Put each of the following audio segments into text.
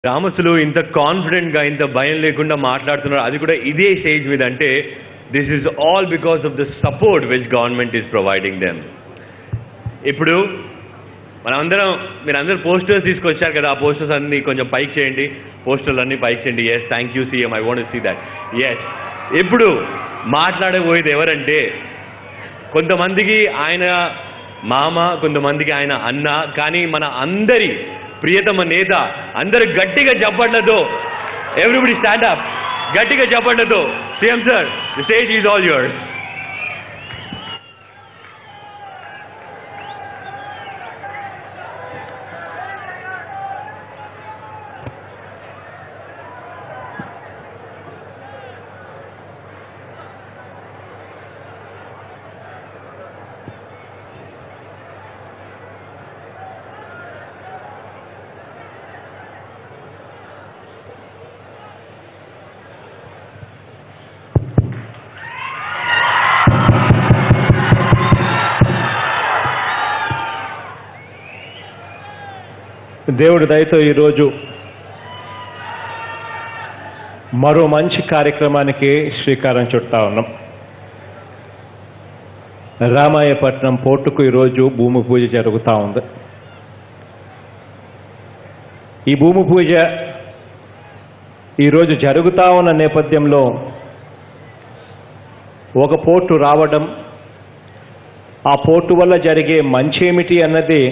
రామసులు ఇంత కాన్ఫిడెంట్ గా ఇంత భయం లేకుండా మాట్లాడుతున్నారు అది కూడా ఇదే స్టేజ్ మీద అంటే this is all because of the support which government is providing them ఇప్పుడు మనందరం మీరు అందరూ పోస్టర్స్ తీసుకొచ్చారు కదా ఆ పోస్టర్స్ అన్ని కొంచెం పైకి చేయండి పోస్టర్లు అన్ని పైకి చేయండి yes thank you CM I want see that yes ఇప్పుడు మాట్లాడబోయేది ఎవరంటే కొంతమందికి ఆయన మామ కొంతమందికి ఆయన అన్న కానీ మన అందరి ప్రియతమ నేత అందరు గట్టిగా చెప్పట్లతో ఎవ్రీబడి స్టాండ్ అప్ గట్టిగా చెప్పట్లతో CM sir the stage is all yours దేవుడి దయతో ఈరోజు మరో మంచి కార్యక్రమానికి శ్రీకారం చుట్టా ఉన్నాం రామాయపట్నం పోర్టుకు ఈరోజు భూమి పూజ జరుగుతూ ఉంది ఈ భూమి పూజ ఈరోజు జరుగుతూ ఉన్న నేపథ్యంలో ఒక పోర్టు రావడం ఆ పోర్టు వల్ల జరిగే మంచేమిటి అన్నది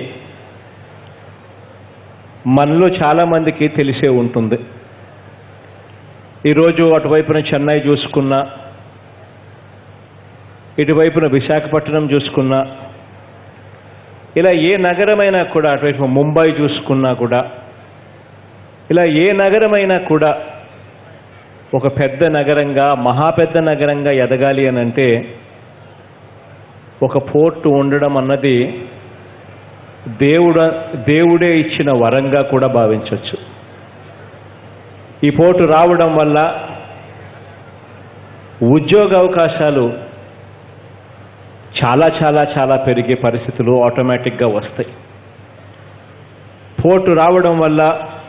మనలో చాలామందికి తెలిసే ఉంటుంది ఈరోజు అటువైపున చెన్నై చూసుకున్నా ఇటువైపున విశాఖపట్నం చూసుకున్నా ఇలా ఏ నగరమైనా కూడా అటువైపు ముంబై చూసుకున్నా కూడా ఇలా ఏ నగరమైనా కూడా ఒక పెద్ద నగరంగా మహా పెద్ద నగరంగా ఎదగాలి అని అంటే ఒక పోర్టు ఉండడం అన్నది దేవుడ దేవుడే ఇచ్చిన వరంగా కూడా భావించవచ్చు ఈ పోటు రావడం వల్ల ఉద్యోగ అవకాశాలు చాలా చాలా చాలా పెరిగే పరిస్థితులు ఆటోమేటిక్గా వస్తాయి పోర్టు రావడం వల్ల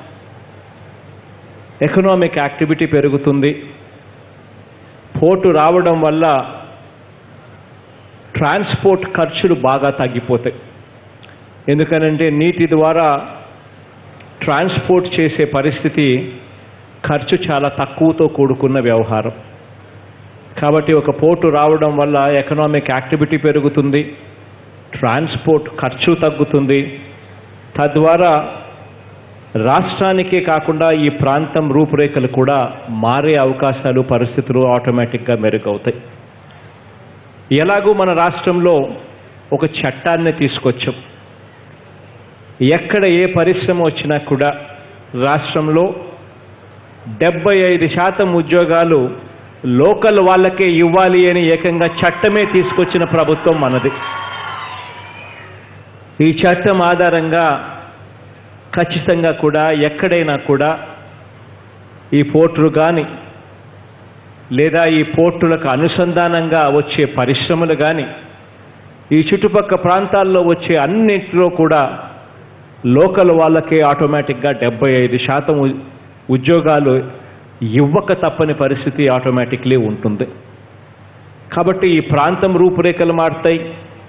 ఎకనామిక్ యాక్టివిటీ పెరుగుతుంది పోర్టు రావడం వల్ల ట్రాన్స్పోర్ట్ ఖర్చులు బాగా తగ్గిపోతాయి ఎందుకనంటే నీటి ద్వారా ట్రాన్స్పోర్ట్ చేసే పరిస్థితి ఖర్చు చాలా తక్కువతో కూడుకున్న వ్యవహారం కాబట్టి ఒక పోర్టు రావడం వల్ల ఎకనామిక్ యాక్టివిటీ పెరుగుతుంది ట్రాన్స్పోర్ట్ ఖర్చు తగ్గుతుంది తద్వారా రాష్ట్రానికే కాకుండా ఈ ప్రాంతం రూపురేఖలు కూడా మారే అవకాశాలు పరిస్థితులు ఆటోమేటిక్గా మెరుగవుతాయి ఎలాగూ మన రాష్ట్రంలో ఒక చట్టాన్ని తీసుకొచ్చాం ఎక్కడ ఏ పరిశ్రమ వచ్చినా కూడా రాష్ట్రంలో డెబ్బై ఐదు శాతం ఉద్యోగాలు లోకల్ వాళ్ళకే ఇవ్వాలి అని ఏకంగా చట్టమే తీసుకొచ్చిన ప్రభుత్వం మనది ఈ చట్టం ఆధారంగా ఖచ్చితంగా కూడా ఎక్కడైనా కూడా ఈ పోర్టులు కానీ లేదా ఈ పోర్టులకు అనుసంధానంగా వచ్చే పరిశ్రమలు కానీ ఈ చుట్టుపక్క ప్రాంతాల్లో వచ్చే అన్నింటిలో కూడా లోకల్ వాళ్ళకే ఆటోమేటిక్గా డెబ్బై ఐదు శాతం ఉ- ఉద్యోగాలు ఇవ్వక తప్పని పరిస్థితి ఆటోమేటిక్లీ ఉంటుంది కాబట్టి ఈ ప్రాంతం రూపురేఖలు మారుతాయి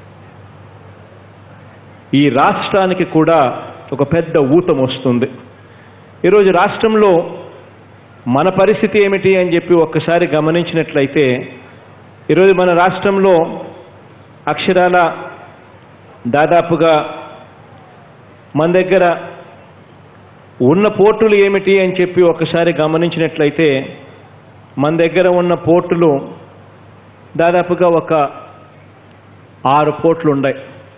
ఈ రాష్ట్రానికి కూడా ఒక పెద్ద ఊతం వస్తుంది ఈరోజు రాష్ట్రంలో మన పరిస్థితి ఏమిటి అని చెప్పి ఒక్కసారి గమనించినట్లయితే ఈరోజు మన రాష్ట్రంలో అక్షరాల దాదాపుగా మన దగ్గర ఉన్న పోర్టులు ఏమిటి అని చెప్పి ఒకసారి గమనించినట్లయితే మన దగ్గర ఉన్న పోర్టులు దాదాపుగా ఒక ఆరు పోర్టులు ఉన్నాయి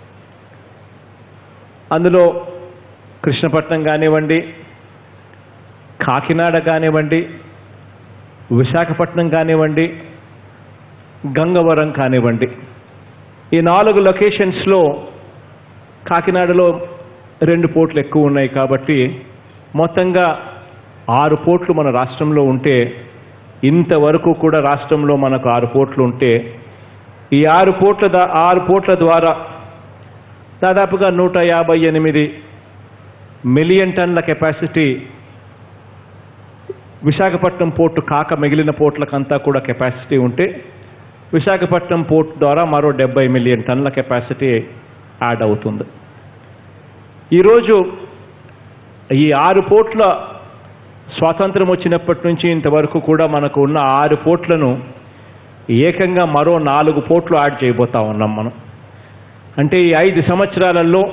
అందులో కృష్ణపట్నం కానివ్వండి కాకినాడ కానివ్వండి విశాఖపట్నం కానివ్వండి గంగవరం కానివ్వండి ఈ నాలుగు లొకేషన్స్లో కాకినాడలో రెండు పోర్ట్లు ఎక్కువ ఉన్నాయి కాబట్టి మొత్తంగా ఆరు పోర్ట్లు మన రాష్ట్రంలో ఉంటే ఇంతవరకు కూడా రాష్ట్రంలో మనకు ఆరు పోర్ట్లు ఉంటే ఈ ఆరు పోర్ట్ల దా ఆరు పోర్ట్ల ద్వారా దాదాపుగా నూట యాభై ఎనిమిది మిలియన్ టన్ల కెపాసిటీ విశాఖపట్నం పోర్టు కాక మిగిలిన పోర్టులకంతా కూడా కెపాసిటీ ఉంటే విశాఖపట్నం పోర్ట్ ద్వారా మరో డెబ్బై మిలియన్ టన్నుల కెపాసిటీ యాడ్ అవుతుంది ఈరోజు ఈ ఆరు పోర్ట్ల స్వాతంత్రం వచ్చినప్పటి నుంచి ఇంతవరకు కూడా మనకు ఉన్న ఆరు పోర్ట్లను ఏకంగా మరో నాలుగు పోర్ట్లు యాడ్ చేయబోతా ఉన్నాం మనం అంటే ఈ ఐదు సంవత్సరాలలో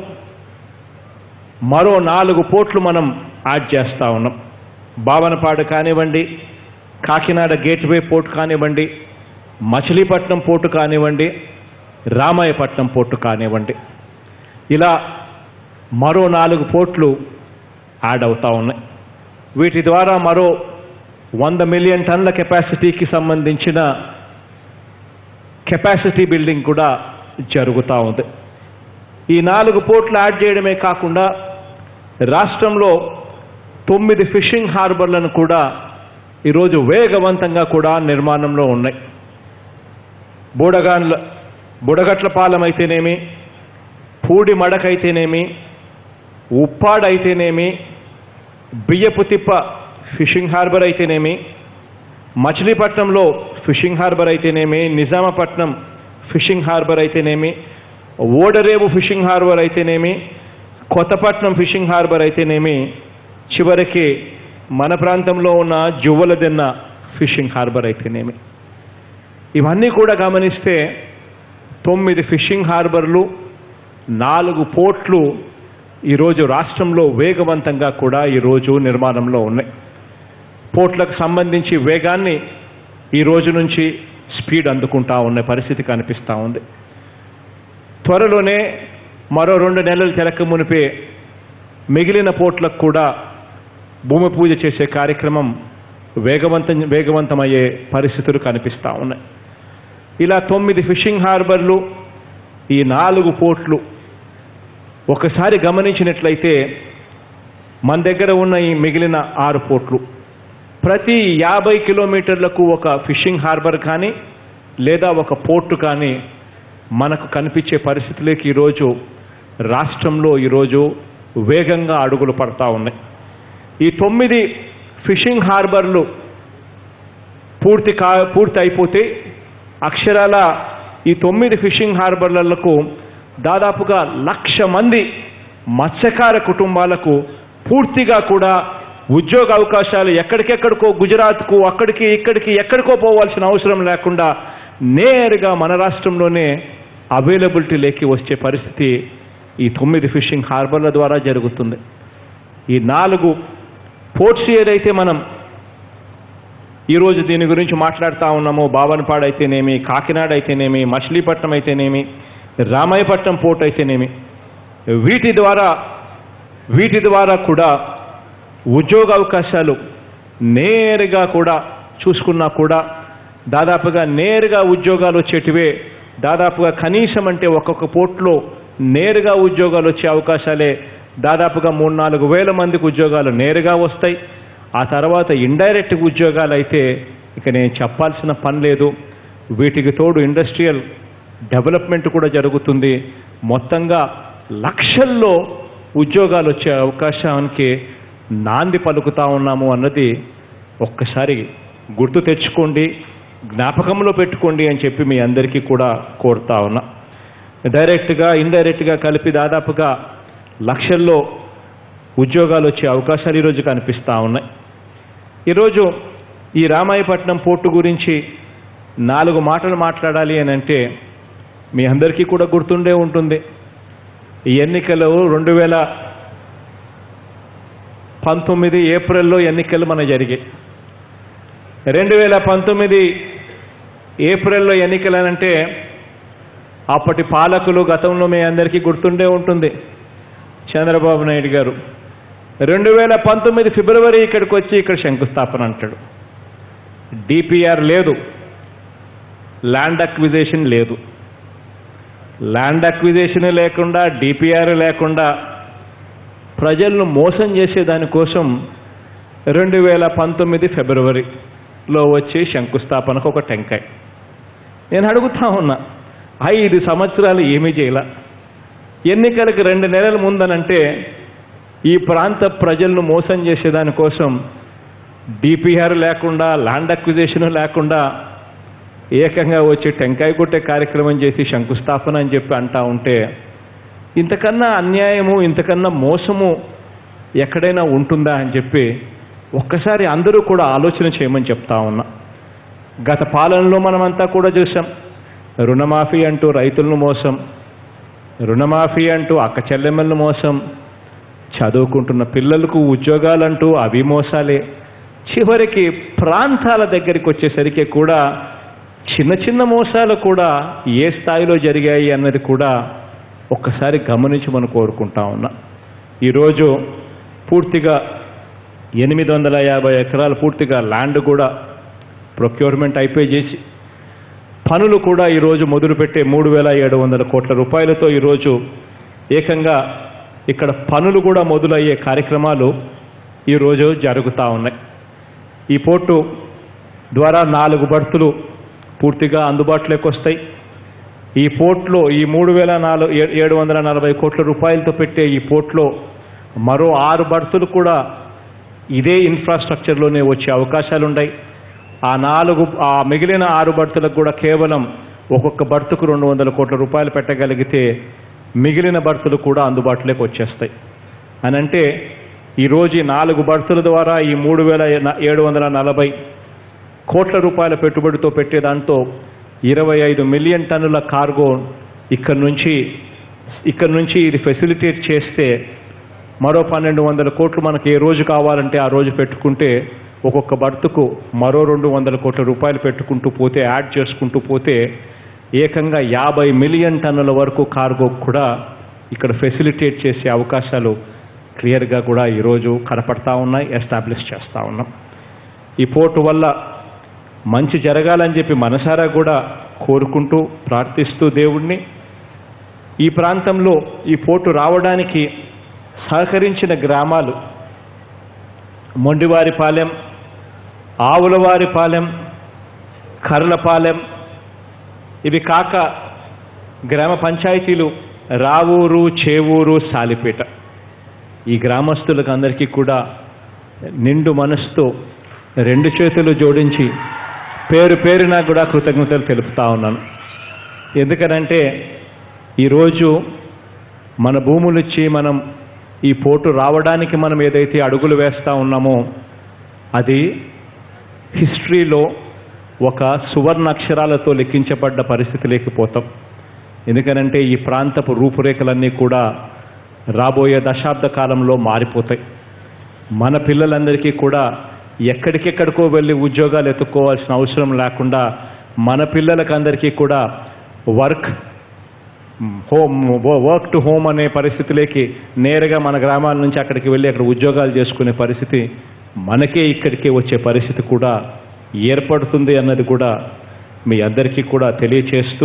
మరో నాలుగు పోర్ట్లు మనం యాడ్ చేస్తూ ఉన్నాం బావనపాడు కానివ్వండి కాకినాడ గేట్వే పోర్ట్ కానివ్వండి మచిలీపట్నం పోర్టు కానివ్వండి రామాయపట్నం పోర్టు కానివ్వండి ఇలా మరో నాలుగు పోర్ట్లు యాడ్ అవుతా ఉన్నాయి వీటి ద్వారా మరో వంద మిలియన్ టన్నుల కెపాసిటీకి సంబంధించిన కెపాసిటీ బిల్డింగ్ కూడా జరుగుతూ ఉంది ఈ నాలుగు పోర్ట్లు యాడ్ చేయడమే కాకుండా రాష్ట్రంలో తొమ్మిది ఫిషింగ్ హార్బర్లను కూడా ఈరోజు వేగవంతంగా కూడా నిర్మాణంలో ఉన్నాయి బూడగాన్ల బుడగట్లపాలెం అయితేనేమి పూడి మడకైతేనేమి ఉప్పాడైతేనేమి బియ్యపు తిప్ప ఫిషింగ్ హార్బర్ అయితేనేమి మచిలీపట్నంలో ఫిషింగ్ హార్బర్ అయితేనేమి నిజామపట్నం ఫిషింగ్ హార్బర్ అయితేనేమి ఓడరేవు ఫిషింగ్ హార్బర్ అయితేనేమి కొత్తపట్నం ఫిషింగ్ హార్బర్ అయితేనేమి చివరికి మన ప్రాంతంలో ఉన్న జువ్వలదెన్న ఫిషింగ్ హార్బర్ అయితేనేమి ఇవన్నీ కూడా గమనిస్తే తొమ్మిది ఫిషింగ్ హార్బర్లు నాలుగు పోర్ట్లు ఈరోజు రాష్ట్రంలో వేగవంతంగా కూడా ఈరోజు నిర్మాణంలో ఉన్నాయి పోర్ట్లకు సంబంధించి వేగాన్ని ఈ రోజు నుంచి స్పీడ్ అందుకుంటా ఉన్న పరిస్థితి కనిపిస్తూ ఉంది త్వరలోనే మరో రెండు నెలలు తెలక మునిపే మిగిలిన పోర్ట్లకు కూడా భూమి పూజ చేసే కార్యక్రమం వేగవంతం వేగవంతమయ్యే పరిస్థితులు కనిపిస్తూ ఉన్నాయి ఇలా తొమ్మిది ఫిషింగ్ హార్బర్లు ఈ నాలుగు పోర్ట్లు ఒకసారి గమనించినట్లయితే మన దగ్గర ఉన్న ఈ మిగిలిన ఆరు పోర్ట్లు ప్రతి యాభై కిలోమీటర్లకు ఒక ఫిషింగ్ హార్బర్ కానీ లేదా ఒక పోర్టు కానీ మనకు కనిపించే పరిస్థితులకి ఈరోజు రాష్ట్రంలో ఈరోజు వేగంగా అడుగులు పడతా ఉన్నాయి ఈ తొమ్మిది ఫిషింగ్ హార్బర్లు పూర్తి కా పూర్తి అయిపోతే అక్షరాల ఈ తొమ్మిది ఫిషింగ్ హార్బర్లకు దాదాపుగా లక్ష మంది మత్స్యకార కుటుంబాలకు పూర్తిగా కూడా ఉద్యోగ అవకాశాలు ఎక్కడికెక్కడికో గుజరాత్కు అక్కడికి ఇక్కడికి ఎక్కడికో పోవాల్సిన అవసరం లేకుండా నేరుగా మన రాష్ట్రంలోనే అవైలబిలిటీ లేకి వచ్చే పరిస్థితి ఈ తొమ్మిది ఫిషింగ్ హార్బర్ల ద్వారా జరుగుతుంది ఈ నాలుగు పోర్ట్స్ ఏదైతే మనం ఈరోజు దీని గురించి మాట్లాడుతూ ఉన్నామో బావనపాడు అయితేనేమి కాకినాడ అయితేనేమి మచిలీపట్నం అయితేనేమి రామాయపట్నం పోర్ట్ అయితేనేమి వీటి ద్వారా వీటి ద్వారా కూడా ఉద్యోగ అవకాశాలు నేరుగా కూడా చూసుకున్నా కూడా దాదాపుగా నేరుగా ఉద్యోగాలు వచ్చేటివే దాదాపుగా కనీసం అంటే ఒక్కొక్క పోర్ట్లో నేరుగా ఉద్యోగాలు వచ్చే అవకాశాలే దాదాపుగా మూడు నాలుగు వేల మందికి ఉద్యోగాలు నేరుగా వస్తాయి ఆ తర్వాత ఇండైరెక్ట్ ఉద్యోగాలు అయితే ఇక నేను చెప్పాల్సిన పని లేదు వీటికి తోడు ఇండస్ట్రియల్ డెవలప్మెంట్ కూడా జరుగుతుంది మొత్తంగా లక్షల్లో ఉద్యోగాలు వచ్చే అవకాశానికి నాంది పలుకుతా ఉన్నాము అన్నది ఒక్కసారి గుర్తు తెచ్చుకోండి జ్ఞాపకంలో పెట్టుకోండి అని చెప్పి మీ అందరికీ కూడా కోరుతా ఉన్నా డైరెక్ట్గా ఇండైరెక్ట్గా కలిపి దాదాపుగా లక్షల్లో ఉద్యోగాలు వచ్చే అవకాశాలు ఈరోజు కనిపిస్తూ ఉన్నాయి ఈరోజు ఈ రామాయపట్నం పోర్టు గురించి నాలుగు మాటలు మాట్లాడాలి అని అంటే మీ అందరికీ కూడా గుర్తుండే ఉంటుంది ఈ ఎన్నికలు రెండు వేల పంతొమ్మిది ఏప్రిల్లో ఎన్నికలు మన జరిగాయి రెండు వేల పంతొమ్మిది ఏప్రిల్లో ఎన్నికలనంటే అప్పటి పాలకులు గతంలో మీ అందరికీ గుర్తుండే ఉంటుంది చంద్రబాబు నాయుడు గారు రెండు వేల పంతొమ్మిది ఫిబ్రవరి ఇక్కడికి వచ్చి ఇక్కడ శంకుస్థాపన అంటాడు డిపిఆర్ లేదు ల్యాండ్ అక్విజేషన్ లేదు ల్యాండ్ అక్విజేషన్ లేకుండా డిపిఆర్ లేకుండా ప్రజలను మోసం చేసే దానికోసం రెండు వేల పంతొమ్మిది ఫిబ్రవరిలో వచ్చి శంకుస్థాపనకు ఒక టెంకాయ్ నేను అడుగుతా ఉన్నా ఐదు సంవత్సరాలు ఏమీ చేయాల ఎన్నికలకు రెండు నెలల ముందనంటే ఈ ప్రాంత ప్రజలను మోసం చేసేదానికోసం డిపిఆర్ లేకుండా ల్యాండ్ అక్విజిషన్ లేకుండా ఏకంగా వచ్చి టెంకాయ కొట్టే కార్యక్రమం చేసి శంకుస్థాపన అని చెప్పి అంటా ఉంటే ఇంతకన్నా అన్యాయము ఇంతకన్నా మోసము ఎక్కడైనా ఉంటుందా అని చెప్పి ఒక్కసారి అందరూ కూడా ఆలోచన చేయమని చెప్తా ఉన్నా గత పాలనలో మనమంతా కూడా చూసాం రుణమాఫీ అంటూ రైతులను మోసం రుణమాఫీ అంటూ అక్క చెల్లెమ్మలను మోసం చదువుకుంటున్న పిల్లలకు ఉద్యోగాలంటూ అవి మోసాలే చివరికి ప్రాంతాల దగ్గరికి వచ్చేసరికి కూడా చిన్న చిన్న మోసాలు కూడా ఏ స్థాయిలో జరిగాయి అన్నది కూడా ఒక్కసారి గమనించి మనం కోరుకుంటా ఉన్నా ఈరోజు పూర్తిగా ఎనిమిది వందల యాభై ఎకరాలు పూర్తిగా ల్యాండ్ కూడా ప్రొక్యూర్మెంట్ అయిపోయి చేసి పనులు కూడా ఈరోజు మొదలుపెట్టే మూడు వేల ఏడు వందల కోట్ల రూపాయలతో ఈరోజు ఏకంగా ఇక్కడ పనులు కూడా మొదలయ్యే కార్యక్రమాలు ఈరోజు జరుగుతూ ఉన్నాయి ఈ పోర్టు ద్వారా నాలుగు బర్తులు పూర్తిగా అందుబాటులోకి వస్తాయి ఈ పోర్ట్లో ఈ మూడు వేల నాలుగు ఏడు వందల నలభై కోట్ల రూపాయలతో పెట్టే ఈ పోర్ట్లో మరో ఆరు బర్తులు కూడా ఇదే ఇన్ఫ్రాస్ట్రక్చర్లోనే వచ్చే అవకాశాలు ఉన్నాయి ఆ నాలుగు ఆ మిగిలిన ఆరు బర్తులకు కూడా కేవలం ఒక్కొక్క బర్తుకు రెండు వందల కోట్ల రూపాయలు పెట్టగలిగితే మిగిలిన బర్తులు కూడా అందుబాటులోకి వచ్చేస్తాయి అని అంటే ఈరోజు ఈ నాలుగు బర్తుల ద్వారా ఈ మూడు వేల ఏడు వందల నలభై కోట్ల రూపాయల పెట్టుబడితో పెట్టే దాంతో ఇరవై ఐదు మిలియన్ టన్నుల కార్గో ఇక్కడ నుంచి ఇక్కడ నుంచి ఇది ఫెసిలిటేట్ చేస్తే మరో పన్నెండు వందల కోట్లు మనకి ఏ రోజు కావాలంటే ఆ రోజు పెట్టుకుంటే ఒక్కొక్క బర్తుకు మరో రెండు వందల కోట్ల రూపాయలు పెట్టుకుంటూ పోతే యాడ్ చేసుకుంటూ పోతే ఏకంగా యాభై మిలియన్ టన్నుల వరకు కార్గో కూడా ఇక్కడ ఫెసిలిటేట్ చేసే అవకాశాలు క్లియర్గా కూడా ఈరోజు కనపడతా ఉన్నాయి ఎస్టాబ్లిష్ చేస్తూ ఉన్నాం ఈ పోర్టు వల్ల మంచి జరగాలని చెప్పి మనసారా కూడా కోరుకుంటూ ప్రార్థిస్తూ దేవుణ్ణి ఈ ప్రాంతంలో ఈ పోర్టు రావడానికి సహకరించిన గ్రామాలు మొండివారిపాలెం ఆవులవారిపాలెం కర్లపాలెం ఇవి కాక గ్రామ పంచాయతీలు రావూరు చేవూరు సాలిపేట ఈ గ్రామస్తులకు అందరికీ కూడా నిండు మనసుతో రెండు చేతులు జోడించి పేరు పేరున కూడా కృతజ్ఞతలు తెలుపుతా ఉన్నాను ఎందుకనంటే ఈరోజు మన భూములు ఇచ్చి మనం ఈ పోటు రావడానికి మనం ఏదైతే అడుగులు వేస్తూ ఉన్నామో అది హిస్టరీలో ఒక సువర్ణ అక్షరాలతో లెక్కించబడ్డ పరిస్థితి లేకపోతాం ఎందుకనంటే ఈ ప్రాంతపు రూపురేఖలన్నీ కూడా రాబోయే దశాబ్ద కాలంలో మారిపోతాయి మన పిల్లలందరికీ కూడా ఎక్కడికెక్కడికో వెళ్ళి ఉద్యోగాలు ఎత్తుక్కోవాల్సిన అవసరం లేకుండా మన పిల్లలకి అందరికీ కూడా work home work to home అనే పరిస్థితిలోకి నేరుగా మన గ్రామాల నుంచి అక్కడికి వెళ్ళి అక్కడ ఉద్యోగాలు చేసుకునే పరిస్థితి మనకే ఇక్కడికే వచ్చే పరిస్థితి కూడా ఏర్పడుతుంది అన్నది కూడా మీ అందరికీ కూడా తెలియచేస్తూ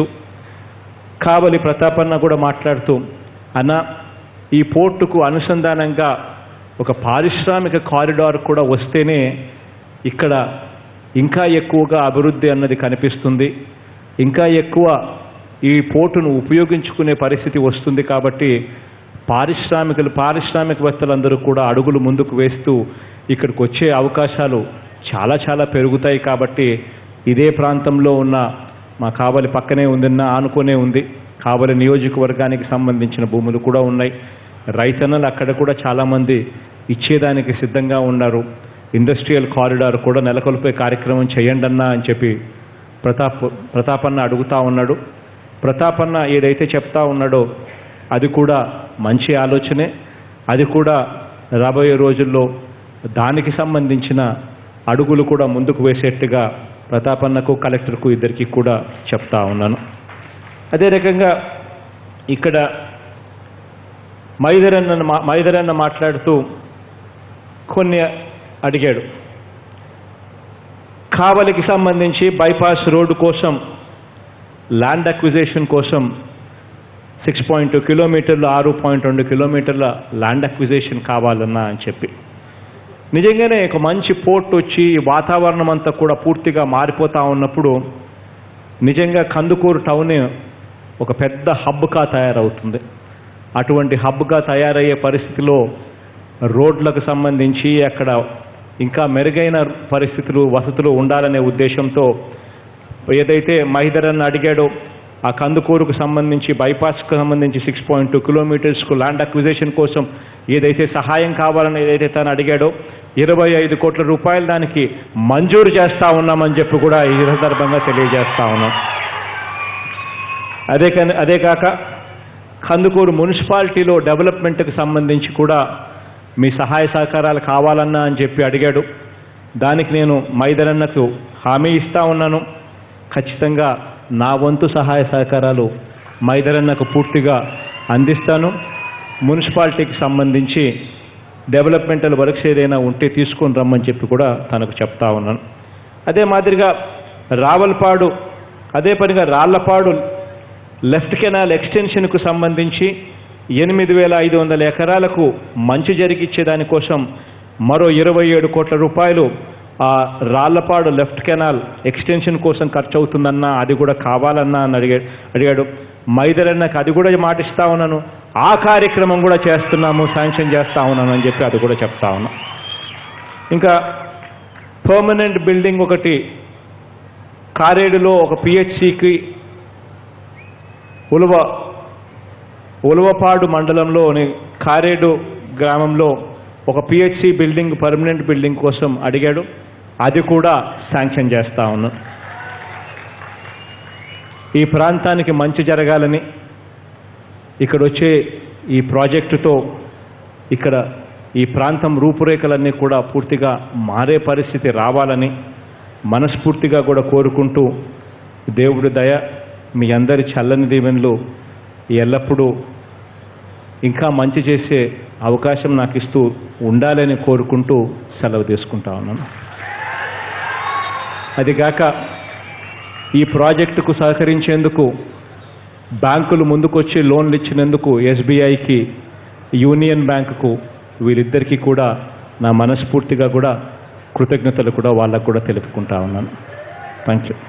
కావలి ప్రతాపన్న కూడా మాట్లాడుతూ అన్న ఈ పోర్టుకు అనుసంధానంగా ఒక పారిశ్రామిక కారిడార్ కూడా వస్తేనే ఇక్కడ ఇంకా ఎక్కువగా అభివృద్ధి అన్నది కనిపిస్తుంది ఇంకా ఎక్కువ ఈ పోర్టును ఉపయోగించుకునే పరిస్థితి వస్తుంది కాబట్టి పారిశ్రామికలు పారిశ్రామికవేత్తలందరూ కూడా అడుగులు ముందుకు వేస్తూ ఇక్కడికి వచ్చే అవకాశాలు చాలా చాలా పెరుగుతాయి కాబట్టి ఇదే ప్రాంతంలో ఉన్న మా కావలి పక్కనే ఉందన్న ఆనుకునే ఉంది కావలి నియోజకవర్గానికి సంబంధించిన భూములు కూడా ఉన్నాయి రైతన్నలు అక్కడ కూడా చాలామంది ఇచ్చేదానికి సిద్ధంగా ఉన్నారు ఇండస్ట్రియల్ కారిడార్ కూడా నెలకొల్పే కార్యక్రమం చేయండి అన్నా అని చెప్పి ప్రతాప్ ప్రతాపన్న అడుగుతా ఉన్నాడు ప్రతాపన్న ఏదైతే చెప్తా ఉన్నాడో అది కూడా మంచి ఆలోచనే అది కూడా రాబోయే రోజుల్లో దానికి సంబంధించిన అడుగులు కూడా ముందుకు వేసేట్టుగా ప్రతాపన్నకు కలెక్టర్కు ఇద్దరికి కూడా చెప్తా ఉన్నాను అదే రకంగా ఇక్కడ మైదరన్న మా- మైదరన్న మాట్లాడుతూ కొన్ని అడిగాడు కావలికి సంబంధించి బైపాస్ రోడ్డు కోసం ల్యాండ్ అక్విజిషన్ కోసం సిక్స్ పాయింట్ టూ కిలోమీటర్లు ఆరు పాయింట్ రెండు కిలోమీటర్ల ల్యాండ్ అక్విజిషన్ కావాలన్నా అని చెప్పి నిజంగానే ఒక మంచి పోర్ట్ వచ్చి ఈ వాతావరణం అంతా కూడా పూర్తిగా మారిపోతా ఉన్నప్పుడు నిజంగా కందుకూరు టౌన్ ఒక పెద్ద హబ్గా తయారవుతుంది అటువంటి హబ్గా తయారయ్యే పరిస్థితిలో రోడ్లకు సంబంధించి అక్కడ ఇంకా మెరుగైన పరిస్థితులు వసతులు ఉండాలనే ఉద్దేశంతో ఏదైతే మహిధరన్ అడిగాడో ఆ కందుకూరుకు సంబంధించి బైపాస్కు సంబంధించి సిక్స్ పాయింట్ టూ కిలోమీటర్స్కు ల్యాండ్ అక్విజిషన్ కోసం ఏదైతే సహాయం కావాలని ఏదైతే తను అడిగాడో ఇరవై ఐదు కోట్ల రూపాయలు దానికి మంజూరు చేస్తా ఉన్నామని చెప్పి కూడా ఈ సందర్భంగా తెలియజేస్తా ఉన్నాం అదే కానీ అదే కాక కందుకూరు మున్సిపాలిటీలో డెవలప్మెంట్కి సంబంధించి కూడా మీ సహాయ సహకారాలు కావాలన్నా అని చెప్పి అడిగాడు దానికి నేను మైదరన్నకు హామీ ఇస్తా ఉన్నాను ఖచ్చితంగా నా వంతు సహాయ సహకారాలు మైదరన్నకు పూర్తిగా అందిస్తాను మున్సిపాలిటీకి సంబంధించి డెవలప్మెంటల్ వర్క్స్ ఏదైనా ఉంటే తీసుకొని రమ్మని చెప్పి కూడా తనకు చెప్తా ఉన్నాను అదే మాదిరిగా రావల్పాడు అదే పనిగా రాళ్లపాడు లెఫ్ట్ కెనాల్ ఎక్స్టెన్షన్కు సంబంధించి ఎనిమిది వేల ఐదు వందల ఎకరాలకు మంచి జరిగిచ్చే దానికోసం మరో ఇరవై ఏడు కోట్ల రూపాయలు ఆ రాళ్లపాడు లెఫ్ట్ కెనాల్ ఎక్స్టెన్షన్ కోసం ఖర్చు అవుతుందన్నా అది కూడా కావాలన్నా అని అడిగా అడిగాడు మైదరన్నకు అది కూడా మాటిస్తా ఉన్నాను ఆ కార్యక్రమం కూడా చేస్తున్నాము శాంక్షన్ చేస్తా ఉన్నాను అని చెప్పి అది కూడా చెప్తా ఉన్నా ఇంకా పర్మనెంట్ బిల్డింగ్ ఒకటి కారేడులో ఒక పిహెచ్సికి ఉలువ ఉలువపాడు మండలంలోని కారేడు గ్రామంలో ఒక పిహెచ్సి బిల్డింగ్ పర్మనెంట్ బిల్డింగ్ కోసం అడిగాడు అది కూడా శాంక్షన్ చేస్తా ఉన్నాం ఈ ప్రాంతానికి మంచి జరగాలని ఇక్కడ వచ్చే ఈ ప్రాజెక్టుతో ఇక్కడ ఈ ప్రాంతం రూపురేఖలన్నీ కూడా పూర్తిగా మారే పరిస్థితి రావాలని మనస్ఫూర్తిగా కూడా కోరుకుంటూ దేవుడి దయ మీ అందరి చల్లని దీవెనలు ఎల్లప్పుడూ ఇంకా మంచి చేసే అవకాశం నాకు ఇస్తూ ఉండాలని కోరుకుంటూ సెలవు తీసుకుంటా ఉన్నాను అదిగాక ఈ ప్రాజెక్టుకు సహకరించేందుకు బ్యాంకులు ముందుకొచ్చి లోన్లు ఇచ్చినందుకు ఎస్బీఐకి యూనియన్ బ్యాంకుకు వీరిద్దరికీ కూడా నా మనస్ఫూర్తిగా కూడా కృతజ్ఞతలు కూడా వాళ్ళకు కూడా తెలుపుకుంటా ఉన్నాను థ్యాంక్ యూ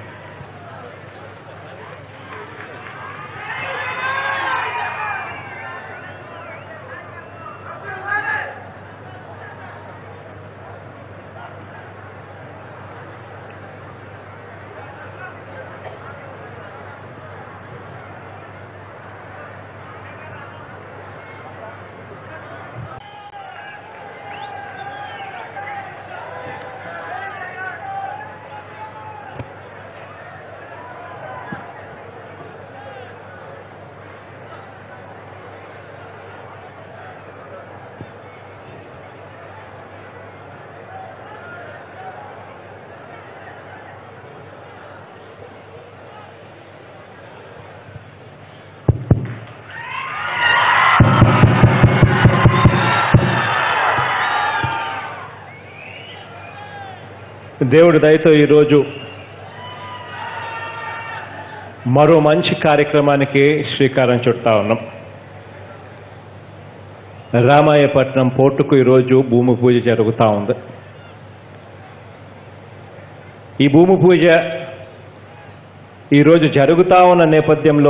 దేవుడి దయతో ఈరోజు మరో మంచి కార్యక్రమానికి శ్రీకారం చుట్టా ఉన్నాం రామాయపట్నం పోర్టుకు ఈరోజు భూమి పూజ జరుగుతూ ఉంది ఈ భూమి పూజ ఈరోజు జరుగుతూ ఉన్న నేపథ్యంలో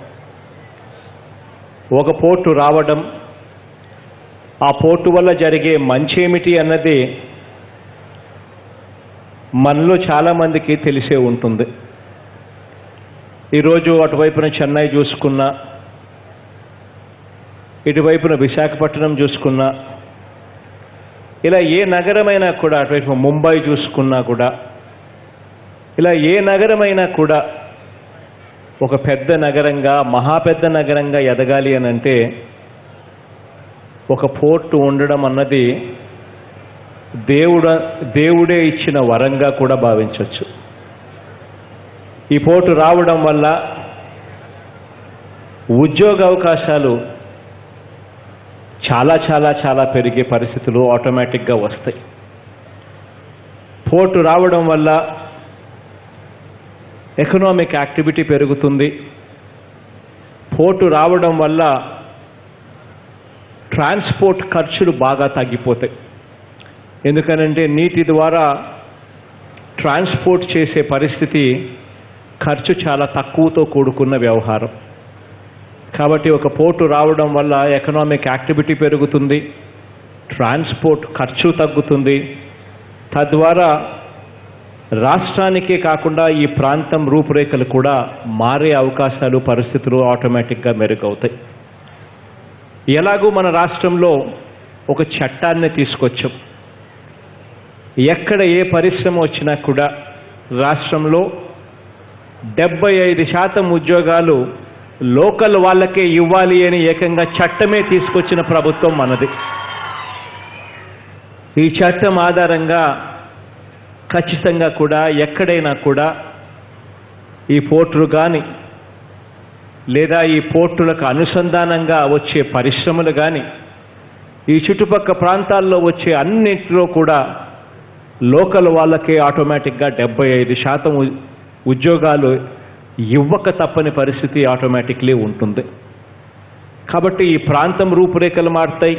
ఒక పోర్టు రావడం ఆ పోర్టు వల్ల జరిగే మంచేమిటి అన్నది మనలో చాలామందికి తెలిసే ఉంటుంది ఈరోజు అటువైపున చెన్నై చూసుకున్నా ఇటువైపున విశాఖపట్నం చూసుకున్నా ఇలా ఏ నగరమైనా కూడా అటువైపు ముంబై చూసుకున్నా కూడా ఇలా ఏ నగరమైనా కూడా ఒక పెద్ద నగరంగా మహా పెద్ద నగరంగా ఎదగాలి అని అంటే ఒక పోర్టు ఉండడం అన్నది దేవుడ దేవుడే ఇచ్చిన వరంగా కూడా భావించవచ్చు ఈ పోటు రావడం వల్ల ఉద్యోగ అవకాశాలు చాలా చాలా చాలా పెరిగే పరిస్థితులు ఆటోమేటిక్గా వస్తాయి పోర్టు రావడం వల్ల ఎకనామిక్ యాక్టివిటీ పెరుగుతుంది పోర్టు రావడం వల్ల ట్రాన్స్పోర్ట్ ఖర్చులు బాగా తగ్గిపోతాయి ఎందుకనంటే నీటి ద్వారా ట్రాన్స్పోర్ట్ చేసే పరిస్థితి ఖర్చు చాలా తక్కువతో కూడుకున్న వ్యవహారం కాబట్టి ఒక పోర్టు రావడం వల్ల ఎకనామిక్ యాక్టివిటీ పెరుగుతుంది ట్రాన్స్పోర్ట్ ఖర్చు తగ్గుతుంది తద్వారా రాష్ట్రానికే కాకుండా ఈ ప్రాంతం రూపురేఖలు కూడా మారే అవకాశాలు పరిస్థితులు ఆటోమేటిక్గా మెరుగవుతాయి ఎలాగూ మన రాష్ట్రంలో ఒక చట్టాన్ని తీసుకొచ్చాం ఎక్కడ ఏ పరిశ్రమ వచ్చినా కూడా రాష్ట్రంలో డెబ్బై ఐదు శాతం ఉద్యోగాలు లోకల్ వాళ్ళకే ఇవ్వాలి అని ఏకంగా చట్టమే తీసుకొచ్చిన ప్రభుత్వం మనది ఈ చట్టం ఆధారంగా ఖచ్చితంగా కూడా ఎక్కడైనా కూడా ఈ పోర్టులు కానీ లేదా ఈ పోర్టులకు అనుసంధానంగా వచ్చే పరిశ్రమలు కానీ ఈ చుట్టుపక్కల ప్రాంతాల్లో వచ్చే అన్నింటిలో కూడా లోకల్ వాళ్ళకే ఆటోమేటిక్గా డెబ్బై ఐదు శాతం ఉ- ఉద్యోగాలు ఇవ్వక తప్పని పరిస్థితి ఆటోమేటిక్లీ ఉంటుంది కాబట్టి ఈ ప్రాంతం రూపురేఖలు మారుతాయి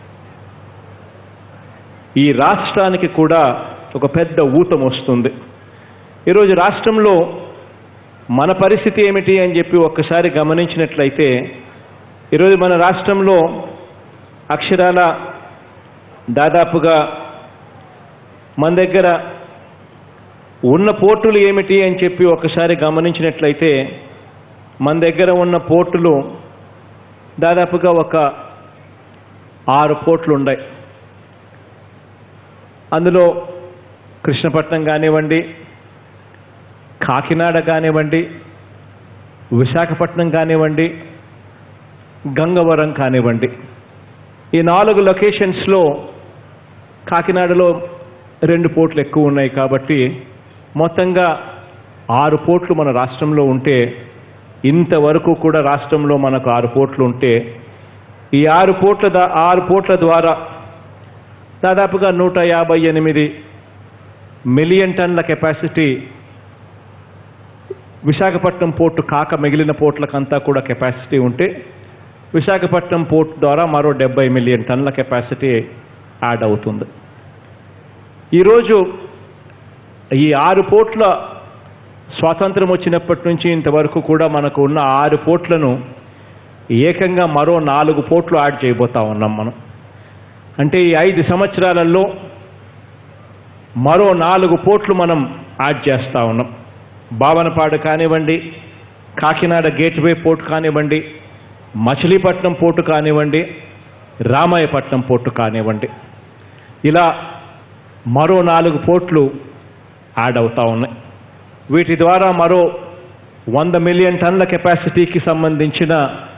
ఈ రాష్ట్రానికి కూడా ఒక పెద్ద ఊతం వస్తుంది ఈరోజు రాష్ట్రంలో మన పరిస్థితి ఏమిటి అని చెప్పి ఒక్కసారి గమనించినట్లయితే ఈరోజు మన రాష్ట్రంలో అక్షరాల దాదాపుగా మన దగ్గర ఉన్న పోర్టులు ఏమిటి అని చెప్పి ఒకసారి గమనించినట్లయితే మన దగ్గర ఉన్న పోర్టులు దాదాపుగా ఒక ఆరు పోర్టులు ఉన్నాయి అందులో కృష్ణపట్నం కానివ్వండి కాకినాడ కానివ్వండి విశాఖపట్నం కానివ్వండి గంగవరం కానివ్వండి ఈ నాలుగు లొకేషన్స్లో కాకినాడలో రెండు పోర్ట్లు ఎక్కువ ఉన్నాయి కాబట్టి మొత్తంగా ఆరు పోర్ట్లు మన రాష్ట్రంలో ఉంటే ఇంతవరకు కూడా రాష్ట్రంలో మనకు ఆరు పోర్ట్లు ఉంటే ఈ ఆరు పోర్ట్ల దా- ఆరు పోర్ట్ల ద్వారా దాదాపుగా నూట యాభై ఎనిమిది మిలియన్ టన్ల కెపాసిటీ విశాఖపట్నం పోర్టు కాక మిగిలిన పోర్ట్లకంతా కూడా కెపాసిటీ ఉంటే విశాఖపట్నం పోర్ట్ ద్వారా మరో డెబ్బై మిలియన్ టన్ల కెపాసిటీ యాడ్ అవుతుంది ఈరోజు ఈ ఆరు పోర్ట్ల స్వాతంత్రం వచ్చినప్పటి నుంచి ఇంతవరకు కూడా మనకు ఉన్న ఆరు పోర్ట్లను ఏకంగా మరో నాలుగు పోర్ట్లు యాడ్ చేయబోతా ఉన్నాం మనం అంటే ఈ ఐదు సంవత్సరాలలో మరో నాలుగు పోర్ట్లు మనం యాడ్ చేస్తూ ఉన్నాం భావనపాడు కానివ్వండి కాకినాడ గేట్వే పోర్ట్ కానివ్వండి మచిలీపట్నం పోర్టు కానివ్వండి రామాయపట్నం పోర్టు కానివ్వండి ఇలా మరో నాలుగు పోర్ట్లు యాడ్ అవుతా ఉన్నాయి వీటి ద్వారా మరో వంద మిలియన్ టన్ల కెపాసిటీకి సంబంధించిన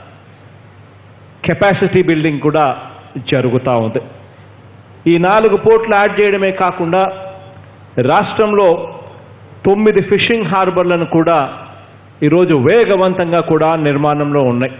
కెపాసిటీ బిల్డింగ్ కూడా జరుగుతూ ఉంది ఈ నాలుగు పోర్ట్లు యాడ్ చేయడమే కాకుండా రాష్ట్రంలో తొమ్మిది ఫిషింగ్ హార్బర్లను కూడా ఈరోజు వేగవంతంగా కూడా నిర్మాణంలో ఉన్నాయి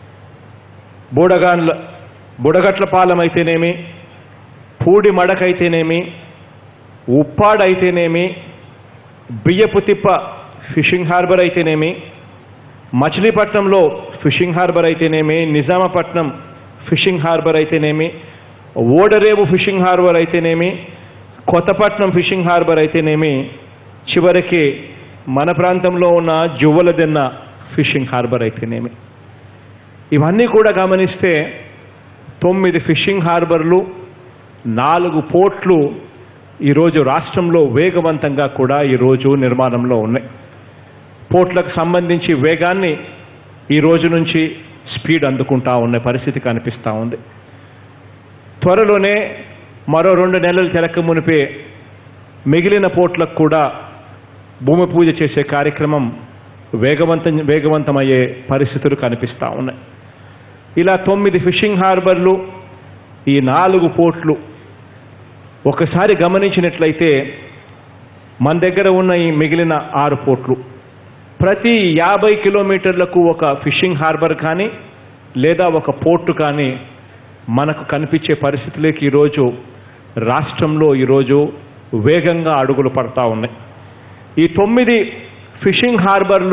బూడగాన్ల బుడగట్లపాలెం అయితేనేమి పూడి మడకైతేనేమి ఉప్పాడైతేనేమి బియ్యపు తిప్ప ఫిషింగ్ హార్బర్ అయితేనేమి మచిలీపట్నంలో ఫిషింగ్ హార్బర్ అయితేనేమి నిజామపట్నం ఫిషింగ్ హార్బర్ అయితేనేమి ఓడరేవు ఫిషింగ్ హార్బర్ అయితేనేమి కొత్తపట్నం ఫిషింగ్ హార్బర్ అయితేనేమి చివరికి మన ప్రాంతంలో ఉన్న జువ్వలదెన్న ఫిషింగ్ హార్బర్ అయితేనేమి ఇవన్నీ కూడా గమనిస్తే తొమ్మిది ఫిషింగ్ హార్బర్లు నాలుగు పోర్ట్లు ఈరోజు రాష్ట్రంలో వేగవంతంగా కూడా ఈరోజు నిర్మాణంలో ఉన్నాయి పోర్ట్లకు సంబంధించి వేగాన్ని ఈ రోజు నుంచి స్పీడ్ అందుకుంటా ఉన్న పరిస్థితి కనిపిస్తూ ఉంది త్వరలోనే మరో రెండు నెలలు తెరక మునిపే మిగిలిన పోర్ట్లకు కూడా భూమి పూజ చేసే కార్యక్రమం వేగవంతం వేగవంతమయ్యే పరిస్థితులు కనిపిస్తూ ఉన్నాయి ఇలా తొమ్మిది ఫిషింగ్ హార్బర్లు ఈ నాలుగు పోర్ట్లు ఒకసారి గమనించినట్లయితే మన దగ్గర ఉన్న ఈ మిగిలిన ఆరు పోర్ట్లు ప్రతి యాభై కిలోమీటర్లకు ఒక ఫిషింగ్ హార్బర్ కానీ లేదా ఒక పోర్టు కానీ మనకు కనిపించే పరిస్థితులకి ఈరోజు రాష్ట్రంలో ఈరోజు వేగంగా అడుగులు పడతా ఉన్నాయి ఈ తొమ్మిది ఫిషింగ్ హార్బర్లు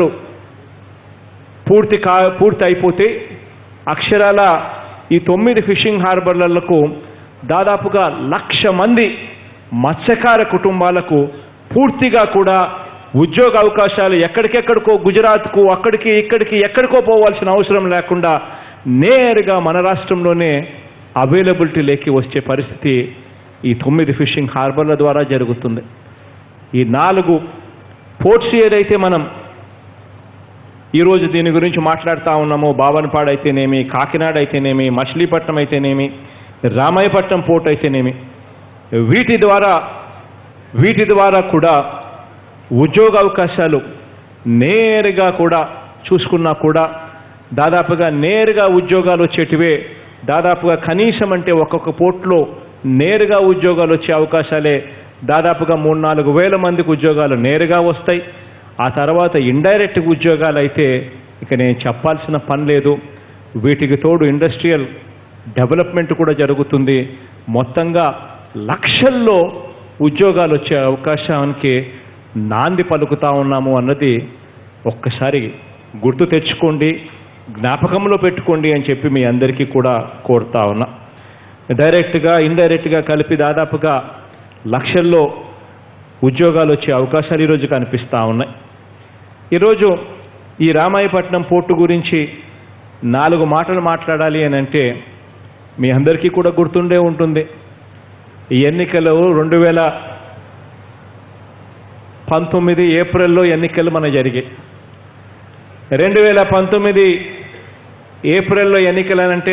పూర్తి కా పూర్తి అయిపోతే అక్షరాల ఈ తొమ్మిది ఫిషింగ్ హార్బర్లకు దాదాపుగా లక్ష మంది మత్స్యకార కుటుంబాలకు పూర్తిగా కూడా ఉద్యోగ అవకాశాలు ఎక్కడికెక్కడికో గుజరాత్కు అక్కడికి ఇక్కడికి ఎక్కడికో పోవాల్సిన అవసరం లేకుండా నేరుగా మన రాష్ట్రంలోనే అవైలబిలిటీ లేకి వచ్చే పరిస్థితి ఈ తొమ్మిది ఫిషింగ్ హార్బర్ల ద్వారా జరుగుతుంది ఈ నాలుగు పోర్ట్స్ ఏదైతే మనం ఈరోజు దీని గురించి మాట్లాడుతూ ఉన్నాము బావనపాడు అయితేనేమి కాకినాడ అయితేనేమి మచిలీపట్నం అయితేనేమి రామాయపట్నం పోర్ట్ అయితేనేమి వీటి ద్వారా వీటి ద్వారా కూడా ఉద్యోగ అవకాశాలు నేరుగా కూడా చూసుకున్నా కూడా దాదాపుగా నేరుగా ఉద్యోగాలు వచ్చేటివే దాదాపుగా కనీసం అంటే ఒక్కొక్క పోర్ట్లో నేరుగా ఉద్యోగాలు వచ్చే అవకాశాలే దాదాపుగా మూడు నాలుగు వేల మందికి ఉద్యోగాలు నేరుగా వస్తాయి ఆ తర్వాత ఇండైరెక్ట్ ఉద్యోగాలు అయితే ఇక నేను చెప్పాల్సిన పని లేదు వీటికి తోడు ఇండస్ట్రియల్ డెవలప్మెంట్ కూడా జరుగుతుంది మొత్తంగా లక్షల్లో ఉద్యోగాలు వచ్చే అవకాశానికి నాంది పలుకుతా ఉన్నాము అన్నది ఒక్కసారి గుర్తు తెచ్చుకోండి జ్ఞాపకంలో పెట్టుకోండి అని చెప్పి మీ అందరికీ కూడా కోరుతా ఉన్నా డైరెక్ట్గా ఇండైరెక్ట్గా కలిపి దాదాపుగా లక్షల్లో ఉద్యోగాలు వచ్చే అవకాశాలు ఈరోజు కనిపిస్తూ ఉన్నాయి ఈరోజు ఈ రామాయపట్నం పోర్టు గురించి నాలుగు మాటలు మాట్లాడాలి అని అంటే మీ అందరికీ కూడా గుర్తుండే ఉంటుంది ఈ ఎన్నికలు రెండు వేల పంతొమ్మిది ఏప్రిల్లో ఎన్నికలు మన జరిగాయి రెండు వేల పంతొమ్మిది ఏప్రిల్లో ఎన్నికలనంటే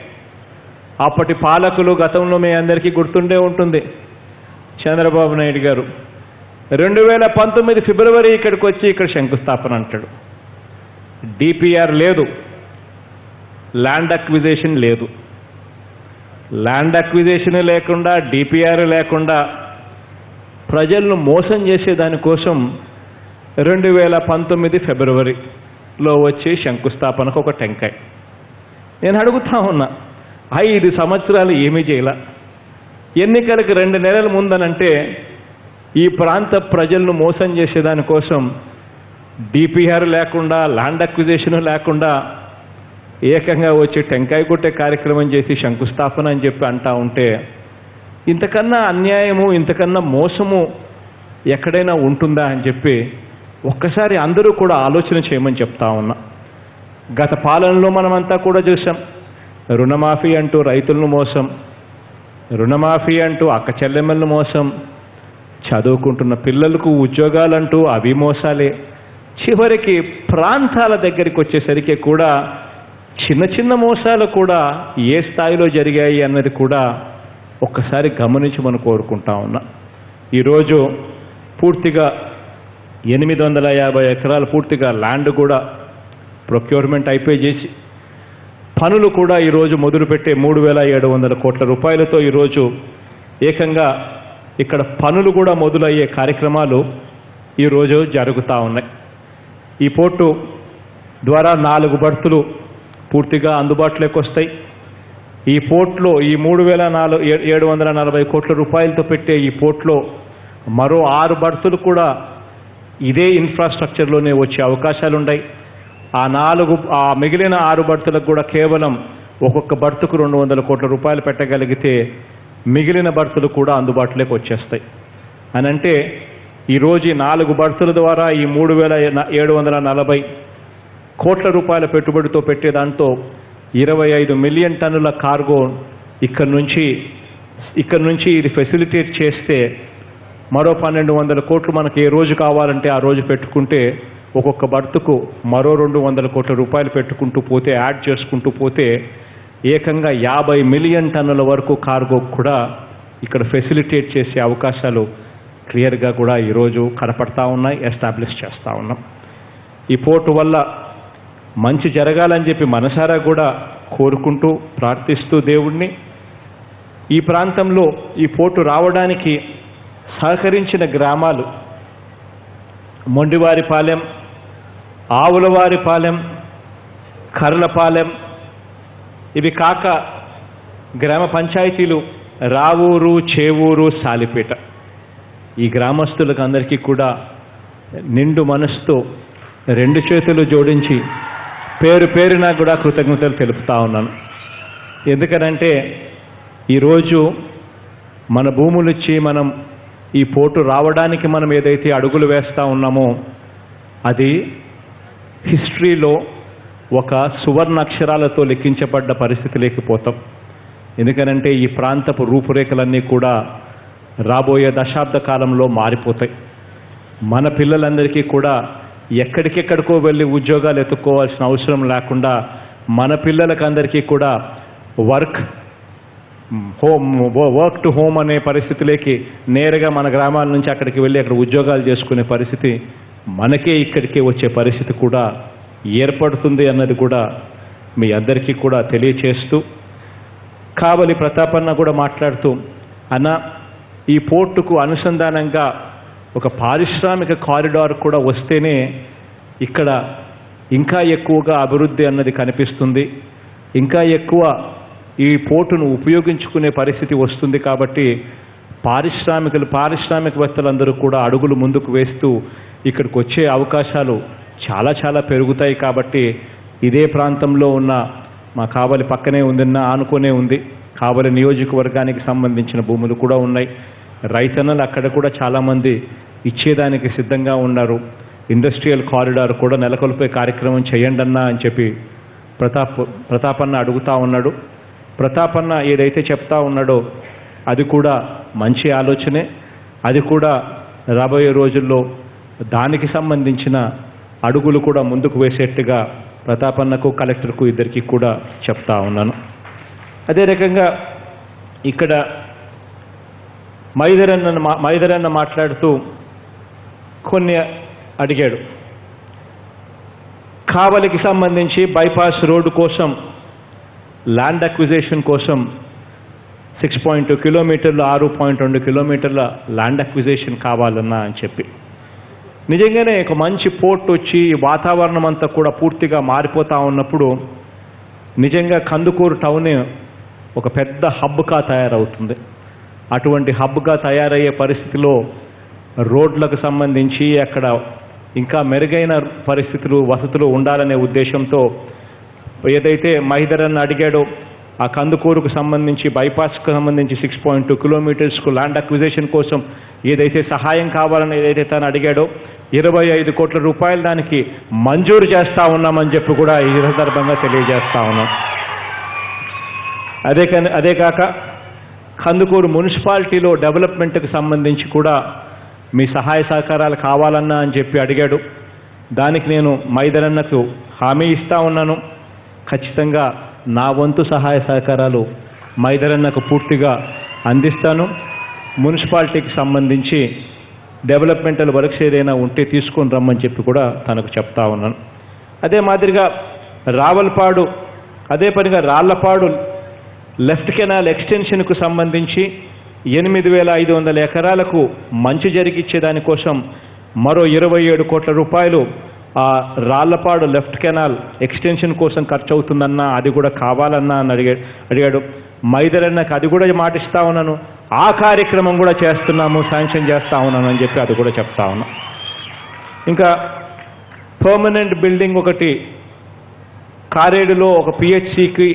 అప్పటి పాలకులు గతంలో మీ అందరికీ గుర్తుండే ఉంటుంది చంద్రబాబు నాయుడు గారు రెండు వేల పంతొమ్మిది ఫిబ్రవరి ఇక్కడికి వచ్చి ఇక్కడ శంకుస్థాపన అంటాడు డిపిఆర్ లేదు ల్యాండ్ అక్విజేషన్ లేదు ల్యాండ్ అక్విజేషన్ లేకుండా డిపిఆర్ లేకుండా ప్రజలను మోసం చేసే దానికోసం రెండు వేల పంతొమ్మిది ఫిబ్రవరిలో వచ్చి శంకుస్థాపనకు ఒక టెంకాయ నేను అడుగుతా ఉన్నా ఐదు సంవత్సరాలు ఏమీ చేయాల ఎన్నికలకు రెండు నెలల ముందనంటే ఈ ప్రాంత ప్రజలను మోసం చేసే దానికోసం డిపిఆర్ లేకుండా ల్యాండ్ అక్విజేషన్ లేకుండా ఏకంగా వచ్చి టెంకాయ కొట్టే కార్యక్రమం చేసి శంకుస్థాపన అని చెప్పి అంటా ఉంటే ఇంతకన్నా అన్యాయము ఇంతకన్నా మోసము ఎక్కడైనా ఉంటుందా అని చెప్పి ఒక్కసారి అందరూ కూడా ఆలోచన చేయమని చెప్తా ఉన్నా గత పాలనలో మనమంతా కూడా చూసాం రుణమాఫీ అంటూ రైతులను మోసం రుణమాఫీ అంటూ అక్క చెల్లెమ్మలను మోసం చదువుకుంటున్న పిల్లలకు ఉద్యోగాలంటూ అవి మోసాలే చివరికి ప్రాంతాల దగ్గరికి వచ్చేసరికి కూడా చిన్న చిన్న మోసాలు కూడా ఏ స్థాయిలో జరిగాయి అన్నది కూడా ఒక్కసారి గమనించి మనం కోరుకుంటా ఉన్నా ఈరోజు పూర్తిగా ఎనిమిది వందల యాభై ఎకరాలు పూర్తిగా ల్యాండ్ కూడా ప్రొక్యూర్మెంట్ అయిపోయి చేసి పనులు కూడా ఈరోజు మొదలుపెట్టే మూడు వేల ఏడు వందల కోట్ల రూపాయలతో ఈరోజు ఏకంగా ఇక్కడ పనులు కూడా మొదలయ్యే కార్యక్రమాలు ఈరోజు జరుగుతూ ఉన్నాయి ఈ పోర్టు ద్వారా నాలుగు బర్తులు పూర్తిగా అందుబాటులోకి వస్తాయి ఈ పోర్ట్లో ఈ మూడు వేల నాలుగు ఏడు వందల నలభై కోట్ల రూపాయలతో పెట్టే ఈ పోర్ట్లో మరో ఆరు బర్తులు కూడా ఇదే ఇన్ఫ్రాస్ట్రక్చర్లోనే వచ్చే అవకాశాలు ఉన్నాయి ఆ నాలుగు ఆ మిగిలిన ఆరు బర్తులకు కూడా కేవలం ఒక్కొక్క బర్తుకు రెండు వందల కోట్ల రూపాయలు పెట్టగలిగితే మిగిలిన బర్తులు కూడా అందుబాటులోకి వచ్చేస్తాయి అని అంటే ఈరోజు ఈ నాలుగు బర్తుల ద్వారా ఈ మూడు వేల ఏడు వందల నలభై కోట్ల రూపాయల పెట్టుబడితో పెట్టే దాంతో ఇరవై ఐదు మిలియన్ టన్నుల కార్గో ఇక్కడ నుంచి ఇక్కడ నుంచి ఇది ఫెసిలిటేట్ చేస్తే మరో పన్నెండు వందల కోట్లు మనకి ఏ రోజు కావాలంటే ఆ రోజు పెట్టుకుంటే ఒక్కొక్క బర్తుకు మరో రెండు వందల కోట్ల రూపాయలు పెట్టుకుంటూ పోతే యాడ్ చేసుకుంటూ పోతే ఏకంగా యాభై మిలియన్ టన్నుల వరకు కార్గో కూడా ఇక్కడ ఫెసిలిటేట్ చేసే అవకాశాలు క్లియర్గా కూడా ఈరోజు కనపడతా ఉన్నాయి ఎస్టాబ్లిష్ చేస్తూ ఉన్నాం ఈ పోర్టు వల్ల మంచి జరగాలని చెప్పి మనసారా కూడా కోరుకుంటూ ప్రార్థిస్తూ దేవుణ్ణి ఈ ప్రాంతంలో ఈ పోర్టు రావడానికి సహకరించిన గ్రామాలు మొండివారిపాలెం ఆవులవారిపాలెం కర్లపాలెం ఇవి కాక గ్రామ పంచాయతీలు రావూరు చేవూరు సాలిపేట ఈ గ్రామస్తులకు అందరికీ కూడా నిండు మనసుతో రెండు చేతులు జోడించి పేరు పేరున కూడా కృతజ్ఞతలు తెలుపుతా ఉన్నాను ఎందుకనంటే ఈరోజు మన భూములు ఇచ్చి మనం ఈ పోటు రావడానికి మనం ఏదైతే అడుగులు వేస్తూ ఉన్నామో అది హిస్టరీలో ఒక సువర్ణ అక్షరాలతో లెక్కించబడ్డ పరిస్థితి లేకపోతాం ఎందుకనంటే ఈ ప్రాంతపు రూపురేఖలన్నీ కూడా రాబోయే దశాబ్ద కాలంలో మారిపోతాయి మన పిల్లలందరికీ కూడా ఎక్కడికెక్కడికో వెళ్ళి ఉద్యోగాలు ఎత్తుక్కోవాల్సిన అవసరం లేకుండా మన పిల్లలకు అందరికీ కూడా work home work to home అనే పరిస్థితిలోకి నేరుగా మన గ్రామాల నుంచి అక్కడికి వెళ్ళి అక్కడ ఉద్యోగాలు చేసుకునే పరిస్థితి మనకే ఇక్కడికే వచ్చే పరిస్థితి కూడా ఏర్పడుతుంది అన్నది కూడా మీ అందరికీ కూడా తెలియచేస్తూ కావలి ప్రతాపన్న కూడా మాట్లాడుతూ అన్న ఈ పోర్టుకు అనుసంధానంగా ఒక పారిశ్రామిక కారిడార్ కూడా వస్తేనే ఇక్కడ ఇంకా ఎక్కువగా అభివృద్ధి అన్నది కనిపిస్తుంది ఇంకా ఎక్కువ ఈ పోర్టును ఉపయోగించుకునే పరిస్థితి వస్తుంది కాబట్టి పారిశ్రామికలు పారిశ్రామికవేత్తలందరూ కూడా అడుగులు ముందుకు వేస్తూ ఇక్కడికి వచ్చే అవకాశాలు చాలా చాలా పెరుగుతాయి కాబట్టి ఇదే ప్రాంతంలో ఉన్న మా కావలి పక్కనే ఉందన్న ఆనుకునే ఉంది కావలి నియోజకవర్గానికి సంబంధించిన భూములు కూడా ఉన్నాయి రైతన్నలు అక్కడ కూడా చాలామంది ఇచ్చేదానికి సిద్ధంగా ఉన్నారు ఇండస్ట్రియల్ కారిడార్ కూడా నెలకొల్పే కార్యక్రమం చేయండి అన్నా అని చెప్పి ప్రతాప్ ప్రతాపన్న అడుగుతా ఉన్నాడు ప్రతాపన్న ఏదైతే చెప్తా ఉన్నాడో అది కూడా మంచి ఆలోచనే అది కూడా రాబోయే రోజుల్లో దానికి సంబంధించిన అడుగులు కూడా ముందుకు వేసేట్టుగా ప్రతాపన్నకు కలెక్టర్కు ఇద్దరికి కూడా చెప్తా ఉన్నాను అదే రకంగా ఇక్కడ మైదరన్న మా- మైదరన్న మాట్లాడుతూ కొన్ని అడిగాడు కావలికి సంబంధించి బైపాస్ రోడ్డు కోసం ల్యాండ్ అక్విజేషన్ కోసం సిక్స్ పాయింట్ టూ కిలోమీటర్లు ఆరు పాయింట్ రెండు కిలోమీటర్ల ల్యాండ్ అక్విజేషన్ కావాలన్నా అని చెప్పి నిజంగానే ఒక మంచి పోర్ట్ వచ్చి ఈ వాతావరణం అంతా కూడా పూర్తిగా మారిపోతా ఉన్నప్పుడు నిజంగా కందుకూరు టౌన్ ఒక పెద్ద హబ్గా తయారవుతుంది అటువంటి హబ్గా తయారయ్యే పరిస్థితిలో రోడ్లకు సంబంధించి అక్కడ ఇంకా మెరుగైన పరిస్థితులు వసతులు ఉండాలనే ఉద్దేశంతో ఏదైతే మహిధరన్ అడిగాడో ఆ కందుకూరుకు సంబంధించి బైపాస్కు సంబంధించి సిక్స్ పాయింట్ టూ కిలోమీటర్స్కు ల్యాండ్ అక్విజిషన్ కోసం ఏదైతే సహాయం కావాలని ఏదైతే తను అడిగాడో ఇరవై ఐదు కోట్ల రూపాయలు దానికి మంజూరు చేస్తా ఉన్నామని చెప్పి కూడా ఈ సందర్భంగా తెలియజేస్తా ఉన్నాం అదే కానీ అదే కాక కందుకూరు మున్సిపాలిటీలో డెవలప్మెంట్కి సంబంధించి కూడా మీ సహాయ సహకారాలు కావాలన్నా అని చెప్పి అడిగాడు దానికి నేను మైదరన్నకు హామీ ఇస్తా ఉన్నాను ఖచ్చితంగా నా వంతు సహాయ సహకారాలు మైదరన్నకు పూర్తిగా అందిస్తాను మున్సిపాలిటీకి సంబంధించి డెవలప్మెంటల్ వర్క్స్ ఏదైనా ఉంటే తీసుకొని రమ్మని చెప్పి కూడా తనకు చెప్తా ఉన్నాను అదే మాదిరిగా రావల్పాడు అదే పనిగా రాళ్లపాడు లెఫ్ట్ కెనాల్ ఎక్స్టెన్షన్కు సంబంధించి ఎనిమిది వేల ఐదు వందల ఎకరాలకు మంచి జరిగిచ్చే దానికోసం మరో ఇరవై ఏడు కోట్ల రూపాయలు ఆ రాళ్లపాడు లెఫ్ట్ కెనాల్ ఎక్స్టెన్షన్ కోసం ఖర్చు అవుతుందన్నా అది కూడా కావాలన్నా అని అడిగా అడిగాడు మైదరన్నకు అది కూడా మాటిస్తా ఉన్నాను ఆ కార్యక్రమం కూడా చేస్తున్నాము శాంక్షన్ చేస్తా ఉన్నాను అని చెప్పి అది కూడా చెప్తా ఉన్నా ఇంకా పర్మనెంట్ బిల్డింగ్ ఒకటి కారేడులో ఒక పిహెచ్సికి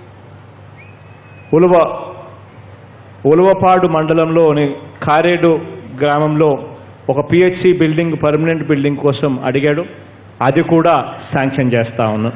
ఉలవ ఉలవపాడు మండలంలోని కారేడు గ్రామంలో ఒక పిహెచ్సి బిల్డింగ్ పర్మనెంట్ బిల్డింగ్ కోసం అడిగాడు అది కూడా శాంక్షన్ చేస్తా ఉన్నాం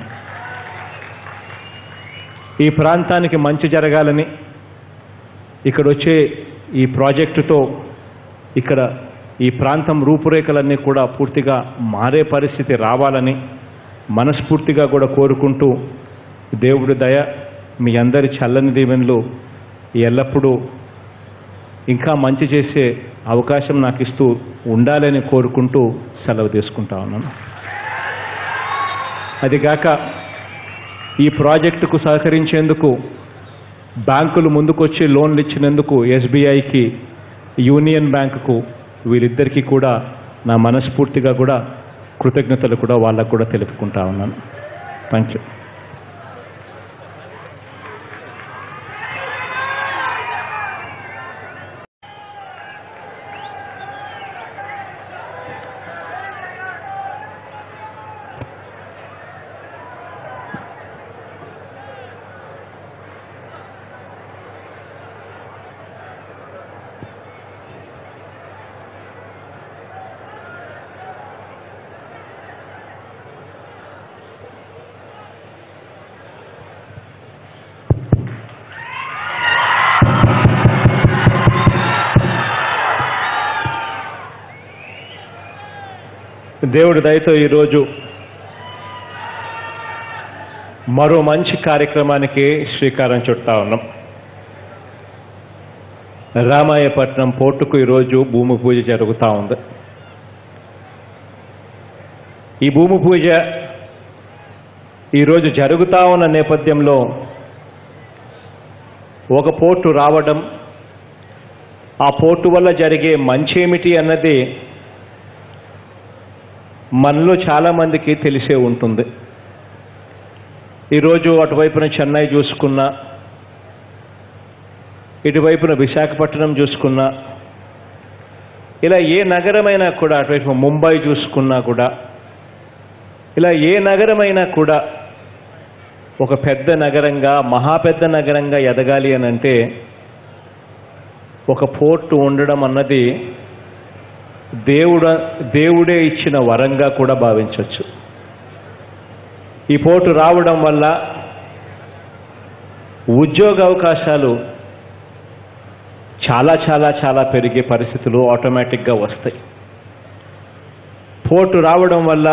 ఈ ప్రాంతానికి మంచి జరగాలని ఇక్కడ వచ్చే ఈ ప్రాజెక్టుతో ఇక్కడ ఈ ప్రాంతం రూపురేఖలన్నీ కూడా పూర్తిగా మారే పరిస్థితి రావాలని మనస్ఫూర్తిగా కూడా కోరుకుంటూ దేవుడి దయ మీ అందరి చల్లని దీవెనలు ఎల్లప్పుడూ ఇంకా మంచి చేసే అవకాశం నాకు ఇస్తూ ఉండాలని కోరుకుంటూ సెలవు తీసుకుంటా ఉన్నాను అదిగాక ఈ ప్రాజెక్టుకు సహకరించేందుకు బ్యాంకులు ముందుకొచ్చి లోన్లు ఇచ్చినందుకు ఎస్బీఐకి యూనియన్ బ్యాంకుకు వీరిద్దరికీ కూడా నా మనస్ఫూర్తిగా కూడా కృతజ్ఞతలు కూడా వాళ్ళకు కూడా తెలుపుకుంటా ఉన్నాను థ్యాంక్ యూ దేవుడి దయతో ఈరోజు మరో మంచి కార్యక్రమానికి శ్రీకారం చుట్టా ఉన్నాం రామాయపట్నం పోర్టుకు ఈరోజు భూమి పూజ జరుగుతూ ఉంది ఈ భూమి పూజ ఈరోజు జరుగుతూ ఉన్న నేపథ్యంలో ఒక పోర్టు రావడం ఆ పోర్టు వల్ల జరిగే మంచేమిటి అన్నది మనలో చాలామందికి తెలిసే ఉంటుంది ఈరోజు అటువైపున చెన్నై చూసుకున్నా ఇటువైపున విశాఖపట్నం చూసుకున్నా ఇలా ఏ నగరమైనా కూడా అటువైపు ముంబై చూసుకున్నా కూడా ఇలా ఏ నగరమైనా కూడా ఒక పెద్ద నగరంగా మహా పెద్ద నగరంగా ఎదగాలి అని అంటే ఒక పోర్టు ఉండడం అన్నది దేవుడ దేవుడే ఇచ్చిన వరంగా కూడా భావించవచ్చు ఈ పోర్టు రావడం వల్ల ఉద్యోగ అవకాశాలు చాలా చాలా చాలా పెరిగే పరిస్థితులు ఆటోమేటిక్గా వస్తాయి పోర్టు రావడం వల్ల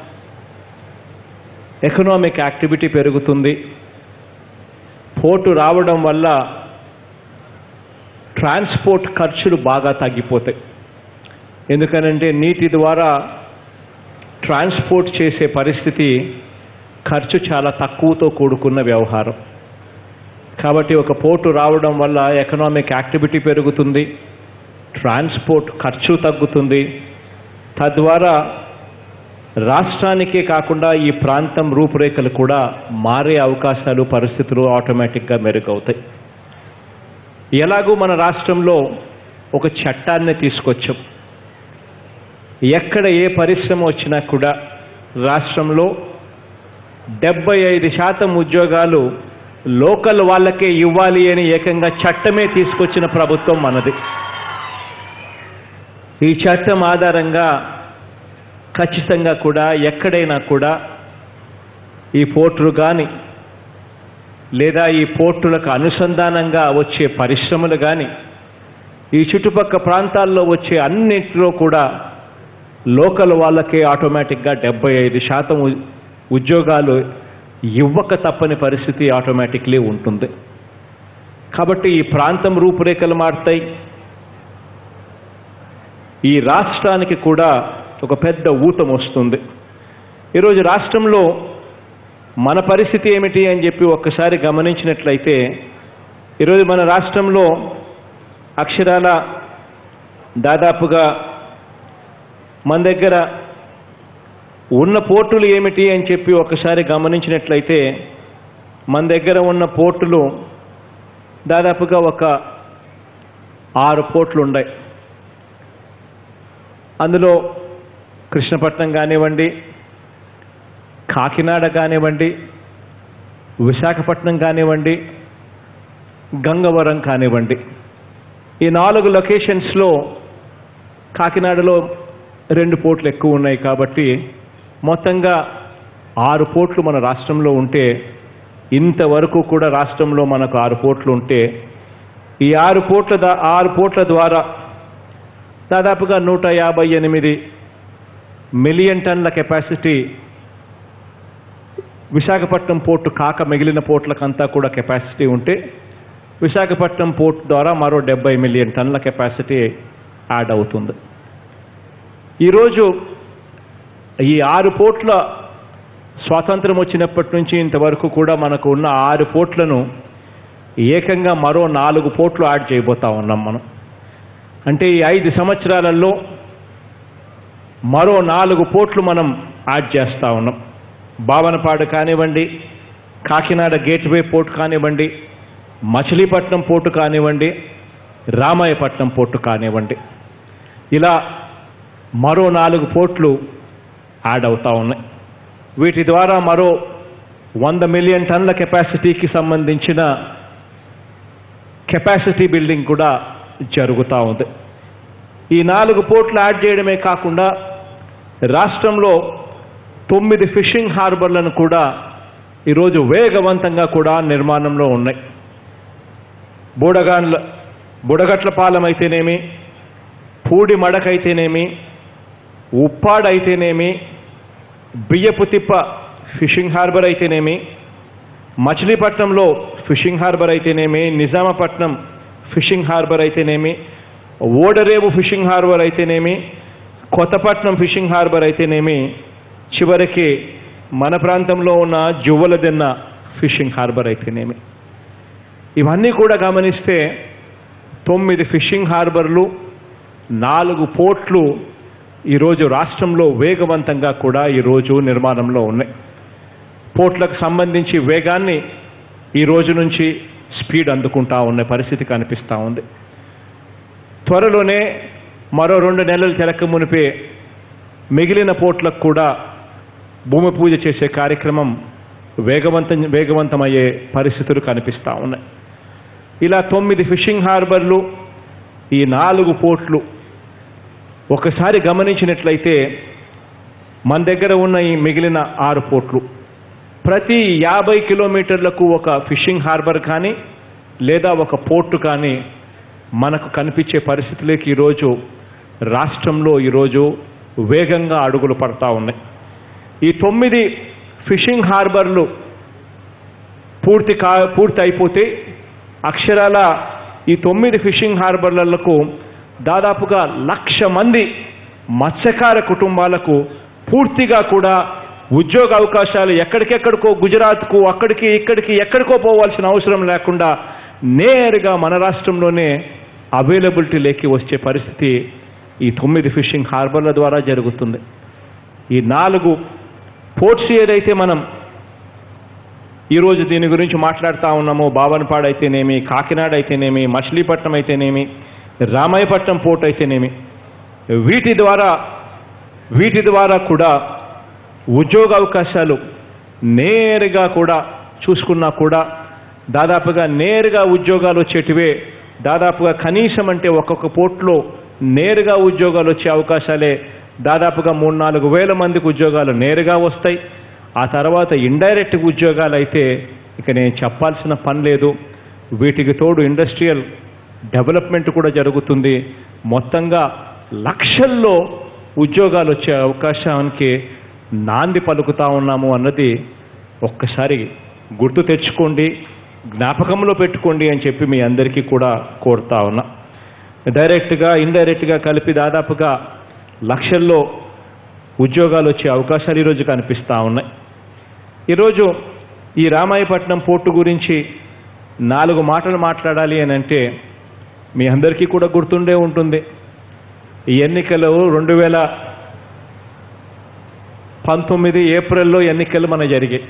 ఎకనామిక్ యాక్టివిటీ పెరుగుతుంది పోర్టు రావడం వల్ల ట్రాన్స్పోర్ట్ ఖర్చులు బాగా తగ్గిపోతాయి ఎందుకనంటే నీటి ద్వారా ట్రాన్స్పోర్ట్ చేసే పరిస్థితి ఖర్చు చాలా తక్కువతో కూడుకున్న వ్యవహారం కాబట్టి ఒక పోర్టు రావడం వల్ల ఎకనామిక్ యాక్టివిటీ పెరుగుతుంది ట్రాన్స్పోర్ట్ ఖర్చు తగ్గుతుంది తద్వారా రాష్ట్రానికే కాకుండా ఈ ప్రాంతం రూపురేఖలు కూడా మారే అవకాశాలు పరిస్థితులు ఆటోమేటిక్గా మెరుగవుతాయి ఎలాగూ మన రాష్ట్రంలో ఒక చట్టాన్ని తీసుకొచ్చాం ఎక్కడ ఏ పరిశ్రమ వచ్చినా కూడా రాష్ట్రంలో డెబ్బై ఐదు శాతం ఉద్యోగాలు లోకల్ వాళ్ళకే ఇవ్వాలి అని ఏకంగా చట్టమే తీసుకొచ్చిన ప్రభుత్వం మనది ఈ చట్టం ఆధారంగా ఖచ్చితంగా కూడా ఎక్కడైనా కూడా ఈ పోర్టులు కానీ లేదా ఈ పోర్టులకు అనుసంధానంగా వచ్చే పరిశ్రమలు కానీ ఈ చుట్టుపక్క ప్రాంతాల్లో వచ్చే అన్నింటిలో కూడా లోకల్ వాళ్ళకే ఆటోమేటిక్గా డెబ్బై ఐదు శాతం ఉ- ఉద్యోగాలు ఇవ్వక తప్పని పరిస్థితి ఆటోమేటిక్లీ ఉంటుంది కాబట్టి ఈ ప్రాంతం రూపురేఖలు మారుతాయి ఈ రాష్ట్రానికి కూడా ఒక పెద్ద ఊతం వస్తుంది ఈరోజు రాష్ట్రంలో మన పరిస్థితి ఏమిటి అని చెప్పి ఒక్కసారి గమనించినట్లయితే ఈరోజు మన రాష్ట్రంలో అక్షరాల దాదాపుగా మన దగ్గర ఉన్న పోర్టులు ఏమిటి అని చెప్పి ఒకసారి గమనించినట్లయితే మన దగ్గర ఉన్న పోర్టులు దాదాపుగా ఒక ఆరు పోర్టులు ఉన్నాయి అందులో కృష్ణపట్నం కానివ్వండి కాకినాడ కానివ్వండి విశాఖపట్నం కానివ్వండి గంగవరం కానివ్వండి ఈ నాలుగు లొకేషన్స్లో కాకినాడలో రెండు పోర్ట్లు ఎక్కువ ఉన్నాయి కాబట్టి మొత్తంగా ఆరు పోర్ట్లు మన రాష్ట్రంలో ఉంటే ఇంతవరకు కూడా రాష్ట్రంలో మనకు ఆరు పోర్ట్లు ఉంటే ఈ ఆరు పోర్ట్ల దా ఆరు పోర్ట్ల ద్వారా దాదాపుగా నూట యాభై ఎనిమిది మిలియన్ టన్ల కెపాసిటీ విశాఖపట్నం పోర్టు కాక మిగిలిన పోర్ట్లకంతా కూడా కెపాసిటీ ఉంటే విశాఖపట్నం పోర్ట్ ద్వారా మరో డెబ్బై మిలియన్ టన్ల కెపాసిటీ యాడ్ అవుతుంది ఈరోజు ఈ ఆరు పోర్ట్ల స్వాతంత్రం వచ్చినప్పటి నుంచి ఇంతవరకు కూడా మనకు ఉన్న ఆరు పోర్ట్లను ఏకంగా మరో నాలుగు పోర్ట్లు యాడ్ చేయబోతా ఉన్నాం మనం అంటే ఈ ఐదు సంవత్సరాలలో మరో నాలుగు పోర్ట్లు మనం యాడ్ చేస్తూ ఉన్నాం బావనపాడు కానివ్వండి కాకినాడ గేట్వే పోర్ట్ కానివ్వండి మచిలీపట్నం పోర్టు కానివ్వండి రామాయపట్నం పోర్టు కానివ్వండి ఇలా మరో నాలుగు పోర్ట్లు యాడ్ అవుతా ఉన్నాయి వీటి ద్వారా మరో వంద మిలియన్ టన్ల కెపాసిటీకి సంబంధించిన కెపాసిటీ బిల్డింగ్ కూడా జరుగుతూ ఉంది ఈ నాలుగు పోర్ట్లు యాడ్ చేయడమే కాకుండా రాష్ట్రంలో తొమ్మిది ఫిషింగ్ హార్బర్లను కూడా ఈరోజు వేగవంతంగా కూడా నిర్మాణంలో ఉన్నాయి బూడగాండ్ల బుడగట్ల పాలెం అయితేనేమి పూడి మడకైతేనేమి ఉప్పాడ్ అయితేనేమి బియ్యపు తిప్ప ఫిషింగ్ హార్బర్ అయితేనేమి మచిలీపట్నంలో ఫిషింగ్ హార్బర్ అయితేనేమి నిజామపట్నం ఫిషింగ్ హార్బర్ అయితేనేమి ఓడరేవు ఫిషింగ్ హార్బర్ అయితేనేమి కొత్తపట్నం ఫిషింగ్ హార్బర్ అయితేనేమి చివరికి మన ప్రాంతంలో ఉన్న జువ్వలదెన్న ఫిషింగ్ హార్బర్ అయితేనేమి ఇవన్నీ కూడా గమనిస్తే తొమ్మిది ఫిషింగ్ హార్బర్లు నాలుగు పోర్ట్లు ఈరోజు రాష్ట్రంలో వేగవంతంగా కూడా ఈరోజు నిర్మాణంలో ఉన్నాయి పోర్ట్లకు సంబంధించి వేగాన్ని ఈ రోజు నుంచి స్పీడ్ అందుకుంటా ఉన్న పరిస్థితి కనిపిస్తూ ఉంది త్వరలోనే మరో రెండు నెలలు తెలక మునిపే మిగిలిన పోర్ట్లకు కూడా భూమి పూజ చేసే కార్యక్రమం వేగవంతం వేగవంతమయ్యే పరిస్థితులు కనిపిస్తూ ఉన్నాయి ఇలా తొమ్మిది ఫిషింగ్ హార్బర్లు ఈ నాలుగు పోర్ట్లు ఒకసారి గమనించినట్లయితే మన దగ్గర ఉన్న ఈ మిగిలిన ఆరు పోర్ట్లు ప్రతి యాభై కిలోమీటర్లకు ఒక ఫిషింగ్ హార్బర్ కానీ లేదా ఒక పోర్టు కానీ మనకు కనిపించే పరిస్థితులకి ఈరోజు రాష్ట్రంలో ఈరోజు వేగంగా అడుగులు పడతా ఉన్నాయి ఈ తొమ్మిది ఫిషింగ్ హార్బర్లు పూర్తి కా పూర్తి అయిపోతే అక్షరాల ఈ తొమ్మిది ఫిషింగ్ హార్బర్లకు దాదాపుగా లక్ష మంది మత్స్యకార కుటుంబాలకు పూర్తిగా కూడా ఉద్యోగ అవకాశాలు ఎక్కడికెక్కడికో గుజరాత్కు అక్కడికి ఇక్కడికి ఎక్కడికో పోవాల్సిన అవసరం లేకుండా నేరుగా మన రాష్ట్రంలోనే అవైలబిలిటీ లేకి వచ్చే పరిస్థితి ఈ తొమ్మిది ఫిషింగ్ హార్బర్ల ద్వారా జరుగుతుంది ఈ నాలుగు పోర్ట్స్ ఏదైతే మనం ఈరోజు దీని గురించి మాట్లాడుతూ ఉన్నాము బావనపాడు అయితేనేమి కాకినాడ అయితేనేమి మచిలీపట్నం అయితేనేమి రామాయపట్నం పోర్ట్ అయితేనేమి వీటి ద్వారా వీటి ద్వారా కూడా ఉద్యోగ అవకాశాలు నేరుగా కూడా చూసుకున్నా కూడా దాదాపుగా నేరుగా ఉద్యోగాలు వచ్చేటివే దాదాపుగా కనీసం అంటే ఒక్కొక్క పోర్ట్లో నేరుగా ఉద్యోగాలు వచ్చే అవకాశాలే దాదాపుగా మూడు నాలుగు వేల మందికి ఉద్యోగాలు నేరుగా వస్తాయి ఆ తర్వాత ఇండైరెక్ట్ ఉద్యోగాలు అయితే ఇక నేను చెప్పాల్సిన పని లేదు వీటికి తోడు ఇండస్ట్రియల్ డెవలప్మెంట్ కూడా జరుగుతుంది మొత్తంగా లక్షల్లో ఉద్యోగాలు వచ్చే అవకాశానికి నాంది పలుకుతా ఉన్నాము అన్నది ఒక్కసారి గుర్తు తెచ్చుకోండి జ్ఞాపకంలో పెట్టుకోండి అని చెప్పి మీ అందరికీ కూడా కోరుతా ఉన్నా డైరెక్ట్గా ఇండైరెక్ట్గా కలిపి దాదాపుగా లక్షల్లో ఉద్యోగాలు వచ్చే అవకాశాలు ఈరోజు కనిపిస్తూ ఉన్నాయి ఈరోజు ఈ రామాయపట్నం పోర్టు గురించి నాలుగు మాటలు మాట్లాడాలి అని అంటే మీ అందరికీ కూడా గుర్తుండే ఉంటుంది ఈ ఎన్నికలు రెండు వేల పంతొమ్మిది ఏప్రిల్లో ఎన్నికలు మన జరిగాయి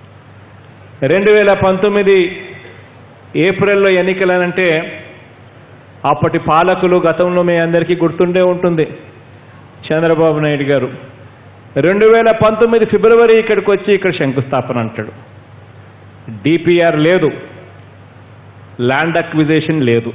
రెండు వేల పంతొమ్మిది ఏప్రిల్లో ఎన్నికలనంటే అప్పటి పాలకులు గతంలో మీ అందరికీ గుర్తుండే ఉంటుంది చంద్రబాబు నాయుడు గారు రెండు వేల పంతొమ్మిది ఫిబ్రవరి ఇక్కడికి వచ్చి ఇక్కడ శంకుస్థాపన అంటాడు డిపిఆర్ లేదు ల్యాండ్ అక్విజేషన్ లేదు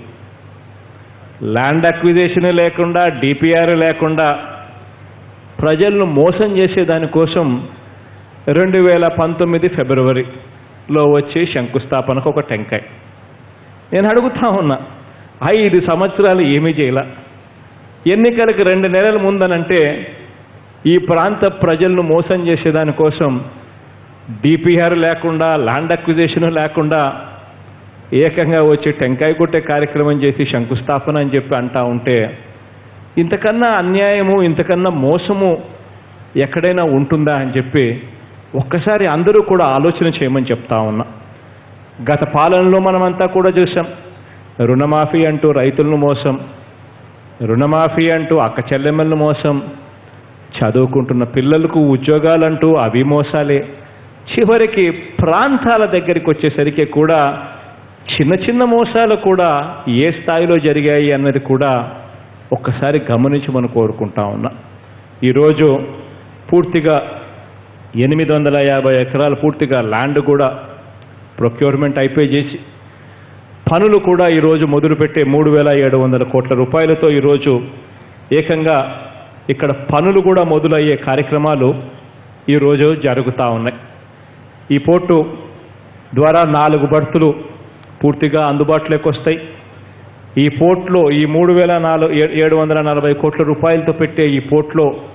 ల్యాండ్ అక్విజేషన్ లేకుండా డిపిఆర్ లేకుండా ప్రజలను మోసం చేసే దానికోసం రెండు వేల పంతొమ్మిది ఫిబ్రవరిలో వచ్చి శంకుస్థాపనకు ఒక టెంకాయ్ నేను అడుగుతా ఉన్నా ఐదు సంవత్సరాలు ఏమీ చేయాల ఎన్నికలకు రెండు నెలల ముందనంటే ఈ ప్రాంత ప్రజలను మోసం చేసేదానికోసం డిపిఆర్ లేకుండా ల్యాండ్ అక్విజేషన్ లేకుండా ఏకంగా వచ్చి టెంకాయ కొట్టే కార్యక్రమం చేసి శంకుస్థాపన అని చెప్పి అంటా ఉంటే ఇంతకన్నా అన్యాయము ఇంతకన్నా మోసము ఎక్కడైనా ఉంటుందా అని చెప్పి ఒక్కసారి అందరూ కూడా ఆలోచన చేయమని చెప్తా ఉన్నా గత పాలనలో మనమంతా కూడా చూసాం రుణమాఫీ అంటూ రైతులను మోసం రుణమాఫీ అంటూ అక్క చెల్లెమ్మలను మోసం చదువుకుంటున్న పిల్లలకు ఉద్యోగాలంటూ అవి మోసాలే చివరికి ప్రాంతాల దగ్గరికి వచ్చేసరికి కూడా చిన్న చిన్న మోసాలు కూడా ఏ స్థాయిలో జరిగాయి అన్నది కూడా ఒక్కసారి గమనించి మనం కోరుకుంటా ఉన్నా ఈరోజు పూర్తిగా ఎనిమిది వందల యాభై ఎకరాలు పూర్తిగా ల్యాండ్ కూడా ప్రొక్యూర్మెంట్ అయిపోయి చేసి పనులు కూడా ఈరోజు మొదలుపెట్టే మూడు వేల ఏడు వందల కోట్ల రూపాయలతో ఈరోజు ఏకంగా ఇక్కడ పనులు కూడా మొదలయ్యే కార్యక్రమాలు ఈరోజు జరుగుతూ ఉన్నాయి ఈ పోర్టు ద్వారా నాలుగు బర్తులు పూర్తిగా అందుబాటులోకి వస్తాయి ఈ పోర్ట్లో ఈ మూడు వేల నాలుగు ఏడు వందల నలభై కోట్ల రూపాయలతో పెట్టే ఈ పోర్ట్లో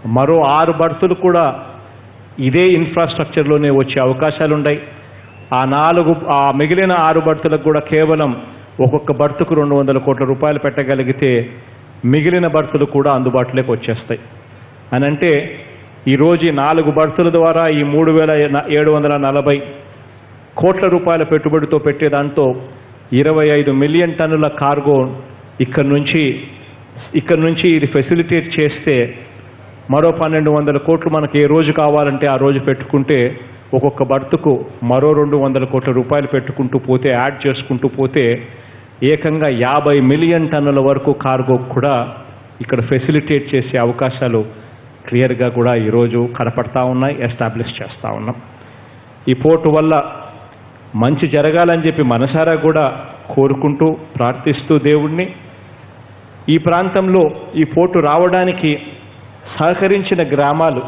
మరో ఆరు బర్తులు కూడా ఇదే ఇన్ఫ్రాస్ట్రక్చర్లోనే వచ్చే అవకాశాలు ఉన్నాయి ఆ నాలుగు ఆ మిగిలిన ఆరు బర్తులకు కూడా కేవలం ఒక్కొక్క బర్తుకు రెండు వందల కోట్ల రూపాయలు పెట్టగలిగితే మిగిలిన బర్తులు కూడా అందుబాటులోకి వచ్చేస్తాయి అని అంటే ఈరోజు ఈ నాలుగు బర్తుల ద్వారా ఈ మూడు వేల ఏడు వందల నలభై కోట్ల రూపాయల పెట్టుబడితో పెట్టే దాంతో ఇరవై ఐదు మిలియన్ టన్నుల కార్గో ఇక్కడ నుంచి ఇక్కడ నుంచి ఇది ఫెసిలిటేట్ చేస్తే మరో పన్నెండు వందల కోట్లు మనకి ఏ రోజు కావాలంటే ఆ రోజు పెట్టుకుంటే ఒక్కొక్క బర్తుకు మరో రెండు వందల కోట్ల రూపాయలు పెట్టుకుంటూ పోతే యాడ్ చేసుకుంటూ పోతే ఏకంగా యాభై మిలియన్ టన్నుల వరకు కార్గో కూడా ఇక్కడ ఫెసిలిటేట్ చేసే అవకాశాలు క్లియర్గా కూడా ఈరోజు కనపడతా ఉన్నాయి ఎస్టాబ్లిష్ చేస్తూ ఉన్నాం ఈ పోర్టు వల్ల మంచి జరగాలని చెప్పి మనసారా కూడా కోరుకుంటూ ప్రార్థిస్తూ దేవుణ్ణి ఈ ప్రాంతంలో ఈ పోర్టు రావడానికి సహకరించిన గ్రామాలు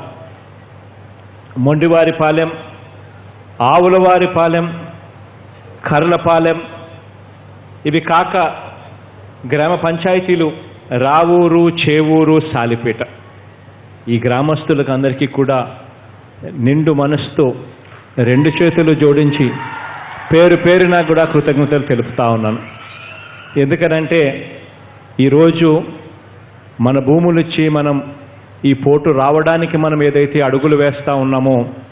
మొండివారిపాలెం ఆవులవారిపాలెం కర్లపాలెం ఇవి కాక గ్రామ పంచాయతీలు రావూరు చేవూరు సాలిపేట ఈ గ్రామస్తులకు అందరికీ కూడా నిండు మనసుతో రెండు చేతులు జోడించి పేరు పేరున కూడా కృతజ్ఞతలు తెలుపుతా ఉన్నాను ఎందుకనంటే ఈరోజు మన భూములు ఇచ్చి మనం ఈ పోటు రావడానికి మనం ఏదైతే అడుగులు వేస్తూ ఉన్నామో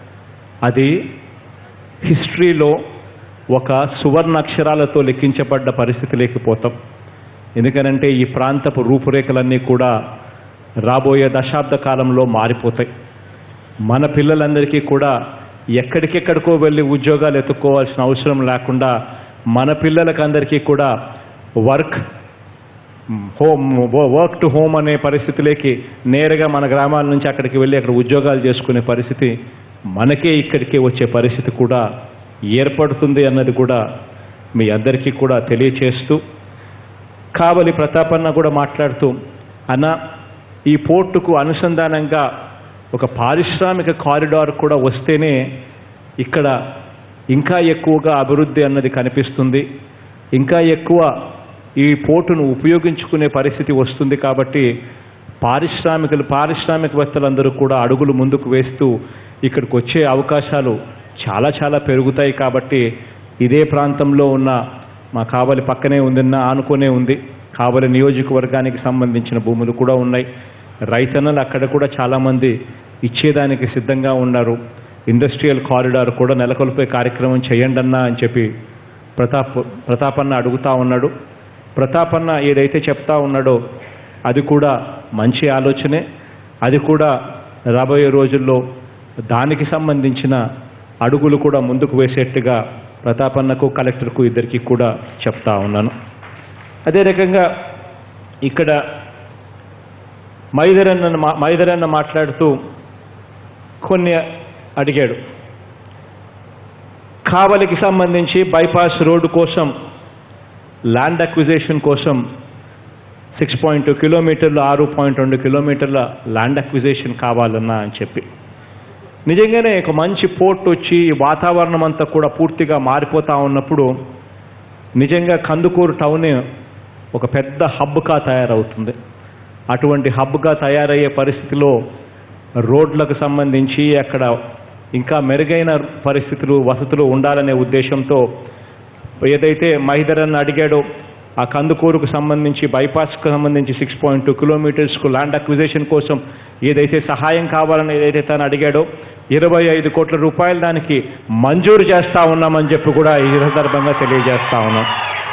అది హిస్టరీలో ఒక సువర్ణ అక్షరాలతో లెక్కించబడ్డ పరిస్థితి లేకపోతాం ఎందుకనంటే ఈ ప్రాంతపు రూపురేఖలన్నీ కూడా రాబోయే దశాబ్ద కాలంలో మారిపోతాయి మన పిల్లలందరికీ కూడా ఎక్కడికెక్కడికో వెళ్ళి ఉద్యోగాలు ఎత్తుక్కోవాల్సిన అవసరం లేకుండా మన పిల్లలకి అందరికీ కూడా work home work to home అనే పరిస్థితిలోకి నేరుగా మన గ్రామాల నుంచి అక్కడికి వెళ్ళి అక్కడ ఉద్యోగాలు చేసుకునే పరిస్థితి మనకే ఇక్కడికి వచ్చే పరిస్థితి కూడా ఏర్పడుతుంది అన్నది కూడా మీ అందరికీ కూడా తెలియచేస్తూ కావలి ప్రతాపన్న కూడా మాట్లాడుతూ అన్న ఈ పోర్టుకు అనుసంధానంగా ఒక పారిశ్రామిక కారిడార్ కూడా వస్తేనే ఇక్కడ ఇంకా ఎక్కువగా అభివృద్ధి అన్నది కనిపిస్తుంది ఇంకా ఎక్కువ ఈ పోర్టును ఉపయోగించుకునే పరిస్థితి వస్తుంది కాబట్టి పారిశ్రామికలు పారిశ్రామికవేత్తలందరూ కూడా అడుగులు ముందుకు వేస్తూ ఇక్కడికి వచ్చే అవకాశాలు చాలా చాలా పెరుగుతాయి కాబట్టి ఇదే ప్రాంతంలో ఉన్న మా కావలి పక్కనే ఉందన్న ఆనుకునే ఉంది కావలి నియోజకవర్గానికి సంబంధించిన భూములు కూడా ఉన్నాయి రైతన్నలు అక్కడ కూడా చాలామంది ఇచ్చేదానికి సిద్ధంగా ఉన్నారు ఇండస్ట్రియల్ కారిడార్ కూడా నెలకొల్పే కార్యక్రమం చేయండి అన్నా అని చెప్పి ప్రతాప్ ప్రతాపన్న అడుగుతా ఉన్నాడు ప్రతాపన్న ఏదైతే చెప్తా ఉన్నాడో అది కూడా మంచి ఆలోచనే అది కూడా రాబోయే రోజుల్లో దానికి సంబంధించిన అడుగులు కూడా ముందుకు వేసేట్టుగా ప్రతాపన్నకు కలెక్టర్కు ఇద్దరికి కూడా చెప్తా ఉన్నాను అదే రకంగా ఇక్కడ మైదరన్న మా- మైదరన్న మాట్లాడుతూ కొన్ని అడిగాడు కావలికి సంబంధించి బైపాస్ రోడ్డు కోసం ల్యాండ్ అక్విజిషన్ కోసం సిక్స్ పాయింట్ టూ కిలోమీటర్లు ఆరు పాయింట్ రెండు కిలోమీటర్ల ల్యాండ్ అక్విజిషన్ కావాలన్నా అని చెప్పి నిజంగానే ఒక మంచి పోర్ట్ వచ్చి ఈ వాతావరణం అంతా కూడా పూర్తిగా మారిపోతా ఉన్నప్పుడు నిజంగా కందుకూరు టౌన్ ఒక పెద్ద హబ్గా తయారవుతుంది అటువంటి హబ్గా తయారయ్యే పరిస్థితిలో రోడ్లకు సంబంధించి అక్కడ ఇంకా మెరుగైన పరిస్థితులు వసతులు ఉండాలనే ఉద్దేశంతో ఏదైతే మహిదరన్ అడిగాడో ఆ కందుకూరుకు సంబంధించి బైపాస్కు సంబంధించి సిక్స్ పాయింట్ టూ కిలోమీటర్స్కు ల్యాండ్ అక్విజిషన్ కోసం ఏదైతే సహాయం కావాలని ఏదైతే తను అడిగాడో ఇరవై ఐదు కోట్ల రూపాయలు దానికి మంజూరు చేస్తా ఉన్నామని చెప్పి కూడా ఈ సందర్భంగా తెలియజేస్తా ఉన్నాం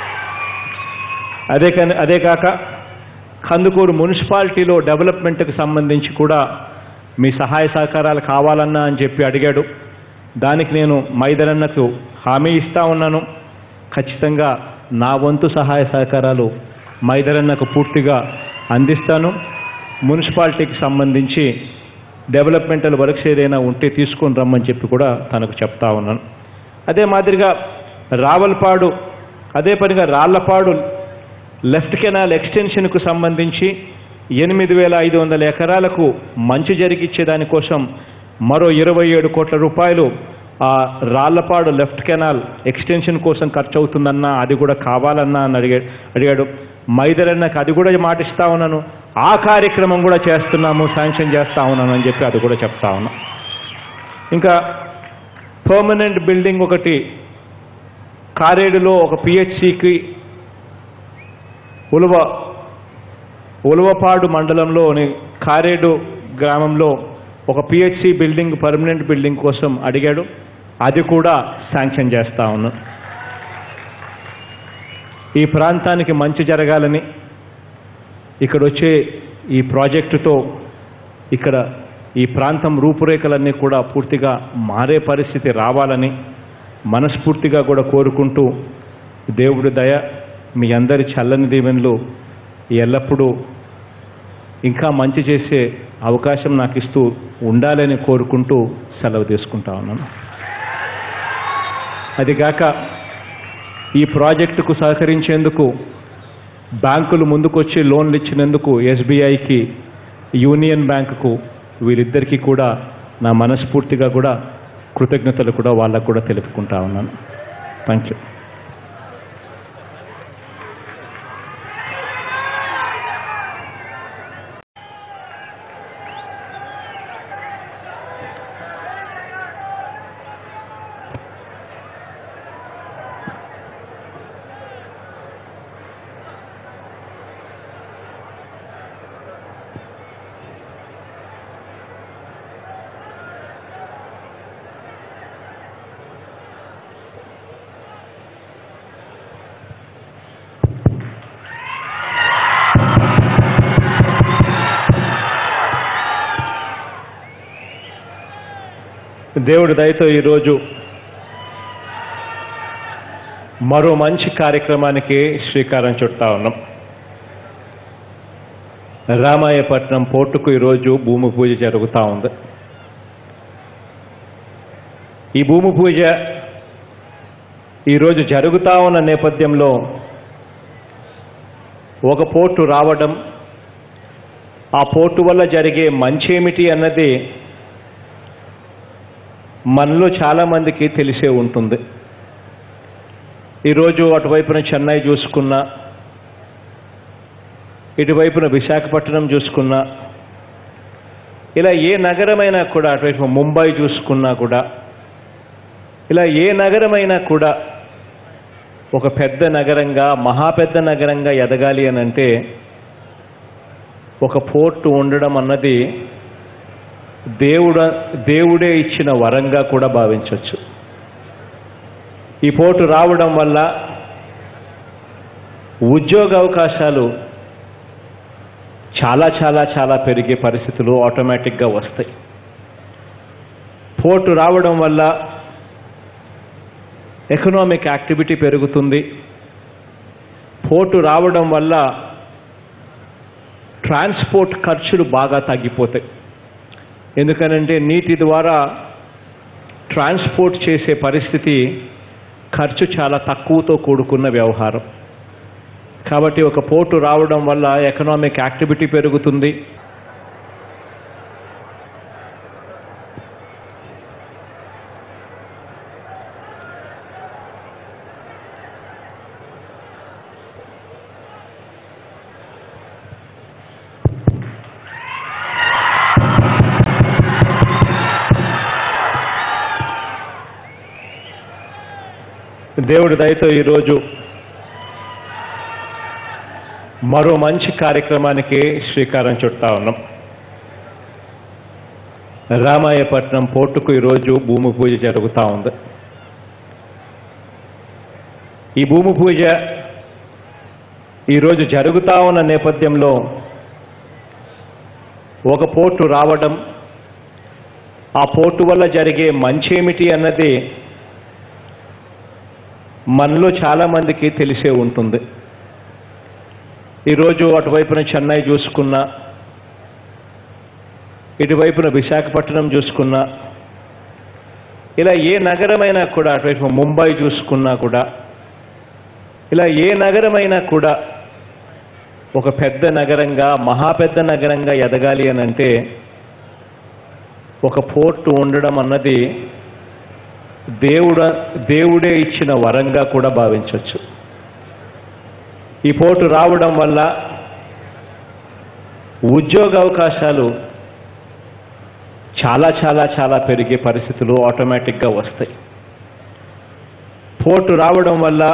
అదే కానీ అదే కాక కందుకూరు మున్సిపాలిటీలో డెవలప్మెంట్కి సంబంధించి కూడా మీ సహాయ సహకారాలు కావాలన్నా అని చెప్పి అడిగాడు దానికి నేను మైదరన్నకు హామీ ఇస్తా ఉన్నాను ఖచ్చితంగా నా వంతు సహాయ సహకారాలు మైదరన్నకు పూర్తిగా అందిస్తాను మున్సిపాలిటీకి సంబంధించి డెవలప్మెంటల్ వర్క్స్ ఏదైనా ఉంటే తీసుకొని రమ్మని చెప్పి కూడా తనకు చెప్తా ఉన్నాను అదే మాదిరిగా రావల్పాడు అదే పనిగా రాళ్లపాడు లెఫ్ట్ కెనాల్ ఎక్స్టెన్షన్కు సంబంధించి ఎనిమిది వేల ఐదు వందల ఎకరాలకు మంచి జరిగిచ్చే దానికోసం మరో ఇరవై ఏడు కోట్ల రూపాయలు ఆ రాళ్లపాడు లెఫ్ట్ కెనాల్ ఎక్స్టెన్షన్ కోసం ఖర్చు అవుతుందన్నా అది కూడా కావాలన్నా అని అడిగా అడిగాడు మైదరన్నకు అది కూడా మాటిస్తా ఉన్నాను ఆ కార్యక్రమం కూడా చేస్తున్నాము శాంక్షన్ చేస్తా ఉన్నానని చెప్పి అది కూడా చెప్తా ఉన్నా ఇంకా పర్మనెంట్ బిల్డింగ్ ఒకటి కారేడులో ఒక పిహెచ్సికి ఉలువ ఉలువపాడు మండలంలోని కారేడు గ్రామంలో ఒక పిహెచ్సి బిల్డింగ్ పర్మనెంట్ బిల్డింగ్ కోసం అడిగాడు అది కూడా శాంక్షన్ చేస్తా ఉన్నాం ఈ ప్రాంతానికి మంచి జరగాలని ఇక్కడ వచ్చే ఈ ప్రాజెక్టుతో ఇక్కడ ఈ ప్రాంతం రూపురేఖలన్నీ కూడా పూర్తిగా మారే పరిస్థితి రావాలని మనస్ఫూర్తిగా కూడా కోరుకుంటూ దేవుడి దయ మీ అందరి చల్లని దీవెనలు ఎల్లప్పుడూ ఇంకా మంచి చేసే అవకాశం నాకు ఇస్తూ ఉండాలని కోరుకుంటూ సెలవు తీసుకుంటా ఉన్నాను అదిగాక ఈ ప్రాజెక్టుకు సహకరించేందుకు బ్యాంకులు ముందుకొచ్చి లోన్లు ఇచ్చినందుకు ఎస్బీఐకి యూనియన్ బ్యాంకుకు వీరిద్దరికీ కూడా నా మనస్ఫూర్తిగా కూడా కృతజ్ఞతలు కూడా వాళ్ళకు కూడా తెలుపుకుంటా ఉన్నాను థ్యాంక్ యూ దేవుడి దయతో ఈరోజు మరో మంచి కార్యక్రమానికి శ్రీకారం చుట్టా ఉన్నాం రామాయపట్నం పోర్టుకు ఈరోజు భూమి పూజ జరుగుతూ ఉంది ఈ భూమి పూజ ఈరోజు జరుగుతూ ఉన్న నేపథ్యంలో ఒక పోర్టు రావడం ఆ పోర్టు వల్ల జరిగే మంచేమిటి అన్నది మనలో చాలామందికి తెలిసే ఉంటుంది ఈరోజు అటువైపున చెన్నై చూసుకున్నా ఇటువైపున విశాఖపట్నం చూసుకున్నా ఇలా ఏ నగరమైనా కూడా అటువైపు ముంబై చూసుకున్నా కూడా ఇలా ఏ నగరమైనా కూడా ఒక పెద్ద నగరంగా మహా పెద్ద నగరంగా ఎదగాలి అని అంటే ఒక పోర్టు ఉండడం అన్నది దేవుడ దేవుడే ఇచ్చిన వరంగా కూడా భావించవచ్చు ఈ పోటు రావడం వల్ల ఉద్యోగ అవకాశాలు చాలా చాలా చాలా పెరిగే పరిస్థితులు ఆటోమేటిక్గా వస్తాయి పోర్టు రావడం వల్ల ఎకనామిక్ యాక్టివిటీ పెరుగుతుంది పోర్టు రావడం వల్ల ట్రాన్స్పోర్ట్ ఖర్చులు బాగా తగ్గిపోతాయి ఎందుకనంటే నీటి ద్వారా ట్రాన్స్పోర్ట్ చేసే పరిస్థితి ఖర్చు చాలా తక్కువతో కూడుకున్న వ్యవహారం కాబట్టి ఒక పోర్టు రావడం వల్ల ఎకనామిక్ యాక్టివిటీ పెరుగుతుంది దేవుడి దయతో ఈరోజు మరో మంచి కార్యక్రమానికి శ్రీకారం చుట్టా ఉన్నాం రామాయపట్నం పోర్టుకు ఈరోజు భూమి పూజ జరుగుతూ ఉంది ఈ భూమి పూజ ఈరోజు జరుగుతూ ఉన్న నేపథ్యంలో ఒక పోర్టు రావడం ఆ పోర్టు వల్ల జరిగే మంచేమిటి అన్నది మనలో చాలామందికి తెలిసే ఉంటుంది ఈరోజు అటువైపున చెన్నై చూసుకున్నా ఇటువైపున విశాఖపట్నం చూసుకున్నా ఇలా ఏ నగరమైనా కూడా అటువైపు ముంబై చూసుకున్నా కూడా ఇలా ఏ నగరమైనా కూడా ఒక పెద్ద నగరంగా మహా పెద్ద నగరంగా ఎదగాలి అని అంటే ఒక పోర్టు ఉండడం అన్నది దేవుడ దేవుడే ఇచ్చిన వరంగా కూడా భావించవచ్చు ఈ పోటు రావడం వల్ల ఉద్యోగ అవకాశాలు చాలా చాలా చాలా పెరిగే పరిస్థితులు ఆటోమేటిక్గా వస్తాయి పోర్టు రావడం వల్ల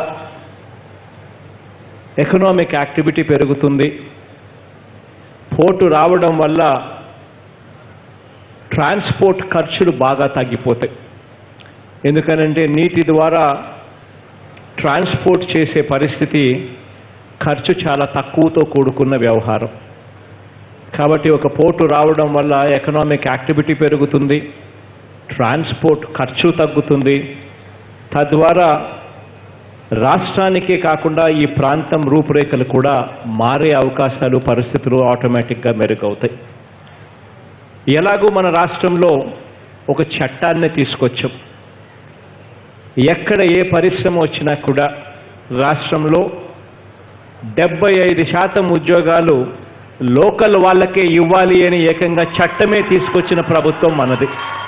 ఎకనామిక్ యాక్టివిటీ పెరుగుతుంది పోర్టు రావడం వల్ల ట్రాన్స్పోర్ట్ ఖర్చులు బాగా తగ్గిపోతాయి ఎందుకనంటే నీటి ద్వారా ట్రాన్స్పోర్ట్ చేసే పరిస్థితి ఖర్చు చాలా తక్కువతో కూడుకున్న వ్యవహారం కాబట్టి ఒక పోర్టు రావడం వల్ల ఎకనామిక్ యాక్టివిటీ పెరుగుతుంది ట్రాన్స్పోర్ట్ ఖర్చు తగ్గుతుంది తద్వారా రాష్ట్రానికే కాకుండా ఈ ప్రాంతం రూపురేఖలు కూడా మారే అవకాశాలు పరిస్థితులు ఆటోమేటిక్గా మెరుగవుతాయి ఎలాగూ మన రాష్ట్రంలో ఒక చట్టాన్ని తీసుకొచ్చాం ఎక్కడ ఏ పరిశ్రమ వచ్చినా కూడా రాష్ట్రంలో డెబ్బై ఐదు శాతం ఉద్యోగాలు లోకల్ వాళ్ళకే ఇవ్వాలి అని ఏకంగా చట్టమే తీసుకొచ్చిన ప్రభుత్వం మనది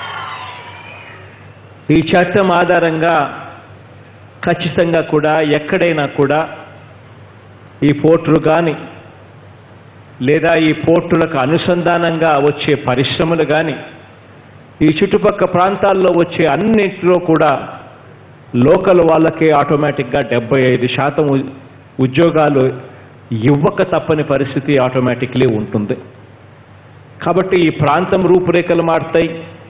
ఈ చట్టం ఆధారంగా ఖచ్చితంగా కూడా ఎక్కడైనా కూడా ఈ పోర్టులు కానీ లేదా ఈ పోర్టులకు అనుసంధానంగా వచ్చే పరిశ్రమలు కానీ ఈ చుట్టుపక్కల ప్రాంతాల్లో వచ్చే అన్నింటిలో కూడా లోకల్ వాళ్ళకే ఆటోమేటిక్గా డెబ్బై ఐదు శాతం ఉ- ఉద్యోగాలు ఇవ్వక తప్పని పరిస్థితి ఆటోమేటిక్లీ ఉంటుంది కాబట్టి ఈ ప్రాంతం రూపురేఖలు మారుతాయి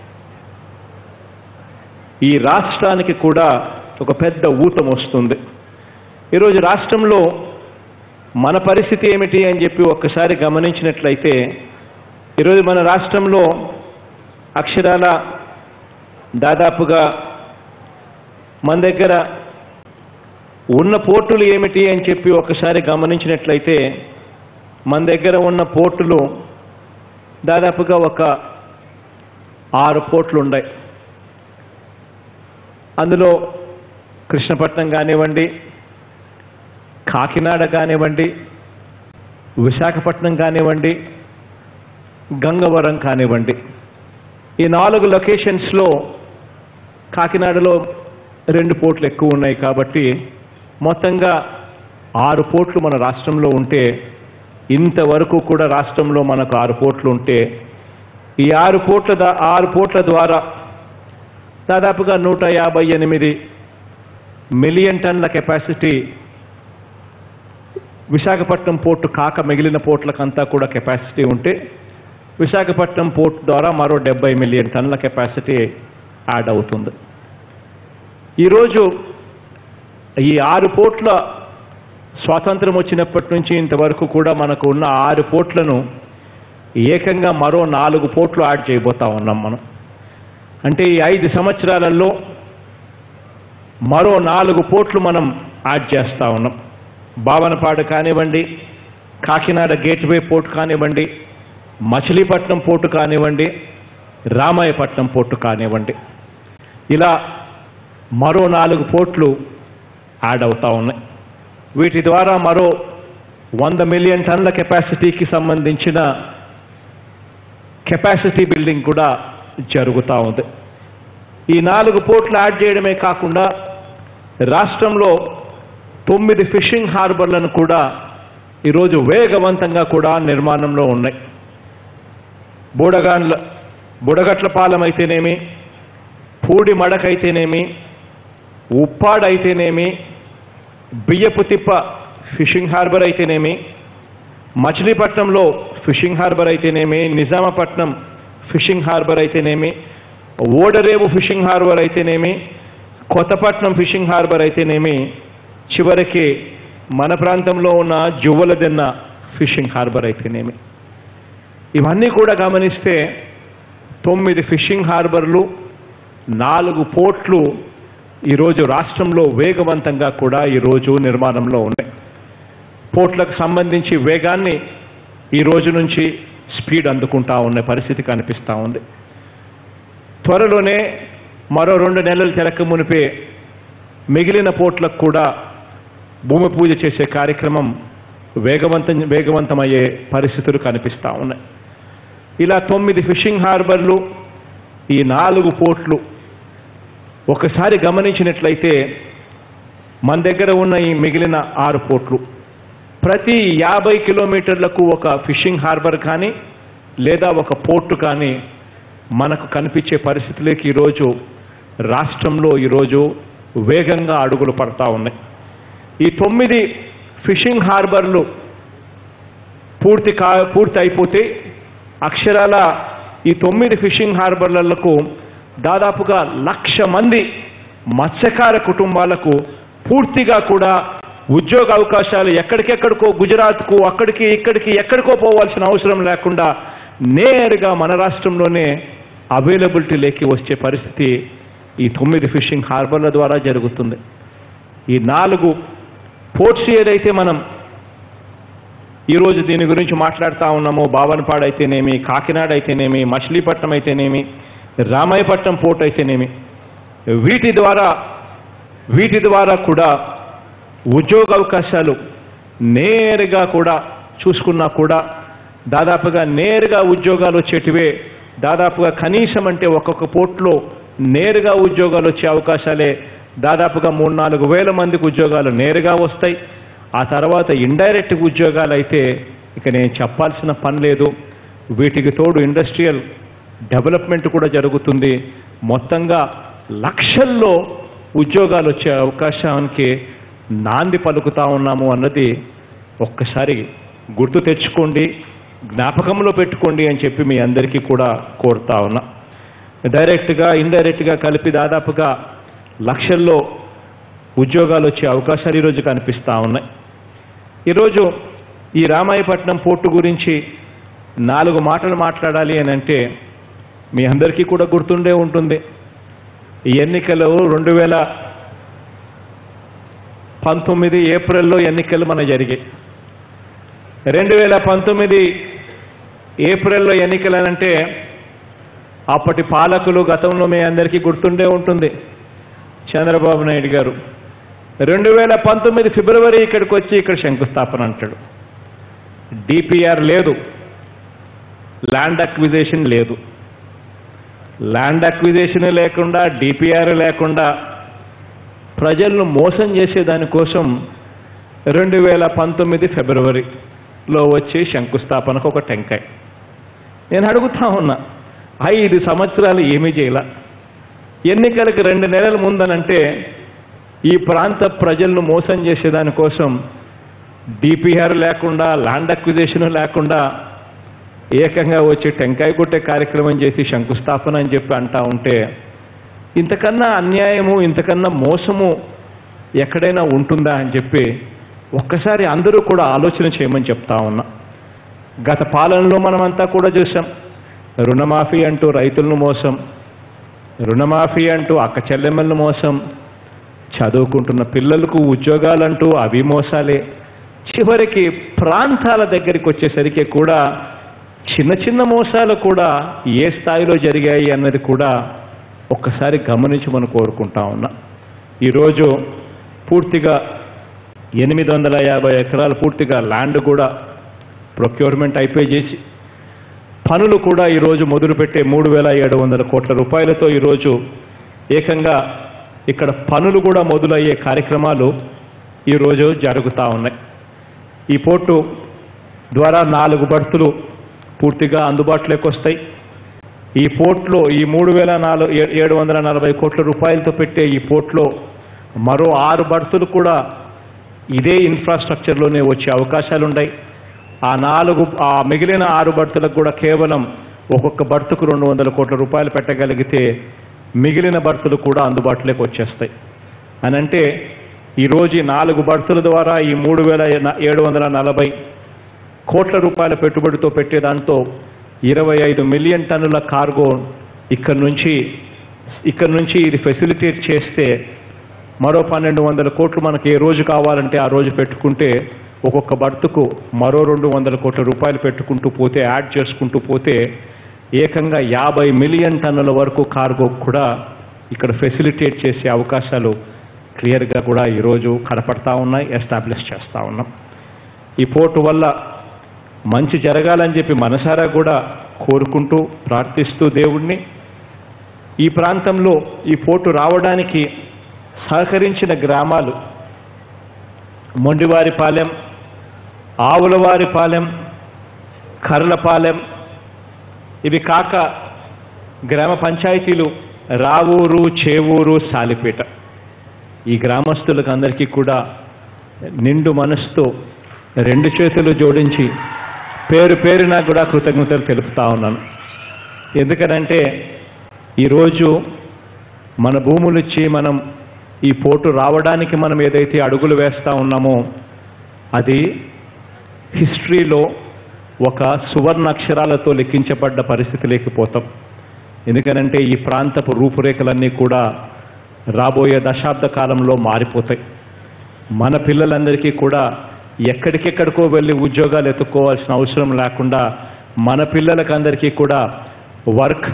ఈ రాష్ట్రానికి కూడా ఒక పెద్ద ఊతం వస్తుంది ఈరోజు రాష్ట్రంలో మన పరిస్థితి ఏమిటి అని చెప్పి ఒక్కసారి గమనించినట్లయితే ఈరోజు మన రాష్ట్రంలో అక్షరాల దాదాపుగా మన దగ్గర ఉన్న పోర్టులు ఏమిటి అని చెప్పి ఒకసారి గమనించినట్లయితే మన దగ్గర ఉన్న పోర్టులు దాదాపుగా ఒక ఆరు పోర్టులు ఉన్నాయి అందులో కృష్ణపట్నం కానివ్వండి కాకినాడ కానివ్వండి విశాఖపట్నం కానివ్వండి గంగవరం కానివ్వండి ఈ నాలుగు లొకేషన్స్లో కాకినాడలో రెండు పోర్ట్లు ఎక్కువ ఉన్నాయి కాబట్టి మొత్తంగా ఆరు పోర్ట్లు మన రాష్ట్రంలో ఉంటే ఇంతవరకు కూడా రాష్ట్రంలో మనకు ఆరు పోర్ట్లు ఉంటే ఈ ఆరు పోర్ట్ల దా- ఆరు పోర్ట్ల ద్వారా దాదాపుగా నూట యాభై ఎనిమిది మిలియన్ టన్ల కెపాసిటీ విశాఖపట్నం పోర్టు కాక మిగిలిన పోర్ట్లకంతా కూడా కెపాసిటీ ఉంటే విశాఖపట్నం పోర్ట్ ద్వారా మరో డెబ్బై మిలియన్ టన్ల కెపాసిటీ యాడ్ అవుతుంది ఈరోజు ఈ ఆరు పోర్ట్ల స్వాతంత్రం వచ్చినప్పటి నుంచి ఇంతవరకు కూడా మనకు ఉన్న ఆరు పోర్ట్లను ఏకంగా మరో నాలుగు పోర్ట్లు యాడ్ చేయబోతా ఉన్నాం మనం అంటే ఈ ఐదు సంవత్సరాలలో మరో నాలుగు పోర్ట్లు మనం యాడ్ చేస్తూ ఉన్నాం భావనపాడు కానివ్వండి కాకినాడ గేట్వే పోర్ట్ కానివ్వండి మచిలీపట్నం పోర్టు కానివ్వండి రామాయపట్నం పోర్టు కానివ్వండి ఇలా మరో నాలుగు పోర్ట్లు యాడ్ అవుతా ఉన్నాయి వీటి ద్వారా మరో వంద మిలియన్ టన్ల కెపాసిటీకి సంబంధించిన కెపాసిటీ బిల్డింగ్ కూడా జరుగుతూ ఉంది ఈ నాలుగు పోర్ట్లు యాడ్ చేయడమే కాకుండా రాష్ట్రంలో తొమ్మిది ఫిషింగ్ హార్బర్లను కూడా ఈరోజు వేగవంతంగా కూడా నిర్మాణంలో ఉన్నాయి బూడగాండ్ల బుడగట్లపాలెం అయితేనేమి పూడి మడకైతేనేమి ఉప్పాడైతేనేమి బియ్యపు తిప్ప ఫిషింగ్ హార్బర్ అయితేనేమి మచిలీపట్నంలో ఫిషింగ్ హార్బర్ అయితేనేమి నిజామాపట్నం ఫిషింగ్ హార్బర్ అయితేనేమి ఓడరేవు ఫిషింగ్ హార్బర్ అయితేనేమి కొత్తపట్నం ఫిషింగ్ హార్బర్ అయితేనేమి చివరికి మన ప్రాంతంలో ఉన్న జువ్వలదెన్న ఫిషింగ్ హార్బర్ అయితేనేమి ఇవన్నీ కూడా గమనిస్తే తొమ్మిది ఫిషింగ్ హార్బర్లు నాలుగు పోర్ట్లు ఈరోజు రాష్ట్రంలో వేగవంతంగా కూడా ఈరోజు నిర్మాణంలో ఉన్నాయి పోర్ట్లకు సంబంధించి వేగాన్ని ఈ రోజు నుంచి స్పీడ్ అందుకుంటా ఉన్న పరిస్థితి కనిపిస్తూ ఉంది త్వరలోనే మరో రెండు నెలలు తెరక మునిపే మిగిలిన పోర్ట్లకు కూడా భూమి పూజ చేసే కార్యక్రమం వేగవంతం వేగవంతమయ్యే పరిస్థితులు కనిపిస్తూ ఉన్నాయి ఇలా తొమ్మిది ఫిషింగ్ హార్బర్లు ఈ నాలుగు పోర్ట్లు ఒకసారి గమనించినట్లయితే మన దగ్గర ఉన్న ఈ మిగిలిన ఆరు పోర్ట్లు ప్రతి యాభై కిలోమీటర్లకు ఒక ఫిషింగ్ హార్బర్ కానీ లేదా ఒక పోర్టు కానీ మనకు కనిపించే పరిస్థితులకి ఈరోజు రాష్ట్రంలో ఈరోజు వేగంగా అడుగులు పడతా ఉన్నాయి ఈ తొమ్మిది ఫిషింగ్ హార్బర్లు పూర్తి కా పూర్తి అయిపోతే అక్షరాల ఈ తొమ్మిది ఫిషింగ్ హార్బర్లకు దాదాపుగా లక్ష మంది మత్స్యకార కుటుంబాలకు పూర్తిగా కూడా ఉద్యోగ అవకాశాలు ఎక్కడికెక్కడికో గుజరాత్కు అక్కడికి ఇక్కడికి ఎక్కడికో పోవాల్సిన అవసరం లేకుండా నేరుగా మన రాష్ట్రంలోనే అవైలబిలిటీ లేకి వచ్చే పరిస్థితి ఈ తొమ్మిది ఫిషింగ్ హార్బర్ల ద్వారా జరుగుతుంది ఈ నాలుగు పోర్ట్స్ ఏదైతే మనం ఈరోజు దీని గురించి మాట్లాడుతూ ఉన్నామో బావనపాడు అయితేనేమి కాకినాడ అయితేనేమి మచిలీపట్నం అయితేనేమి రామాయపట్నం పోర్ట్ అయితేనేమి వీటి ద్వారా వీటి ద్వారా కూడా ఉద్యోగ అవకాశాలు నేరుగా కూడా చూసుకున్నా కూడా దాదాపుగా నేరుగా ఉద్యోగాలు వచ్చేటివే దాదాపుగా కనీసం అంటే ఒక్కొక్క పోర్ట్లో నేరుగా ఉద్యోగాలు వచ్చే అవకాశాలే దాదాపుగా మూడు నాలుగు వేల మందికి ఉద్యోగాలు నేరుగా వస్తాయి ఆ తర్వాత ఇండైరెక్ట్ ఉద్యోగాలు అయితే ఇక నేను చెప్పాల్సిన పని లేదు వీటికి తోడు ఇండస్ట్రియల్ డెవలప్మెంట్ కూడా జరుగుతుంది మొత్తంగా లక్షల్లో ఉద్యోగాలు వచ్చే అవకాశానికి నాంది పలుకుతా ఉన్నాము అన్నది ఒక్కసారి గుర్తు తెచ్చుకోండి జ్ఞాపకంలో పెట్టుకోండి అని చెప్పి మీ అందరికీ కూడా కోరుతా ఉన్నా డైరెక్ట్గా ఇండైరెక్ట్గా కలిపి దాదాపుగా లక్షల్లో ఉద్యోగాలు వచ్చే అవకాశాలు ఈరోజు కనిపిస్తూ ఉన్నాయి ఈరోజు ఈ రామాయపట్నం పోర్టు గురించి నాలుగు మాటలు మాట్లాడాలి అని అంటే మీ అందరికీ కూడా గుర్తుండే ఉంటుంది ఈ ఎన్నికలు రెండు వేల పంతొమ్మిది ఏప్రిల్లో ఎన్నికలు మన జరిగాయి రెండు వేల పంతొమ్మిది ఏప్రిల్లో ఎన్నికలు అంటే అప్పటి పాలకులు గతంలో మీ అందరికీ గుర్తుండే ఉంటుంది చంద్రబాబు నాయుడు గారు రెండు వేల పంతొమ్మిది ఫిబ్రవరి ఇక్కడికి వచ్చి ఇక్కడ శంకుస్థాపన అంటాడు డిపిఆర్ లేదు ల్యాండ్ అక్విజేషన్ లేదు ల్యాండ్ అక్విజేషన్ లేకుండా డిపిఆర్ లేకుండా ప్రజలను మోసం చేసే దానికోసం రెండు వేల పంతొమ్మిది ఫిబ్రవరిలో వచ్చి శంకుస్థాపనకు ఒక టెంకాయ్ నేను అడుగుతా ఉన్నా ఐదు సంవత్సరాలు ఏమీ చేయాల ఎన్నికలకు రెండు నెలల ముందనంటే ఈ ప్రాంత ప్రజలను మోసం చేసేదానికోసం డిపిఆర్ లేకుండా ల్యాండ్ అక్విజేషన్ లేకుండా ఏకంగా వచ్చి టెంకాయ కొట్టే కార్యక్రమం చేసి శంకుస్థాపన అని చెప్పి అంటా ఉంటే ఇంతకన్నా అన్యాయము ఇంతకన్నా మోసము ఎక్కడైనా ఉంటుందా అని చెప్పి ఒక్కసారి అందరూ కూడా ఆలోచన చేయమని చెప్తా ఉన్నా గత పాలనలో మనమంతా కూడా చూసాం రుణమాఫీ అంటూ రైతులను మోసం రుణమాఫీ అంటూ అక్క చెల్లెమ్మలను మోసం చదువుకుంటున్న పిల్లలకు ఉద్యోగాలంటూ అవి మోసాలే చివరికి ప్రాంతాల దగ్గరికి వచ్చేసరికి కూడా చిన్న చిన్న మోసాలు కూడా ఏ స్థాయిలో జరిగాయి అన్నది కూడా ఒక్కసారి గమనించి మనం కోరుకుంటా ఉన్నా ఈరోజు పూర్తిగా ఎనిమిది వందల యాభై ఎకరాలు పూర్తిగా ల్యాండ్ కూడా ప్రొక్యూర్మెంట్ అయిపోయి చేసి పనులు కూడా ఈరోజు మొదలుపెట్టే మూడు వేల ఏడు వందల కోట్ల రూపాయలతో ఈరోజు ఏకంగా ఇక్కడ పనులు కూడా మొదలయ్యే కార్యక్రమాలు ఈరోజు జరుగుతూ ఉన్నాయి ఈ పోర్టు ద్వారా నాలుగు బర్తులు పూర్తిగా అందుబాటులోకి వస్తాయి ఈ పోర్ట్లో ఈ మూడు వేల నాలుగు ఏడు వందల నలభై కోట్ల రూపాయలతో పెట్టే ఈ పోర్ట్లో మరో ఆరు బర్తులు కూడా ఇదే ఇన్ఫ్రాస్ట్రక్చర్లోనే వచ్చే అవకాశాలు ఉన్నాయి ఆ నాలుగు ఆ మిగిలిన ఆరు బర్తులకు కూడా కేవలం ఒక్కొక్క బర్తుకు రెండు వందల కోట్ల రూపాయలు పెట్టగలిగితే మిగిలిన బర్తులు కూడా అందుబాటులోకి వచ్చేస్తాయి అని అంటే ఈరోజు ఈ నాలుగు బర్తుల ద్వారా ఈ మూడు వేల ఏడు వందల నలభై కోట్ల రూపాయల పెట్టుబడితో పెట్టే దాంతో ఇరవై ఐదు మిలియన్ టన్నుల కార్గో ఇక్కడ నుంచి ఇక్కడ నుంచి ఇది ఫెసిలిటేట్ చేస్తే మరో పన్నెండు వందల కోట్లు మనకి ఏ రోజు కావాలంటే ఆ రోజు పెట్టుకుంటే ఒక్కొక్క బర్తుకు మరో రెండు వందల కోట్ల రూపాయలు పెట్టుకుంటూ పోతే యాడ్ చేసుకుంటూ పోతే ఏకంగా యాభై మిలియన్ టన్నుల వరకు కార్గో కూడా ఇక్కడ ఫెసిలిటేట్ చేసే అవకాశాలు క్లియర్గా కూడా ఈరోజు కనపడతా ఉన్నాయి ఎస్టాబ్లిష్ చేస్తూ ఉన్నాం ఈ పోర్టు వల్ల మంచి జరగాలని చెప్పి మనసారా కూడా కోరుకుంటూ ప్రార్థిస్తూ దేవుణ్ణి ఈ ప్రాంతంలో ఈ పోర్టు రావడానికి సహకరించిన గ్రామాలు మొండివారిపాలెం ఆవులవారిపాలెం కర్లపాలెం ఇవి కాక గ్రామ పంచాయతీలు రావూరు చేవూరు సాలిపేట ఈ గ్రామస్తులకు అందరికీ కూడా నిండు మనసుతో రెండు చేతులు జోడించి పేరు పేరున కూడా కృతజ్ఞతలు తెలుపుతా ఉన్నాను ఎందుకనంటే ఈరోజు మన భూములు ఇచ్చి మనం ఈ పోటు రావడానికి మనం ఏదైతే అడుగులు వేస్తూ ఉన్నామో అది హిస్టరీలో ఒక సువర్ణ అక్షరాలతో లెక్కించబడ్డ పరిస్థితి లేకపోతాం ఎందుకనంటే ఈ ప్రాంతపు రూపురేఖలన్నీ కూడా రాబోయే దశాబ్ద కాలంలో మారిపోతాయి మన పిల్లలందరికీ కూడా ఎక్కడికెక్కడికో వెళ్ళి ఉద్యోగాలు ఎత్తుక్కోవాల్సిన అవసరం లేకుండా మన పిల్లలకందరికీ కూడా work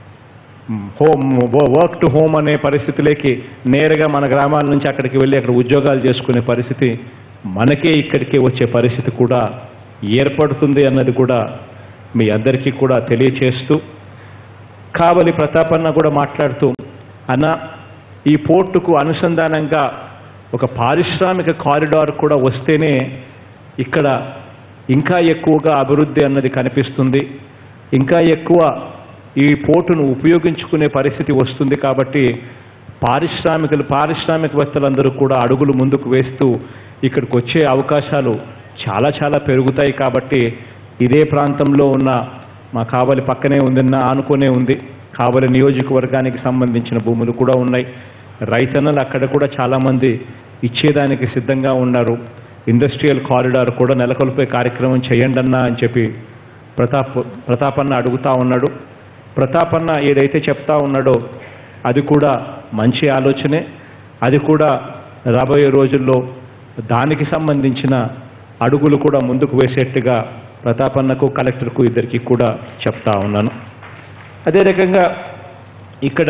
home work to home అనే పరిస్థితిలోకి నేరుగా మన గ్రామాల నుంచి అక్కడికి వెళ్ళి అక్కడ ఉద్యోగాలు చేసుకునే పరిస్థితి మనకే ఇక్కడికి వచ్చే పరిస్థితి కూడా ఏర్పడుతుంది అన్నది కూడా మీ అందరికీ కూడా తెలియచేస్తూ కావలి ప్రతాపన్న కూడా మాట్లాడుతూ అన్న ఈ పోర్టుకు అనుసంధానంగా ఒక పారిశ్రామిక కారిడార్ కూడా వస్తేనే ఇక్కడ ఇంకా ఎక్కువగా అభివృద్ధి అన్నది కనిపిస్తుంది ఇంకా ఎక్కువ ఈ పోర్టును ఉపయోగించుకునే పరిస్థితి వస్తుంది కాబట్టి పారిశ్రామికలు పారిశ్రామికవేత్తలందరూ కూడా అడుగులు ముందుకు వేస్తూ ఇక్కడికి వచ్చే అవకాశాలు చాలా చాలా పెరుగుతాయి కాబట్టి ఇదే ప్రాంతంలో ఉన్న మా కావలి పక్కనే ఉందన్న ఆనుకునే ఉంది కావలి నియోజకవర్గానికి సంబంధించిన భూములు కూడా ఉన్నాయి రైతన్నలు అక్కడ కూడా చాలామంది ఇచ్చేదానికి సిద్ధంగా ఉన్నారు ఇండస్ట్రియల్ కారిడార్ కూడా నెలకొల్పే కార్యక్రమం చేయండి అన్నా అని చెప్పి ప్రతాప్ ప్రతాపన్న అడుగుతా ఉన్నాడు ప్రతాపన్న ఏదైతే చెప్తా ఉన్నాడో అది కూడా మంచి ఆలోచనే అది కూడా రాబోయే రోజుల్లో దానికి సంబంధించిన అడుగులు కూడా ముందుకు వేసేట్టుగా ప్రతాపన్నకు కలెక్టర్కు ఇద్దరికి కూడా చెప్తా ఉన్నాను అదే రకంగా ఇక్కడ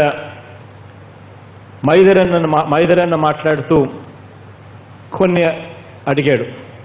మైదరన్న మా- మైదరన్న మాట్లాడుతూ కొన్ని అడిగాడు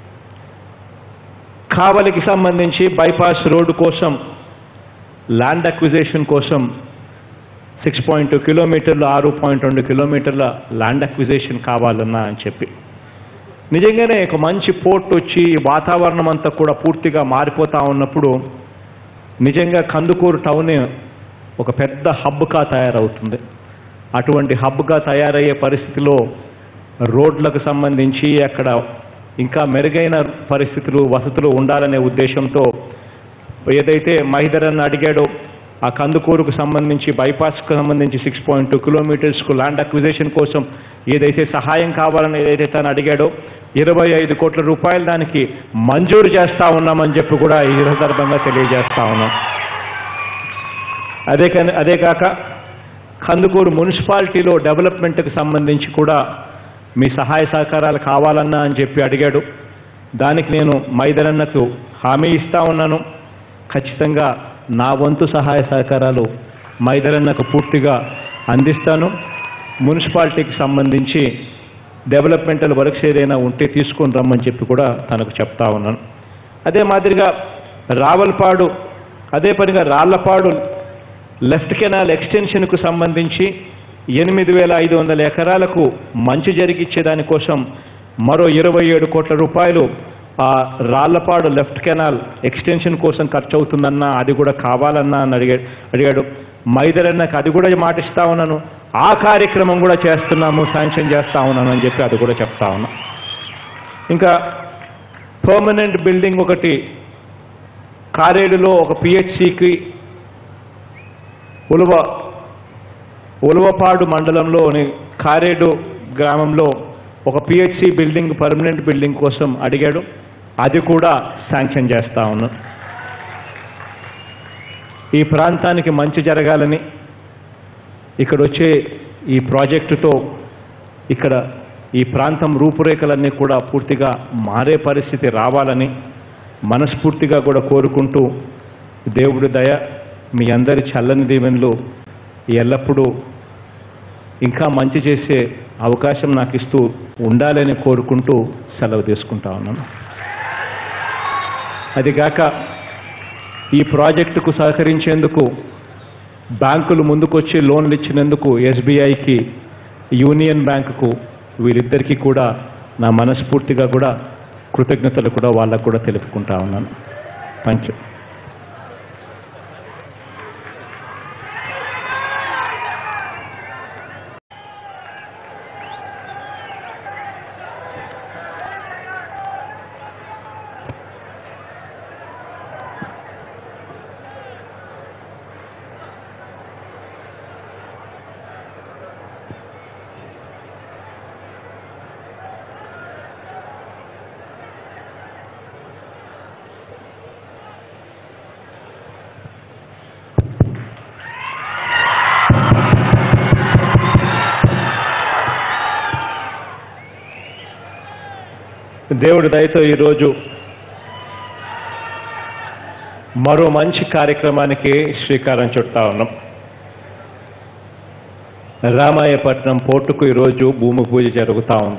కావలికి సంబంధించి బైపాస్ రోడ్డు కోసం ల్యాండ్ అక్విజేషన్ కోసం సిక్స్ పాయింట్ టూ కిలోమీటర్లు ఆరు పాయింట్ రెండు కిలోమీటర్ల ల్యాండ్ అక్విజేషన్ కావాలన్నా అని చెప్పి నిజంగానే ఒక మంచి పోర్ట్ వచ్చి వాతావరణం అంతా కూడా పూర్తిగా మారిపోతా ఉన్నప్పుడు నిజంగా కందుకూరు టౌన్ ఒక పెద్ద హబ్గా తయారవుతుంది అటువంటి హబ్గా తయారయ్యే పరిస్థితిలో రోడ్లకు సంబంధించి అక్కడ ఇంకా మెరుగైన పరిస్థితులు వసతులు ఉండాలనే ఉద్దేశంతో ఏదైతే మహిధరన్ అడిగాడో ఆ కందుకూరుకు సంబంధించి బైపాస్కు సంబంధించి సిక్స్ పాయింట్ టూ కిలోమీటర్స్కు ల్యాండ్ అక్విజిషన్ కోసం ఏదైతే సహాయం కావాలని ఏదైతే తను అడిగాడో ఇరవై ఐదు కోట్ల రూపాయలు దానికి మంజూరు చేస్తా ఉన్నామని చెప్పి కూడా ఈ సందర్భంగా తెలియజేస్తా ఉన్నాం అదే కానీ అదే కాక కందుకూరు మున్సిపాలిటీలో డెవలప్మెంట్కి సంబంధించి కూడా మీ సహాయ సహకారాలు కావాలన్నా అని చెప్పి అడిగాడు దానికి నేను మైదరన్నకు హామీ ఇస్తా ఉన్నాను ఖచ్చితంగా నా వంతు సహాయ సహకారాలు మైదరన్నకు పూర్తిగా అందిస్తాను మున్సిపాలిటీకి సంబంధించి డెవలప్మెంటల్ వర్క్స్ ఏదైనా ఉంటే తీసుకొని రమ్మని చెప్పి కూడా తనకు చెప్తా ఉన్నాను అదే మాదిరిగా రావల్పాడు అదే పనిగా రాళ్లపాడు లెఫ్ట్ కెనాల్ ఎక్స్టెన్షన్కు సంబంధించి ఎనిమిది వేల ఐదు వందల ఎకరాలకు మంచి జరిగిచ్చే దానికోసం మరో ఇరవై ఏడు కోట్ల రూపాయలు ఆ రాళ్లపాడు లెఫ్ట్ కెనాల్ ఎక్స్టెన్షన్ కోసం ఖర్చు అవుతుందన్నా అది కూడా కావాలన్నా అని అడిగా అడిగాడు మైదరన్నకు అది కూడా మాటిస్తా ఉన్నాను ఆ కార్యక్రమం కూడా చేస్తున్నాము శాంక్షన్ చేస్తా ఉన్నాను అని చెప్పి అది కూడా చెప్తా ఉన్నాం ఇంకా పర్మనెంట్ బిల్డింగ్ ఒకటి కారేడులో ఒక పిహెచ్సికి ఉలువ ఉలువపాడు మండలంలోని కారేడు గ్రామంలో ఒక పిహెచ్సి బిల్డింగ్ పర్మనెంట్ బిల్డింగ్ కోసం అడిగాడు అది కూడా శాంక్షన్ చేస్తా ఉన్నాం ఈ ప్రాంతానికి మంచి జరగాలని ఇక్కడ వచ్చే ఈ ప్రాజెక్టుతో ఇక్కడ ఈ ప్రాంతం రూపురేఖలన్నీ కూడా పూర్తిగా మారే పరిస్థితి రావాలని మనస్ఫూర్తిగా కూడా కోరుకుంటూ దేవుడి దయ మీ అందరి చల్లని దీవెనలు ఎల్లప్పుడూ ఇంకా మంచి చేసే అవకాశం నాకు ఇస్తూ ఉండాలని కోరుకుంటూ సెలవు తీసుకుంటా ఉన్నాను అదిగాక ఈ ప్రాజెక్టుకు సహకరించేందుకు బ్యాంకులు ముందుకొచ్చి లోన్లు ఇచ్చినందుకు ఎస్బీఐకి యూనియన్ బ్యాంకుకు వీరిద్దరికీ కూడా నా మనస్ఫూర్తిగా కూడా కృతజ్ఞతలు కూడా వాళ్ళకు కూడా తెలుపుకుంటా ఉన్నాను థ్యాంక్ యూ దేవుడి దయతో ఈరోజు మరో మంచి కార్యక్రమానికి శ్రీకారం చుట్టా ఉన్నాం రామాయపట్నం పోర్టుకు ఈరోజు భూమి పూజ జరుగుతూ ఉంది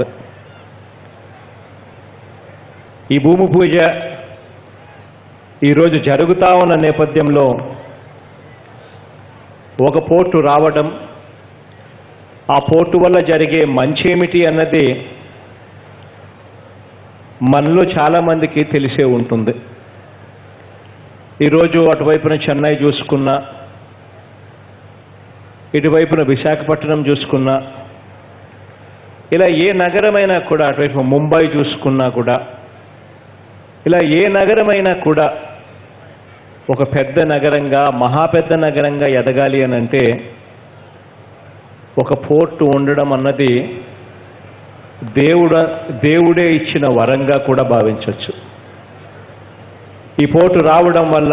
ఈ భూమి పూజ ఈరోజు జరుగుతూ ఉన్న నేపథ్యంలో ఒక పోర్టు రావడం ఆ పోర్టు వల్ల జరిగే మంచి ఏమిటి అన్నది మనలో చాలామందికి తెలిసే ఉంటుంది ఈరోజు అటువైపున చెన్నై చూసుకున్నా ఇటువైపున విశాఖపట్నం చూసుకున్నా ఇలా ఏ నగరమైనా కూడా అటువైపు ముంబై చూసుకున్నా కూడా ఇలా ఏ నగరమైనా కూడా ఒక పెద్ద నగరంగా మహా పెద్ద నగరంగా ఎదగాలి అని అంటే ఒక పోర్టు ఉండడం అన్నది దేవుడ దేవుడే ఇచ్చిన వరంగా కూడా భావించవచ్చు ఈ పోటు రావడం వల్ల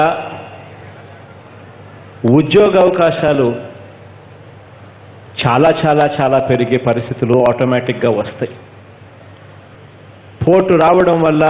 ఉద్యోగ అవకాశాలు చాలా చాలా చాలా పెరిగే పరిస్థితులు ఆటోమేటిక్గా వస్తాయి పోర్టు రావడం వల్ల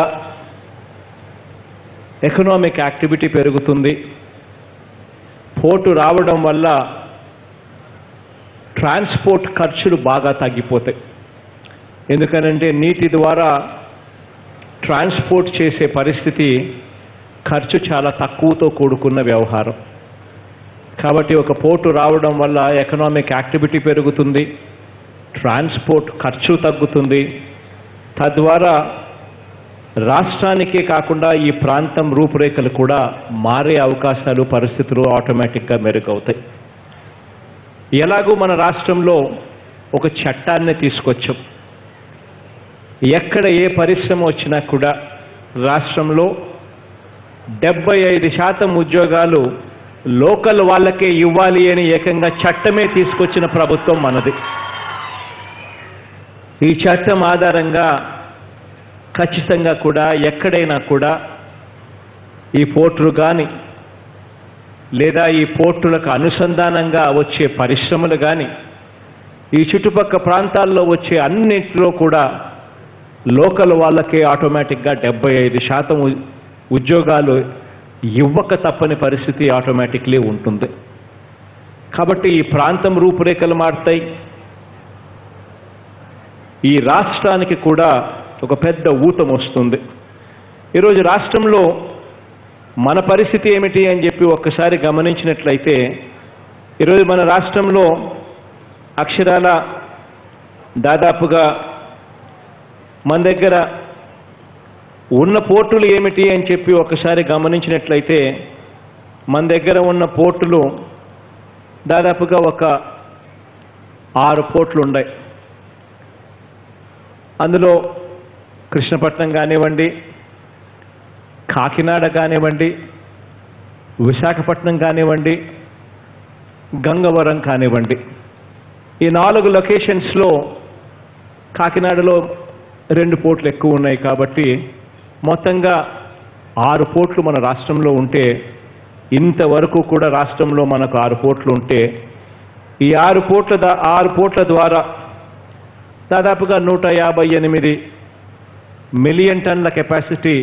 ఎకనామిక్ యాక్టివిటీ పెరుగుతుంది పోర్టు రావడం వల్ల ట్రాన్స్పోర్ట్ ఖర్చులు బాగా తగ్గిపోతాయి ఎందుకనంటే నీటి ద్వారా ట్రాన్స్పోర్ట్ చేసే పరిస్థితి ఖర్చు చాలా తక్కువతో కూడుకున్న వ్యవహారం కాబట్టి ఒక పోర్టు రావడం వల్ల ఎకనామిక్ యాక్టివిటీ పెరుగుతుంది ట్రాన్స్పోర్ట్ ఖర్చు తగ్గుతుంది తద్వారా రాష్ట్రానికే కాకుండా ఈ ప్రాంతం రూపురేఖలు కూడా మారే అవకాశాలు పరిస్థితులు ఆటోమేటిక్గా మెరుగవుతాయి ఎలాగూ మన రాష్ట్రంలో ఒక చట్టాన్ని తీసుకొచ్చాం ఎక్కడ ఏ పరిశ్రమ వచ్చినా కూడా రాష్ట్రంలో డెబ్బై ఐదు శాతం ఉద్యోగాలు లోకల్ వాళ్ళకే ఇవ్వాలి అని ఏకంగా చట్టమే తీసుకొచ్చిన ప్రభుత్వం మనది ఈ చట్టం ఆధారంగా ఖచ్చితంగా కూడా ఎక్కడైనా కూడా ఈ పోర్టులు కానీ లేదా ఈ పోర్టులకు అనుసంధానంగా వచ్చే పరిశ్రమలు కానీ ఈ చుట్టుపక్కల ప్రాంతాల్లో వచ్చే అన్నింటిలో కూడా లోకల్ వాళ్ళకే ఆటోమేటిక్గా డెబ్బై ఐదు శాతం ఉ- ఉద్యోగాలు ఇవ్వక తప్పని పరిస్థితి ఆటోమేటిక్లీ ఉంటుంది కాబట్టి ఈ ప్రాంతం రూపురేఖలు మారుతాయి ఈ రాష్ట్రానికి కూడా ఒక పెద్ద ఊతం వస్తుంది ఈరోజు రాష్ట్రంలో మన పరిస్థితి ఏమిటి అని చెప్పి ఒక్కసారి గమనించినట్లయితే ఈరోజు మన రాష్ట్రంలో అక్షరాల దాదాపుగా మన దగ్గర ఉన్న పోర్టులు ఏమిటి అని చెప్పి ఒకసారి గమనించినట్లయితే మన దగ్గర ఉన్న పోర్టులు దాదాపుగా ఒక ఆరు పోర్టులు ఉన్నాయి అందులో కృష్ణపట్నం కానివ్వండి కాకినాడ కానివ్వండి విశాఖపట్నం కానివ్వండి గంగవరం కానివ్వండి ఈ నాలుగు లొకేషన్స్లో కాకినాడలో రెండు పోర్ట్లు ఎక్కువ ఉన్నాయి కాబట్టి మొత్తంగా ఆరు పోర్ట్లు మన రాష్ట్రంలో ఉంటే ఇంతవరకు కూడా రాష్ట్రంలో మనకు ఆరు పోర్ట్లు ఉంటే ఈ ఆరు పోర్ట్ల దా ఆరు పోర్ట్ల ద్వారా దాదాపుగా నూట యాభై ఎనిమిది మిలియన్ టన్ల కెపాసిటీ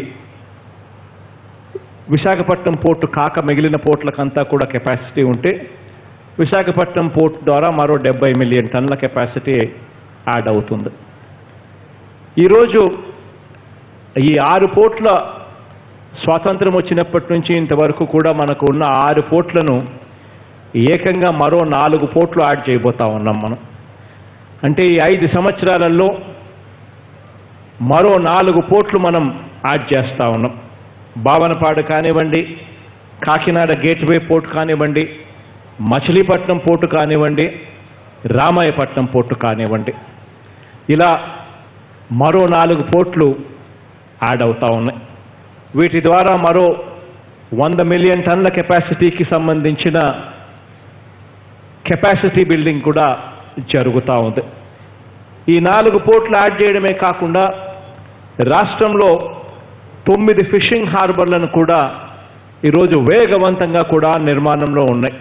విశాఖపట్నం పోర్టు కాక మిగిలిన పోర్ట్లకంతా కూడా కెపాసిటీ ఉంటే విశాఖపట్నం పోర్ట్ ద్వారా మరో డెబ్బై మిలియన్ టన్ల కెపాసిటీ యాడ్ అవుతుంది ఈరోజు ఈ ఆరు పోర్ట్ల స్వాతంత్రం వచ్చినప్పటి నుంచి ఇంతవరకు కూడా మనకు ఉన్న ఆరు పోర్ట్లను ఏకంగా మరో నాలుగు పోర్ట్లు యాడ్ చేయబోతా ఉన్నాం మనం అంటే ఈ ఐదు సంవత్సరాలలో మరో నాలుగు పోర్ట్లు మనం యాడ్ చేస్తూ ఉన్నాం భావనపాడు కానివ్వండి కాకినాడ గేట్వే పోర్ట్ కానివ్వండి మచిలీపట్నం పోర్టు కానివ్వండి రామాయపట్నం పోర్టు కానివ్వండి ఇలా మరో నాలుగు పోర్ట్లు యాడ్ అవుతూ ఉన్నాయి వీటి ద్వారా మరో వంద మిలియన్ టన్నుల కెపాసిటీకి సంబంధించిన కెపాసిటీ బిల్డింగ్ కూడా జరుగుతూ ఉంది ఈ నాలుగు పోర్ట్లు యాడ్ చేయడమే కాకుండా రాష్ట్రంలో తొమ్మిది ఫిషింగ్ హార్బర్లను కూడా ఈరోజు వేగవంతంగా కూడా నిర్మాణంలో ఉన్నాయి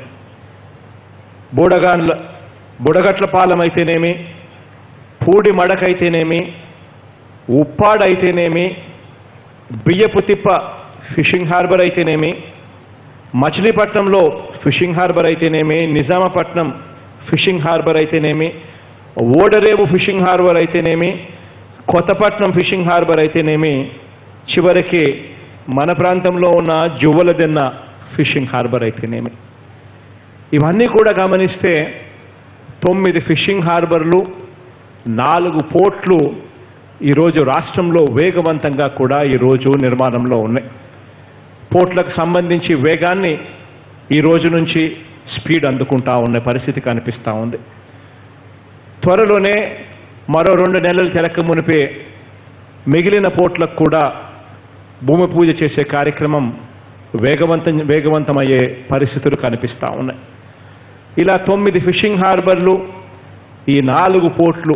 బుడగాండ్ల బుడగట్లపాలెం అయితేనేమి పూడి మడకైతేనేమి ఉప్పాడైతేనేమి బియ్యపు తిప్ప ఫిషింగ్ హార్బర్ అయితేనేమి మచిలీపట్నంలో ఫిషింగ్ హార్బర్ అయితేనేమి నిజామాపట్నం ఫిషింగ్ హార్బర్ అయితేనేమి ఓడరేవు ఫిషింగ్ హార్బర్ అయితేనేమి కొత్తపట్నం ఫిషింగ్ హార్బర్ అయితేనేమి చివరికి మన ప్రాంతంలో ఉన్న జువ్వలదెన్న ఫిషింగ్ హార్బర్ అయితేనేమి ఇవన్నీ కూడా గమనిస్తే తొమ్మిది ఫిషింగ్ హార్బర్లు నాలుగు పోర్ట్లు ఈరోజు రాష్ట్రంలో వేగవంతంగా కూడా ఈరోజు నిర్మాణంలో ఉన్నాయి పోర్ట్లకు సంబంధించి వేగాన్ని ఈ రోజు నుంచి స్పీడ్ అందుకుంటా ఉన్న పరిస్థితి కనిపిస్తూ ఉంది త్వరలోనే మరో రెండు నెలలు తెలక మునిపే మిగిలిన పోర్ట్లకు కూడా భూమి పూజ చేసే కార్యక్రమం వేగవంతం వేగవంతమయ్యే పరిస్థితులు కనిపిస్తూ ఉన్నాయి ఇలా తొమ్మిది ఫిషింగ్ హార్బర్లు ఈ నాలుగు పోర్ట్లు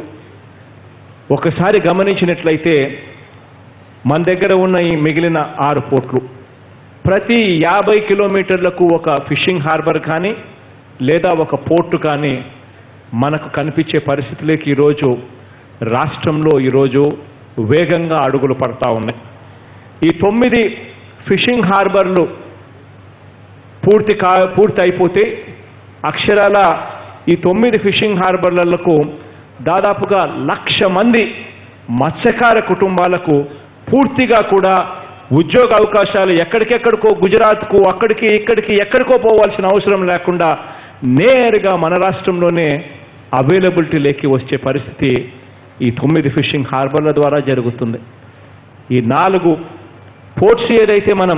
ఒకసారి గమనించినట్లయితే మన దగ్గర ఉన్న ఈ మిగిలిన ఆరు పోర్ట్లు ప్రతి యాభై కిలోమీటర్లకు ఒక ఫిషింగ్ హార్బర్ కానీ లేదా ఒక పోర్టు కానీ మనకు కనిపించే పరిస్థితులకి ఈరోజు రాష్ట్రంలో ఈరోజు వేగంగా అడుగులు పడతా ఉన్నాయి ఈ తొమ్మిది ఫిషింగ్ హార్బర్లు పూర్తి కా పూర్తి అయిపోతే అక్షరాల ఈ తొమ్మిది ఫిషింగ్ హార్బర్లకు దాదాపుగా లక్ష మంది మత్స్యకార కుటుంబాలకు పూర్తిగా కూడా ఉద్యోగ అవకాశాలు ఎక్కడికెక్కడికో గుజరాత్కు అక్కడికి ఇక్కడికి ఎక్కడికో పోవాల్సిన అవసరం లేకుండా నేరుగా మన రాష్ట్రంలోనే అవైలబిలిటీ లేకి వచ్చే పరిస్థితి ఈ తొమ్మిది ఫిషింగ్ హార్బర్ల ద్వారా జరుగుతుంది ఈ నాలుగు పోర్ట్స్ ఏదైతే మనం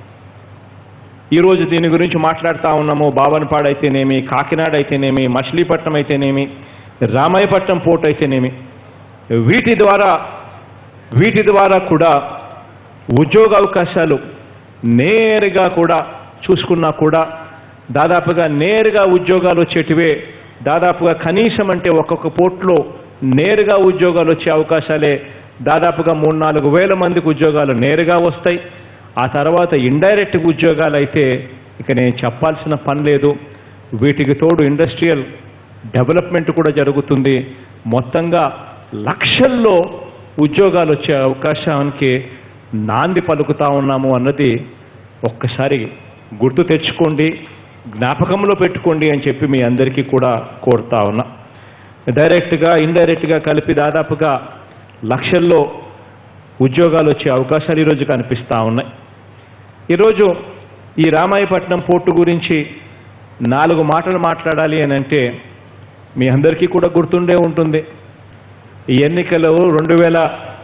ఈరోజు దీని గురించి మాట్లాడుతూ ఉన్నామో బావనపాడు అయితేనేమి కాకినాడ అయితేనేమి మచిలీపట్నం అయితేనేమి రామాయపట్నం పోర్ట్ అయితేనేమి వీటి ద్వారా వీటి ద్వారా కూడా ఉద్యోగ అవకాశాలు నేరుగా కూడా చూసుకున్నా కూడా దాదాపుగా నేరుగా ఉద్యోగాలు వచ్చేటివే దాదాపుగా కనీసం అంటే ఒక్కొక్క పోర్ట్లో నేరుగా ఉద్యోగాలు వచ్చే అవకాశాలే దాదాపుగా మూడు నాలుగు వేల మందికి ఉద్యోగాలు నేరుగా వస్తాయి ఆ తర్వాత ఇండైరెక్ట్ ఉద్యోగాలు అయితే ఇక నేను చెప్పాల్సిన పని లేదు వీటికి తోడు ఇండస్ట్రియల్ డెవలప్మెంట్ కూడా జరుగుతుంది మొత్తంగా లక్షల్లో ఉద్యోగాలు వచ్చే అవకాశానికి నాంది పలుకుతా ఉన్నాము అన్నది ఒక్కసారి గుర్తు తెచ్చుకోండి జ్ఞాపకంలో పెట్టుకోండి అని చెప్పి మీ అందరికీ కూడా కోరుతా ఉన్నా డైరెక్ట్గా ఇండైరెక్ట్గా కలిపి దాదాపుగా లక్షల్లో ఉద్యోగాలు వచ్చే అవకాశాలు ఈరోజు కనిపిస్తూ ఉన్నాయి ఈరోజు ఈ రామాయపట్నం పోర్టు గురించి నాలుగు మాటలు మాట్లాడాలి అని అంటే మీ అందరికీ కూడా గుర్తుండే ఉంటుంది ఈ ఎన్నికలు రెండు వేల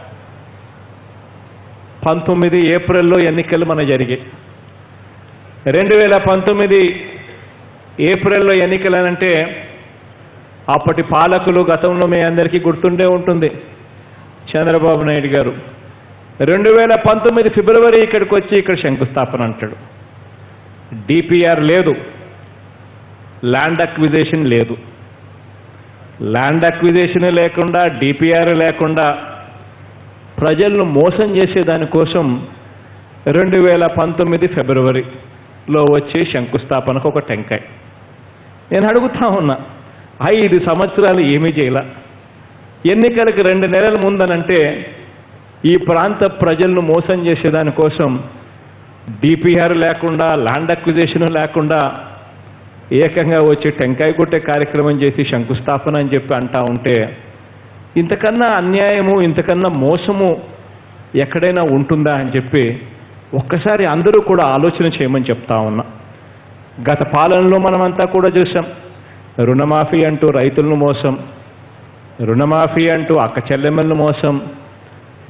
పంతొమ్మిది ఏప్రిల్లో ఎన్నికలు మన జరిగాయి రెండు వేల పంతొమ్మిది ఏప్రిల్లో ఎన్నికలు అంటే అప్పటి పాలకులు గతంలో మీ అందరికీ గుర్తుండే ఉంటుంది చంద్రబాబు నాయుడు గారు రెండు వేల పంతొమ్మిది ఫిబ్రవరి ఇక్కడికి వచ్చి ఇక్కడ శంకుస్థాపన అంటాడు డిపిఆర్ లేదు ల్యాండ్ అక్విజేషన్ లేదు ల్యాండ్ అక్విజేషన్ లేకుండా డిపిఆర్ లేకుండా ప్రజలను మోసం చేసే దానికోసం రెండు వేల పంతొమ్మిది ఫిబ్రవరిలో వచ్చి శంకుస్థాపనకు ఒక టెంకాయ్ నేను అడుగుతా ఉన్నా ఐదు సంవత్సరాలు ఏమీ చేయాల ఎన్నికలకు రెండు నెలల ముందనంటే ఈ ప్రాంత ప్రజలను మోసం చేసేదానికోసం డిపిఆర్ లేకుండా ల్యాండ్ అక్విజేషన్ లేకుండా ఏకంగా వచ్చి టెంకాయ కొట్టే కార్యక్రమం చేసి శంకుస్థాపన అని చెప్పి అంటా ఉంటే ఇంతకన్నా అన్యాయము ఇంతకన్నా మోసము ఎక్కడైనా ఉంటుందా అని చెప్పి ఒక్కసారి అందరూ కూడా ఆలోచన చేయమని చెప్తా ఉన్నా గత పాలనలో మనమంతా కూడా చూసాం రుణమాఫీ అంటూ రైతులను మోసం రుణమాఫీ అంటూ అక్క చెల్లెమ్మలను మోసం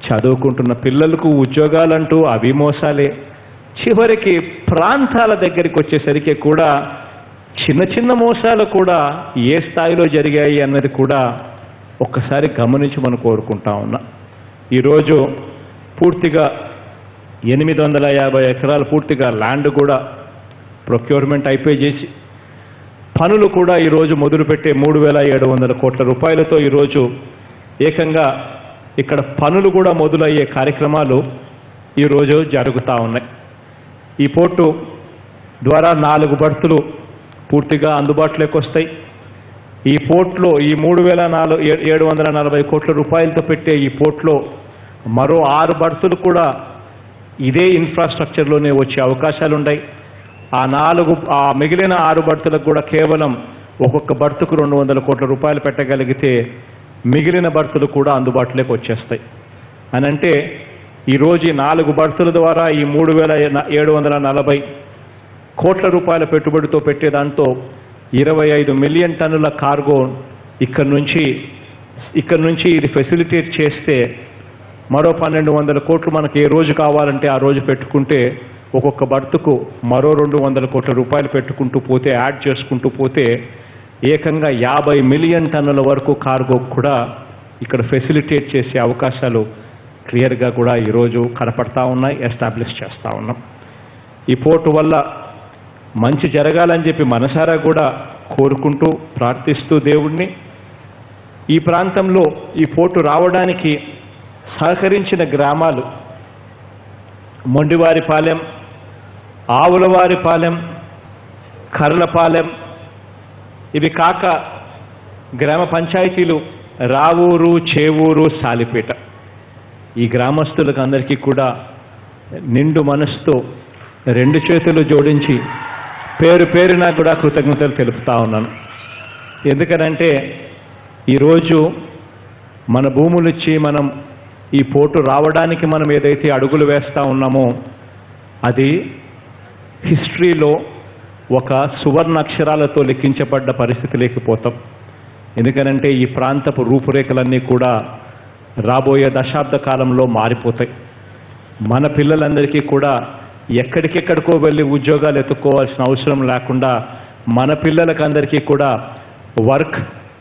చదువుకుంటున్న పిల్లలకు ఉద్యోగాలంటూ అవి మోసాలే చివరికి ప్రాంతాల దగ్గరికి వచ్చేసరికి కూడా చిన్న చిన్న మోసాలు కూడా ఏ స్థాయిలో జరిగాయి అన్నది కూడా ఒక్కసారి గమనించి మనం కోరుకుంటా ఉన్నా ఈరోజు పూర్తిగా ఎనిమిది వందల యాభై ఎకరాలు పూర్తిగా ల్యాండ్ కూడా ప్రొక్యూర్మెంట్ అయిపోయి చేసి పనులు కూడా ఈరోజు మొదలుపెట్టే మూడు వేల ఏడు వందల కోట్ల రూపాయలతో ఈరోజు ఏకంగా ఇక్కడ పనులు కూడా మొదలయ్యే కార్యక్రమాలు ఈరోజు జరుగుతూ ఉన్నాయి ఈ పోర్టు ద్వారా నాలుగు బర్తులు పూర్తిగా అందుబాటులోకి వస్తాయి ఈ పోర్ట్లో ఈ మూడు వేల నాలుగు ఏడు వందల నలభై కోట్ల రూపాయలతో పెట్టే ఈ పోర్ట్లో మరో ఆరు బర్తులు కూడా ఇదే ఇన్ఫ్రాస్ట్రక్చర్లోనే వచ్చే అవకాశాలు ఉన్నాయి ఆ నాలుగు ఆ మిగిలిన ఆరు బర్తులకు కూడా కేవలం ఒక్కొక్క బర్తుకు రెండు వందల కోట్ల రూపాయలు పెట్టగలిగితే మిగిలిన బర్తులు కూడా అందుబాటులోకి వచ్చేస్తాయి అని అంటే ఈరోజు ఈ నాలుగు బర్తుల ద్వారా ఈ మూడు వేల ఏడు వందల నలభై కోట్ల రూపాయల పెట్టుబడితో పెట్టే దాంతో ఇరవై ఐదు మిలియన్ టన్నుల కార్గో ఇక్కడ నుంచి ఇక్కడ నుంచి ఇది ఫెసిలిటేట్ చేస్తే మరో పన్నెండు వందల కోట్లు మనకి ఏ రోజు కావాలంటే ఆ రోజు పెట్టుకుంటే ఒక్కొక్క బర్తుకు మరో రెండు వందల కోట్ల రూపాయలు పెట్టుకుంటూ పోతే యాడ్ చేసుకుంటూ పోతే ఏకంగా యాభై మిలియన్ టన్నుల వరకు కార్గో కూడా ఇక్కడ ఫెసిలిటేట్ చేసే అవకాశాలు క్లియర్గా కూడా ఈరోజు కనపడతా ఉన్నాయి ఎస్టాబ్లిష్ చేస్తూ ఉన్నాం ఈ పోర్టు వల్ల మంచి జరగాలని చెప్పి మనసారా కూడా కోరుకుంటూ ప్రార్థిస్తూ దేవుణ్ణి ఈ ప్రాంతంలో ఈ పోర్టు రావడానికి సహకరించిన గ్రామాలు మొండివారిపాలెం ఆవులవారిపాలెం కర్లపాలెం ఇవి కాక గ్రామ పంచాయతీలు రావూరు చేవూరు సాలిపేట ఈ గ్రామస్తులకు అందరికీ కూడా నిండు మనసుతో రెండు చేతులు జోడించి పేరు పేరున కూడా కృతజ్ఞతలు తెలుపుతా ఉన్నాను ఎందుకనంటే ఈరోజు మన భూములు ఇచ్చి మనం ఈ పోటు రావడానికి మనం ఏదైతే అడుగులు వేస్తూ ఉన్నామో అది హిస్టరీలో ఒక సువర్ణ అక్షరాలతో లెక్కించబడ్డ పరిస్థితి లేకపోతాం ఎందుకనంటే ఈ ప్రాంతపు రూపురేఖలన్నీ కూడా రాబోయే దశాబ్ద కాలంలో మారిపోతాయి మన పిల్లలందరికీ కూడా ఎక్కడికెక్కడికో వెళ్ళి ఉద్యోగాలు ఎత్తుక్కోవాల్సిన అవసరం లేకుండా మన పిల్లలకందరికీ కూడా work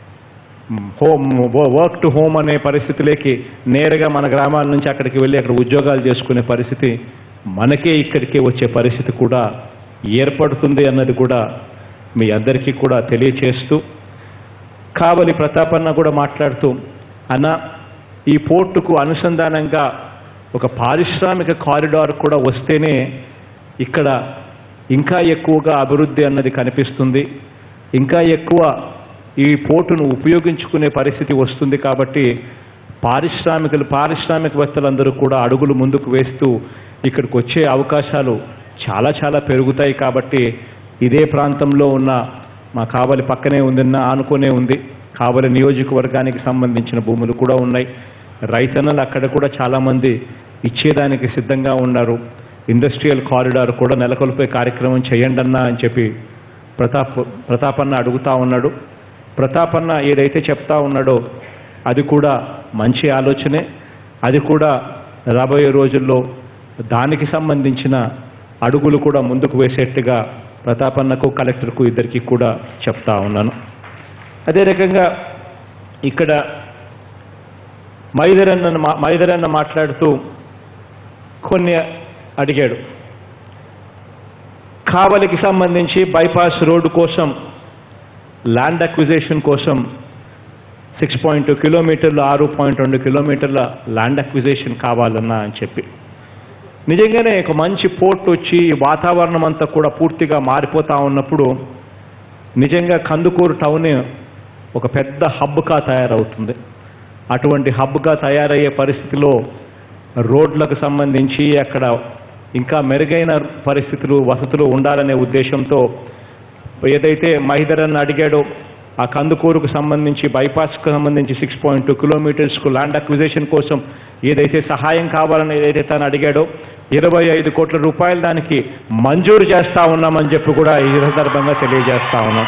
home work to home అనే పరిస్థితిలోకి నేరుగా మన గ్రామాల నుంచి అక్కడికి వెళ్ళి అక్కడ ఉద్యోగాలు చేసుకునే పరిస్థితి మనకే ఇక్కడికే వచ్చే పరిస్థితి కూడా ఏర్పడుతుంది అన్నది కూడా మీ అందరికీ కూడా తెలియచేస్తూ కావలి ప్రతాపన్న కూడా మాట్లాడుతూ అన్న ఈ పోర్టుకు అనుసంధానంగా ఒక పారిశ్రామిక కారిడార్ కూడా వస్తేనే ఇక్కడ ఇంకా ఎక్కువగా అభివృద్ధి అన్నది కనిపిస్తుంది ఇంకా ఎక్కువ ఈ పోర్టును ఉపయోగించుకునే పరిస్థితి వస్తుంది కాబట్టి పారిశ్రామికలు పారిశ్రామికవేత్తలందరూ కూడా అడుగులు ముందుకు వేస్తూ ఇక్కడికి వచ్చే అవకాశాలు చాలా చాలా పెరుగుతాయి కాబట్టి ఇదే ప్రాంతంలో ఉన్న మా కావలి పక్కనే ఉందన్న ఆనుకునే ఉంది కావలి నియోజకవర్గానికి సంబంధించిన భూములు కూడా ఉన్నాయి రైతన్నలు అక్కడ కూడా చాలామంది ఇచ్చేదానికి సిద్ధంగా ఉన్నారు ఇండస్ట్రియల్ కారిడార్ కూడా నెలకొల్పే కార్యక్రమం చేయండి అన్నా అని చెప్పి ప్రతాప్ ప్రతాపన్న అడుగుతా ఉన్నాడు ప్రతాపన్న ఏదైతే చెప్తా ఉన్నాడో అది కూడా మంచి ఆలోచనే అది కూడా రాబోయే రోజుల్లో దానికి సంబంధించిన అడుగులు కూడా ముందుకు వేసేట్టుగా ప్రతాపన్నకు కలెక్టర్కు ఇద్దరికి కూడా చెప్తా ఉన్నాను అదే రకంగా ఇక్కడ మైదరన్న మా- మైదరన్న మాట్లాడుతూ కొన్ని అడిగాడు కావలికి సంబంధించి బైపాస్ రోడ్డు కోసం ల్యాండ్ అక్విజేషన్ కోసం సిక్స్ పాయింట్ టూ కిలోమీటర్లు ఆరు పాయింట్ రెండు కిలోమీటర్ల ల్యాండ్ అక్విజేషన్ కావాలన్నా అని చెప్పి నిజంగానే ఒక మంచి పోర్ట్ వచ్చి ఈ వాతావరణం అంతా కూడా పూర్తిగా మారిపోతా ఉన్నప్పుడు నిజంగా కందుకూరు టౌన్ ఒక పెద్ద హబ్గా తయారవుతుంది అటువంటి హబ్గా తయారయ్యే పరిస్థితిలో రోడ్లకు సంబంధించి అక్కడ ఇంకా మెరుగైన పరిస్థితులు వసతులు ఉండాలనే ఉద్దేశంతో ఏదైతే మహిధరన్ అడిగాడో ఆ కందుకూరుకు సంబంధించి బైపాస్కు సంబంధించి సిక్స్ పాయింట్ టూ కిలోమీటర్స్కు ల్యాండ్ అక్విజిషన్ కోసం ఏదైతే సహాయం కావాలని ఏదైతే తను అడిగాడో ఇరవై ఐదు కోట్ల రూపాయలు దానికి మంజూరు చేస్తా ఉన్నామని చెప్పి కూడా ఈ సందర్భంగా తెలియజేస్తా ఉన్నాం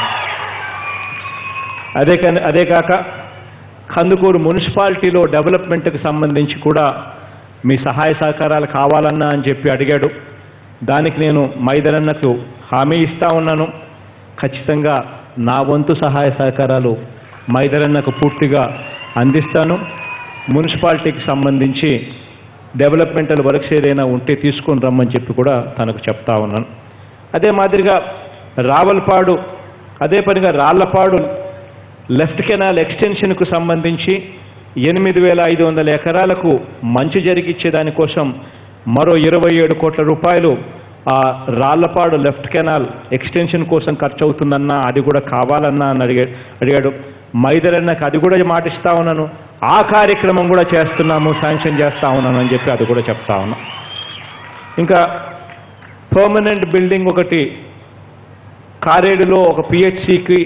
అదే కానీ అదే కాక కందుకూరు మున్సిపాలిటీలో డెవలప్మెంట్కి సంబంధించి కూడా మీ సహాయ సహకారాలు కావాలన్నా అని చెప్పి అడిగాడు దానికి నేను మైదరన్నకు హామీ ఇస్తా ఉన్నాను ఖచ్చితంగా నా వంతు సహాయ సహకారాలు మైదరన్నకు పూర్తిగా అందిస్తాను మున్సిపాలిటీకి సంబంధించి డెవలప్మెంటల్ వర్క్స్ ఏదైనా ఉంటే తీసుకొని రమ్మని చెప్పి కూడా తనకు చెప్తా ఉన్నాను అదే మాదిరిగా రావల్పాడు అదే పనిగా రాళ్లపాడు లెఫ్ట్ కెనాల్ ఎక్స్టెన్షన్కు సంబంధించి ఎనిమిది వేల ఐదు వందల ఎకరాలకు మంచి జరిగిచ్చే దానికోసం మరో ఇరవై ఏడు కోట్ల రూపాయలు ఆ రాళ్లపాడు లెఫ్ట్ కెనాల్ ఎక్స్టెన్షన్ కోసం ఖర్చు అవుతుందన్నా అది కూడా కావాలన్నా అని అడిగా అడిగాడు మైదరన్నకు అది కూడా మాటిస్తా ఉన్నాను ఆ కార్యక్రమం కూడా చేస్తున్నాము శాంక్షన్ చేస్తా ఉన్నాను అని చెప్పి అది కూడా చెప్తా ఉన్నా ఇంకా పర్మనెంట్ బిల్డింగ్ ఒకటి కారేడులో ఒక పిహెచ్సికి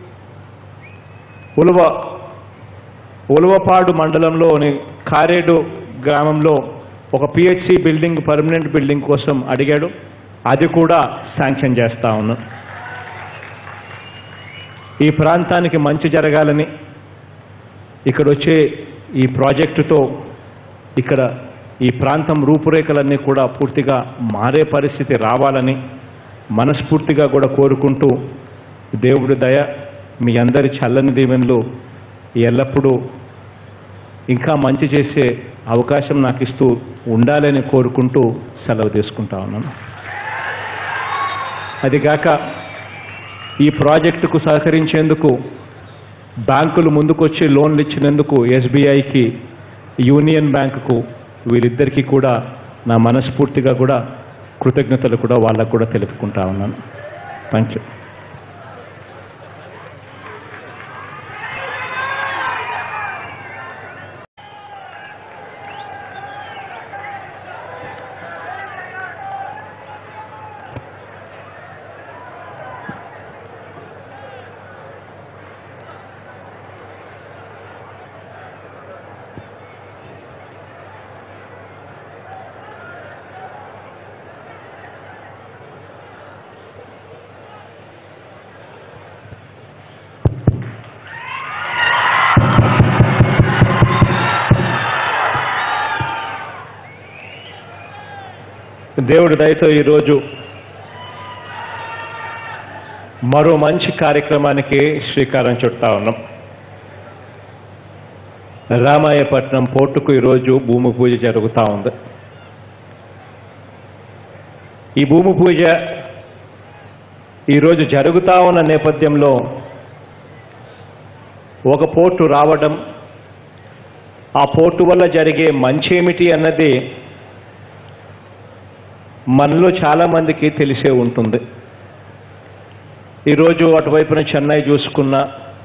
ఉలవ ఉలవపాడు మండలంలోని కారేడు గ్రామంలో ఒక పిహెచ్సి బిల్డింగ్ పర్మనెంట్ బిల్డింగ్ కోసం అడిగాడు అది కూడా శాంక్షన్ చేస్తా ఉన్నాం ఈ ప్రాంతానికి మంచి జరగాలని ఇక్కడ వచ్చే ఈ ప్రాజెక్టుతో ఇక్కడ ఈ ప్రాంతం రూపురేఖలన్నీ కూడా పూర్తిగా మారే పరిస్థితి రావాలని మనస్ఫూర్తిగా కూడా కోరుకుంటూ దేవుడి దయ మీ అందరి చల్లని దీవెనలు ఎల్లప్పుడూ ఇంకా మంచి చేసే అవకాశం నాకు ఇస్తూ ఉండాలని కోరుకుంటూ సెలవు తీసుకుంటా ఉన్నాను అదిగాక ఈ ప్రాజెక్టుకు సహకరించేందుకు బ్యాంకులు ముందుకొచ్చి లోన్లు ఇచ్చినందుకు ఎస్బీఐకి యూనియన్ బ్యాంకుకు వీరిద్దరికీ కూడా నా మనస్ఫూర్తిగా కూడా కృతజ్ఞతలు కూడా వాళ్ళకు కూడా తెలుపుకుంటా ఉన్నాను థ్యాంక్ యూ దేవుడి దయతో ఈరోజు మరో మంచి కార్యక్రమానికి శ్రీకారం చుట్టా ఉన్నాం రామాయపట్నం పోర్టుకు ఈరోజు భూమి పూజ జరుగుతూ ఉంది ఈ భూమి పూజ ఈరోజు జరుగుతూ ఉన్న నేపథ్యంలో ఒక పోర్టు రావడం ఆ పోర్టు వల్ల జరిగే మంచేమిటి అన్నది మనలో చాలామందికి తెలిసే ఉంటుంది ఈరోజు అటువైపున చెన్నై చూసుకున్నా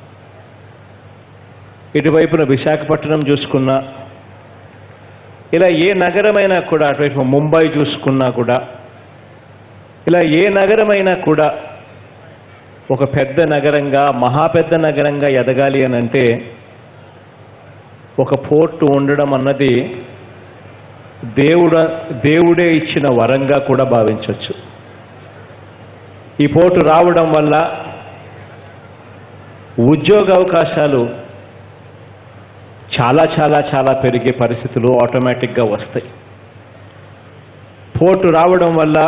ఇటువైపున విశాఖపట్నం చూసుకున్నా ఇలా ఏ నగరమైనా కూడా అటువైపు ముంబై చూసుకున్నా కూడా ఇలా ఏ నగరమైనా కూడా ఒక పెద్ద నగరంగా మహా పెద్ద నగరంగా ఎదగాలి అని అంటే ఒక పోర్టు ఉండడం అన్నది దేవుడ దేవుడే ఇచ్చిన వరంగా కూడా భావించవచ్చు ఈ పోటు రావడం వల్ల ఉద్యోగ అవకాశాలు చాలా చాలా చాలా పెరిగే పరిస్థితులు ఆటోమేటిక్గా వస్తాయి పోర్టు రావడం వల్ల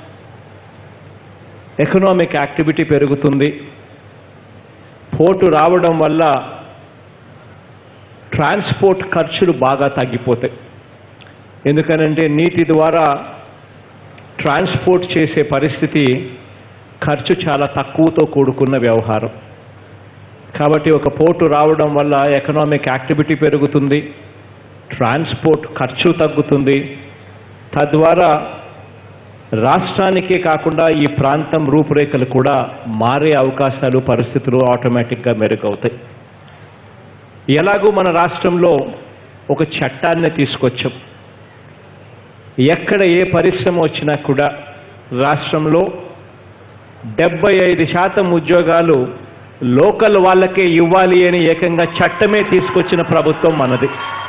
ఎకనామిక్ యాక్టివిటీ పెరుగుతుంది పోర్టు రావడం వల్ల ట్రాన్స్పోర్ట్ ఖర్చులు బాగా తగ్గిపోతాయి ఎందుకనంటే నీటి ద్వారా ట్రాన్స్పోర్ట్ చేసే పరిస్థితి ఖర్చు చాలా తక్కువతో కూడుకున్న వ్యవహారం కాబట్టి ఒక పోర్టు రావడం వల్ల ఎకనామిక్ యాక్టివిటీ పెరుగుతుంది ట్రాన్స్పోర్ట్ ఖర్చు తగ్గుతుంది తద్వారా రాష్ట్రానికే కాకుండా ఈ ప్రాంతం రూపురేఖలు కూడా మారే అవకాశాలు పరిస్థితులు ఆటోమేటిక్గా మెరుగవుతాయి ఎలాగూ మన రాష్ట్రంలో ఒక చట్టాన్ని తీసుకొచ్చాం ఎక్కడ ఏ పరిశ్రమ వచ్చినా కూడా రాష్ట్రంలో డెబ్బై ఐదు శాతం ఉద్యోగాలు లోకల్ వాళ్ళకే ఇవ్వాలి అని ఏకంగా చట్టమే తీసుకొచ్చిన ప్రభుత్వం మనది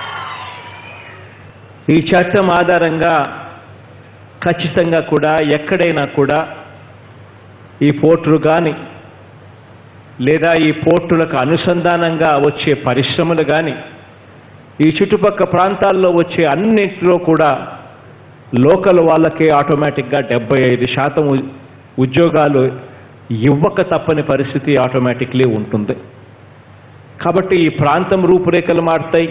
ఈ చట్టం ఆధారంగా ఖచ్చితంగా కూడా ఎక్కడైనా కూడా ఈ పోర్టులు కానీ లేదా ఈ పోర్టులకు అనుసంధానంగా వచ్చే పరిశ్రమలు కానీ ఈ చుట్టుపక్క ప్రాంతాల్లో వచ్చే అన్నింటిలో కూడా లోకల్ వాళ్ళకే ఆటోమేటిక్గా డెబ్బై ఐదు శాతం ఉ- ఉద్యోగాలు ఇవ్వక తప్పని పరిస్థితి ఆటోమేటిక్లీ ఉంటుంది కాబట్టి ఈ ప్రాంతం రూపురేఖలు మారుతాయి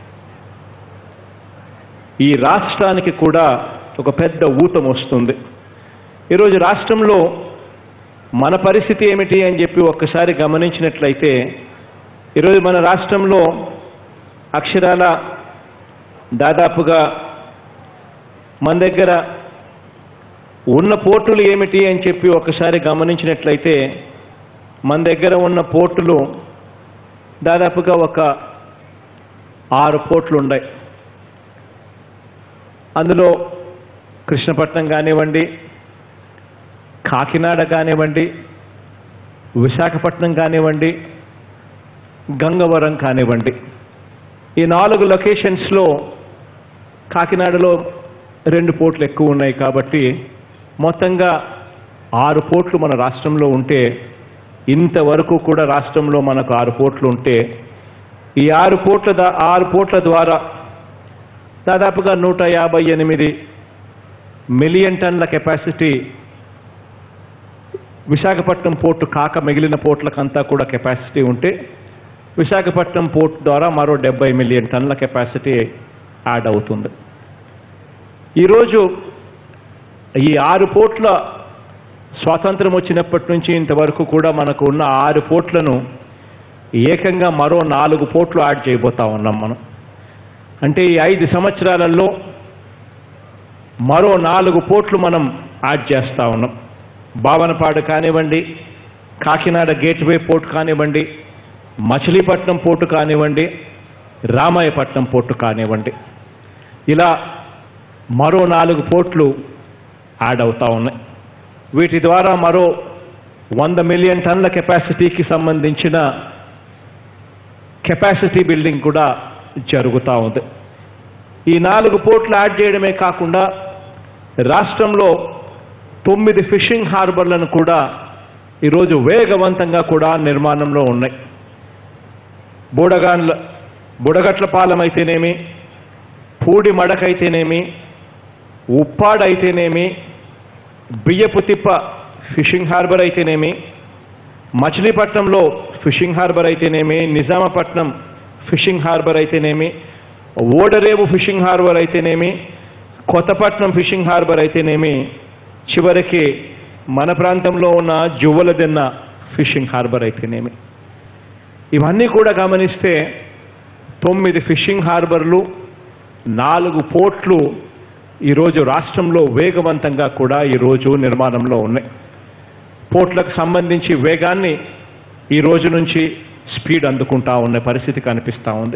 ఈ రాష్ట్రానికి కూడా ఒక పెద్ద ఊతం వస్తుంది ఈరోజు రాష్ట్రంలో మన పరిస్థితి ఏమిటి అని చెప్పి ఒక్కసారి గమనించినట్లయితే ఈరోజు మన రాష్ట్రంలో అక్షరాల దాదాపుగా మన దగ్గర ఉన్న పోర్టులు ఏమిటి అని చెప్పి ఒకసారి గమనించినట్లయితే మన దగ్గర ఉన్న పోర్టులు దాదాపుగా ఒక ఆరు పోర్టులు ఉన్నాయి అందులో కృష్ణపట్నం కానివ్వండి కాకినాడ కానివ్వండి విశాఖపట్నం కానివ్వండి గంగవరం కానివ్వండి ఈ నాలుగు లొకేషన్స్లో కాకినాడలో రెండు పోర్ట్లు ఎక్కువ ఉన్నాయి కాబట్టి మొత్తంగా ఆరు పోర్ట్లు మన రాష్ట్రంలో ఉంటే ఇంతవరకు కూడా రాష్ట్రంలో మనకు ఆరు పోర్ట్లు ఉంటే ఈ ఆరు పోర్ట్ల దా- ఆరు పోర్ట్ల ద్వారా దాదాపుగా నూట యాభై ఎనిమిది మిలియన్ టన్ల కెపాసిటీ విశాఖపట్నం పోర్టు కాక మిగిలిన పోర్ట్లకంతా కూడా కెపాసిటీ ఉంటే విశాఖపట్నం పోర్ట్ ద్వారా మరో డెబ్బై మిలియన్ టన్ల కెపాసిటీ యాడ్ అవుతుంది ఈరోజు ఈ ఆరు పోర్ట్ల స్వాతంత్రం వచ్చినప్పటి నుంచి ఇంతవరకు కూడా మనకు ఉన్న ఆరు పోర్ట్లను ఏకంగా మరో నాలుగు పోర్ట్లు యాడ్ చేయబోతా ఉన్నాం మనం అంటే ఈ ఐదు సంవత్సరాలలో మరో నాలుగు పోర్ట్లు మనం యాడ్ చేస్తూ ఉన్నాం భావనపాడు కానివ్వండి కాకినాడ గేట్వే పోర్ట్ కానివ్వండి మచిలీపట్నం పోర్టు కానివ్వండి రామాయపట్నం పోర్టు కానివ్వండి ఇలా మరో నాలుగు పోర్ట్లు యాడ్ అవుతా ఉన్నాయి వీటి ద్వారా మరో వంద మిలియన్ టన్ల కెపాసిటీకి సంబంధించిన కెపాసిటీ బిల్డింగ్ కూడా జరుగుతూ ఉంది ఈ నాలుగు పోర్ట్లు యాడ్ చేయడమే కాకుండా రాష్ట్రంలో తొమ్మిది ఫిషింగ్ హార్బర్లను కూడా ఈరోజు వేగవంతంగా కూడా నిర్మాణంలో ఉన్నాయి బూడగాన్ల బుడగట్లపాలెం అయితేనేమి పూడి మడకైతేనేమి ఉప్పాడైతేనేమి బియ్యపు తిప్ప ఫిషింగ్ హార్బర్ అయితేనేమి మచిలీపట్నంలో ఫిషింగ్ హార్బర్ అయితేనేమి నిజామాపట్నం ఫిషింగ్ హార్బర్ అయితేనేమి ఓడరేవు ఫిషింగ్ హార్బర్ అయితేనేమి కొత్తపట్నం ఫిషింగ్ హార్బర్ అయితేనేమి చివరికి మన ప్రాంతంలో ఉన్న జువ్వలదెన్న ఫిషింగ్ హార్బర్ అయితేనేమి ఇవన్నీ కూడా గమనిస్తే తొమ్మిది ఫిషింగ్ హార్బర్లు నాలుగు పోర్ట్లు ఈరోజు రాష్ట్రంలో వేగవంతంగా కూడా ఈరోజు నిర్మాణంలో ఉన్నాయి పోర్ట్లకు సంబంధించి వేగాన్ని ఈ రోజు నుంచి స్పీడ్ అందుకుంటా ఉన్న పరిస్థితి కనిపిస్తూ ఉంది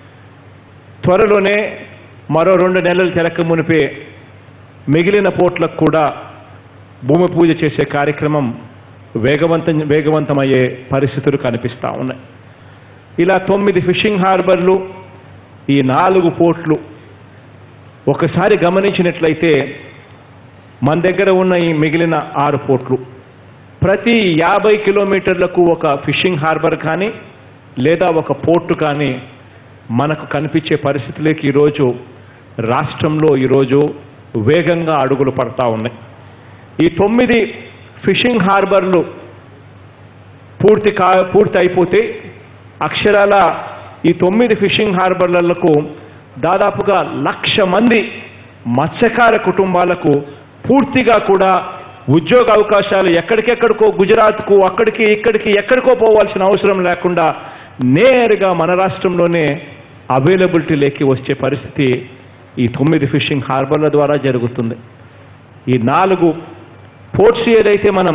త్వరలోనే మరో రెండు నెలలు తెరక మునిపే మిగిలిన పోర్ట్లకు కూడా భూమి పూజ చేసే కార్యక్రమం వేగవంతం వేగవంతమయ్యే పరిస్థితులు కనిపిస్తూ ఉన్నాయి ఇలా తొమ్మిది ఫిషింగ్ హార్బర్లు ఈ నాలుగు పోర్ట్లు ఒకసారి గమనించినట్లయితే మన దగ్గర ఉన్న ఈ మిగిలిన ఆరు పోర్ట్లు ప్రతి యాభై కిలోమీటర్లకు ఒక ఫిషింగ్ హార్బర్ కానీ లేదా ఒక పోర్టు కానీ మనకు కనిపించే పరిస్థితులకి ఈరోజు రాష్ట్రంలో ఈరోజు వేగంగా అడుగులు పడతా ఉన్నాయి ఈ తొమ్మిది ఫిషింగ్ హార్బర్లు పూర్తి కా పూర్తి అయిపోతే అక్షరాల ఈ తొమ్మిది ఫిషింగ్ హార్బర్లకు దాదాపుగా లక్ష మంది మత్స్యకార కుటుంబాలకు పూర్తిగా కూడా ఉద్యోగ అవకాశాలు ఎక్కడికెక్కడికో గుజరాత్కు అక్కడికి ఇక్కడికి ఎక్కడికో పోవాల్సిన అవసరం లేకుండా నేరుగా మన రాష్ట్రంలోనే అవైలబిలిటీ లేకి వచ్చే పరిస్థితి ఈ తొమ్మిది ఫిషింగ్ హార్బర్ల ద్వారా జరుగుతుంది ఈ నాలుగు పోర్ట్స్ ఏదైతే మనం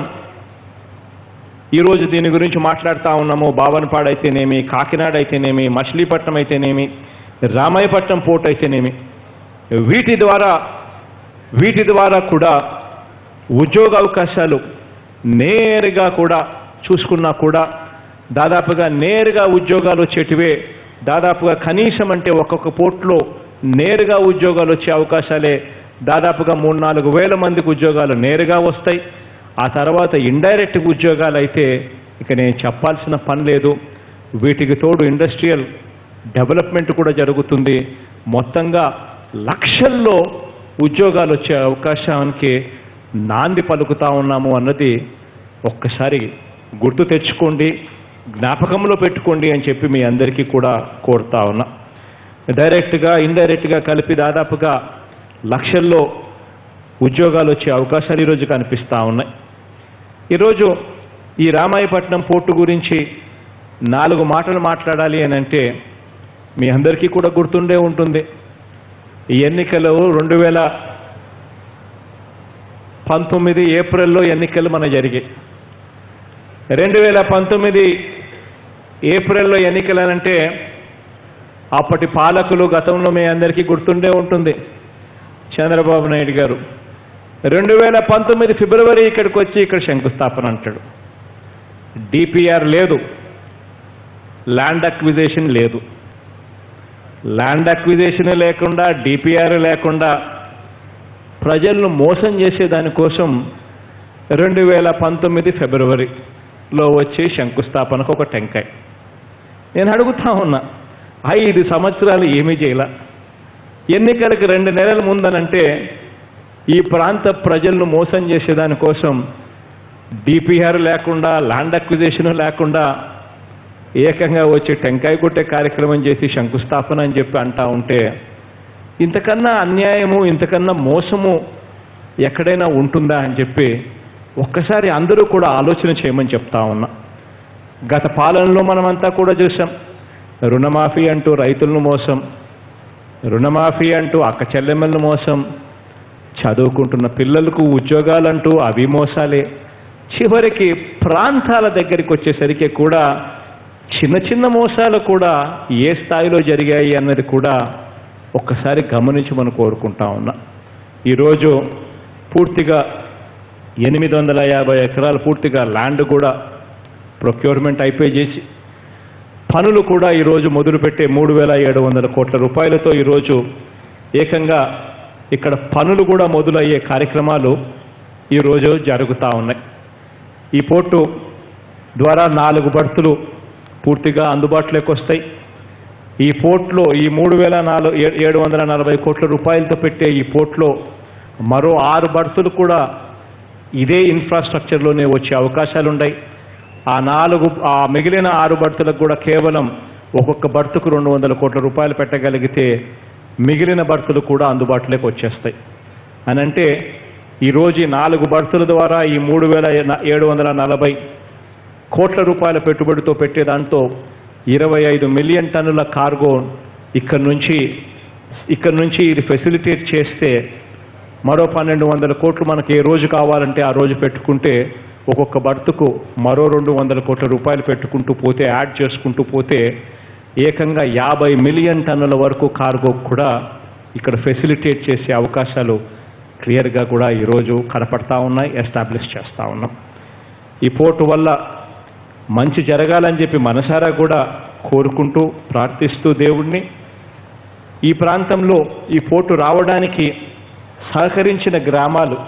ఈరోజు దీని గురించి మాట్లాడుతూ ఉన్నామో బావనపాడు అయితేనేమి కాకినాడ అయితేనేమి మచిలీపట్నం అయితేనేమి రామాయపట్నం పోర్ట్ అయితేనేమి వీటి ద్వారా వీటి ద్వారా కూడా ఉద్యోగ అవకాశాలు నేరుగా కూడా చూసుకున్నా కూడా దాదాపుగా నేరుగా ఉద్యోగాలు వచ్చేటివే దాదాపుగా కనీసం అంటే ఒక్కొక్క పోర్ట్లో నేరుగా ఉద్యోగాలు వచ్చే అవకాశాలే దాదాపుగా మూడు నాలుగు వేల మందికి ఉద్యోగాలు నేరుగా వస్తాయి ఆ తర్వాత ఇండైరెక్ట్ ఉద్యోగాలు అయితే ఇక నేను చెప్పాల్సిన పని లేదు వీటికి తోడు ఇండస్ట్రియల్ డెవలప్మెంట్ కూడా జరుగుతుంది మొత్తంగా లక్షల్లో ఉద్యోగాలు వచ్చే అవకాశానికి నాంది పలుకుతా ఉన్నాము అన్నది ఒక్కసారి గుర్తు తెచ్చుకోండి జ్ఞాపకంలో పెట్టుకోండి అని చెప్పి మీ అందరికీ కూడా కోరుతా ఉన్నా డైరెక్ట్గా ఇండైరెక్ట్గా కలిపి దాదాపుగా లక్షల్లో ఉద్యోగాలు వచ్చే అవకాశాలు ఈరోజు కనిపిస్తూ ఉన్నాయి ఈరోజు ఈ రామాయపట్నం పోర్టు గురించి నాలుగు మాటలు మాట్లాడాలి అని అంటే మీ అందరికీ కూడా గుర్తుండే ఉంటుంది ఈ ఎన్నికలు రెండు వేల పంతొమ్మిది ఏప్రిల్లో ఎన్నికలు మన జరిగాయి రెండు వేల పంతొమ్మిది ఏప్రిల్లో ఎన్నికలు అంటే అప్పటి పాలకులు గతంలో మీ అందరికీ గుర్తుండే ఉంటుంది చంద్రబాబు నాయుడు గారు రెండు వేల పంతొమ్మిది ఫిబ్రవరి ఇక్కడికి వచ్చి ఇక్కడ శంకుస్థాపన అంటాడు డిపిఆర్ లేదు ల్యాండ్ అక్విజేషన్ లేదు ల్యాండ్ అక్విజేషన్ లేకుండా డిపిఆర్ లేకుండా ప్రజలను మోసం చేసే దానికోసం రెండు వేల పంతొమ్మిది ఫిబ్రవరిలో వచ్చి శంకుస్థాపనకు ఒక టెంకాయ్ నేను అడుగుతా ఉన్నా ఐదు సంవత్సరాలు ఏమీ చేయాల ఎన్నికలకు రెండు నెలల ముందనంటే ఈ ప్రాంత ప్రజలను మోసం చేసే దానికోసం డిపిఆర్ లేకుండా ల్యాండ్ అక్విజేషన్ లేకుండా ఏకంగా వచ్చి టెంకాయ కొట్టే కార్యక్రమం చేసి శంకుస్థాపన అని చెప్పి అంటా ఉంటే ఇంతకన్నా అన్యాయము ఇంతకన్నా మోసము ఎక్కడైనా ఉంటుందా అని చెప్పి ఒక్కసారి అందరూ కూడా ఆలోచన చేయమని చెప్తా ఉన్నా గత పాలనలో మనమంతా కూడా చూసాం రుణమాఫీ అంటూ రైతులను మోసం రుణమాఫీ అంటూ అక్క చెల్లెమ్మలను మోసం చదువుకుంటున్న పిల్లలకు ఉద్యోగాలంటూ అవి మోసాలే చివరికి ప్రాంతాల దగ్గరికి వచ్చేసరికి కూడా చిన్న చిన్న మోసాలు కూడా ఏ స్థాయిలో జరిగాయి అన్నది కూడా ఒక్కసారి గమనించి మనం కోరుకుంటా ఉన్నా ఈరోజు పూర్తిగా ఎనిమిది వందల యాభై ఎకరాలు పూర్తిగా ల్యాండ్ కూడా ప్రొక్యూర్మెంట్ అయిపోయి చేసి పనులు కూడా ఈరోజు మొదలుపెట్టే మూడు వేల ఏడు వందల కోట్ల రూపాయలతో ఈరోజు ఏకంగా ఇక్కడ పనులు కూడా మొదలయ్యే కార్యక్రమాలు ఈరోజు జరుగుతూ ఉన్నాయి ఈ పోర్టు ద్వారా నాలుగు బర్తులు పూర్తిగా అందుబాటులోకి వస్తాయి ఈ పోర్ట్లో ఈ మూడు వేల నాలుగు ఏడు వందల నలభై కోట్ల రూపాయలతో పెట్టే ఈ పోర్ట్లో మరో ఆరు బర్తులు కూడా ఇదే ఇన్ఫ్రాస్ట్రక్చర్లోనే వచ్చే అవకాశాలు ఉన్నాయి ఆ నాలుగు ఆ మిగిలిన ఆరు బర్తులకు కూడా కేవలం ఒక్కొక్క బర్తుకు రెండు వందల కోట్ల రూపాయలు పెట్టగలిగితే మిగిలిన బర్తులు కూడా అందుబాటులోకి వచ్చేస్తాయి అని అంటే ఈరోజు ఈ నాలుగు బర్తుల ద్వారా ఈ మూడు వేల ఏడు వందల నలభై కోట్ల రూపాయల పెట్టుబడితో పెట్టే దాంతో ఇరవై ఐదు మిలియన్ టన్నుల కార్గో ఇక్కడ నుంచి ఇక్కడ నుంచి ఇది ఫెసిలిటేట్ చేస్తే మరో పన్నెండు వందల కోట్లు మనకి ఏ రోజు కావాలంటే ఆ రోజు పెట్టుకుంటే ఒక్కొక్క బర్తుకు మరో రెండు వందల కోట్ల రూపాయలు పెట్టుకుంటూ పోతే యాడ్ చేసుకుంటూ పోతే ఏకంగా యాభై మిలియన్ టన్నుల వరకు కార్గో కూడా ఇక్కడ ఫెసిలిటేట్ చేసే అవకాశాలు క్లియర్గా కూడా ఈరోజు కనపడతా ఉన్నాయి ఎస్టాబ్లిష్ చేస్తూ ఉన్నాం ఈ పోర్టు వల్ల మంచి జరగాలని చెప్పి మనసారా కూడా కోరుకుంటూ ప్రార్థిస్తూ దేవుణ్ణి ఈ ప్రాంతంలో ఈ పోర్టు రావడానికి సహకరించిన గ్రామాలు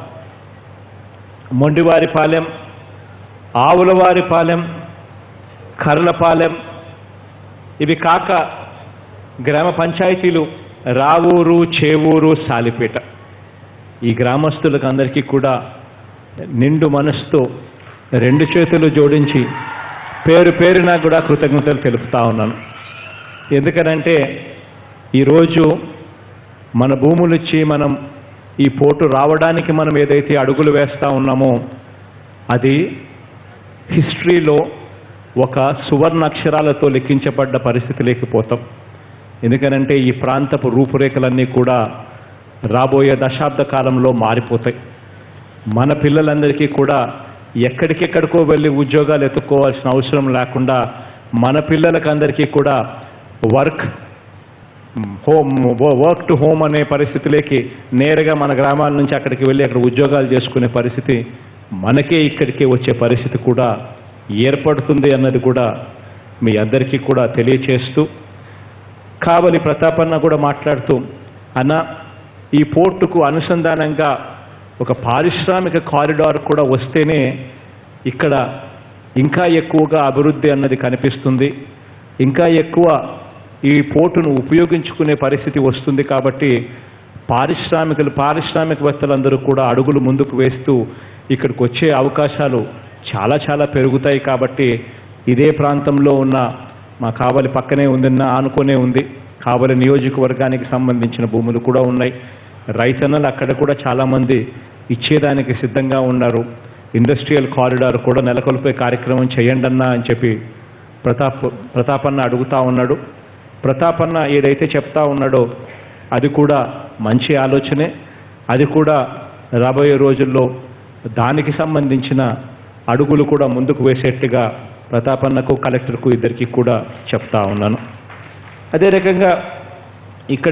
మొండివారిపాలెం ఆవులవారిపాలెం కర్లపాలెం ఇవి కాక గ్రామ పంచాయతీలు రావూరు చేవూరు సాలిపేట ఈ గ్రామస్తులకు అందరికీ కూడా నిండు మనసుతో రెండు చేతులు జోడించి పేరు పేరున కూడా కృతజ్ఞతలు తెలుపుతా ఉన్నాను ఎందుకనంటే ఈరోజు మన భూములు ఇచ్చి మనం ఈ పోటు రావడానికి మనం ఏదైతే అడుగులు వేస్తూ ఉన్నామో అది హిస్టరీలో ఒక సువర్ణ అక్షరాలతో లెక్కించబడ్డ పరిస్థితి లేకపోతాం ఎందుకనంటే ఈ ప్రాంతపు రూపురేఖలన్నీ కూడా రాబోయే దశాబ్ద కాలంలో మారిపోతాయి మన పిల్లలందరికీ కూడా ఎక్కడికెక్కడికో వెళ్ళి ఉద్యోగాలు ఎత్తుక్కోవాల్సిన అవసరం లేకుండా మన పిల్లలకు అందరికీ కూడా work home work to home అనే పరిస్థితిలోకి నేరుగా మన గ్రామాల నుంచి అక్కడికి వెళ్ళి అక్కడ ఉద్యోగాలు చేసుకునే పరిస్థితి మనకే ఇక్కడికే వచ్చే పరిస్థితి కూడా ఏర్పడుతుంది అన్నది కూడా మీ అందరికీ కూడా తెలియచేస్తూ కావలి ప్రతాపన్న కూడా మాట్లాడుతూ అన్న ఈ పోర్టుకు అనుసంధానంగా ఒక పారిశ్రామిక కారిడార్ కూడా వస్తేనే ఇక్కడ ఇంకా ఎక్కువగా అభివృద్ధి అన్నది కనిపిస్తుంది ఇంకా ఎక్కువ ఈ పోర్టును ఉపయోగించుకునే పరిస్థితి వస్తుంది కాబట్టి పారిశ్రామికలు పారిశ్రామికవేత్తలందరూ కూడా అడుగులు ముందుకు వేస్తూ ఇక్కడికి వచ్చే అవకాశాలు చాలా చాలా పెరుగుతాయి కాబట్టి ఇదే ప్రాంతంలో ఉన్న మా కావలి పక్కనే ఉందన్న ఆనుకునే ఉంది కావలి నియోజకవర్గానికి సంబంధించిన భూములు కూడా ఉన్నాయి రైతన్నలు అక్కడ కూడా చాలామంది ఇచ్చేదానికి సిద్ధంగా ఉన్నారు ఇండస్ట్రియల్ కారిడార్ కూడా నెలకొల్పే కార్యక్రమం చేయండి అన్నా అని చెప్పి ప్రతాప్ ప్రతాపన్న అడుగుతా ఉన్నాడు ప్రతాపన్న ఏదైతే చెప్తా ఉన్నాడో అది కూడా మంచి ఆలోచనే అది కూడా రాబోయే రోజుల్లో దానికి సంబంధించిన అడుగులు కూడా ముందుకు వేసేట్టుగా ప్రతాపన్నకు కలెక్టర్కు ఇద్దరికి కూడా చెప్తా ఉన్నాను అదే రకంగా ఇక్కడ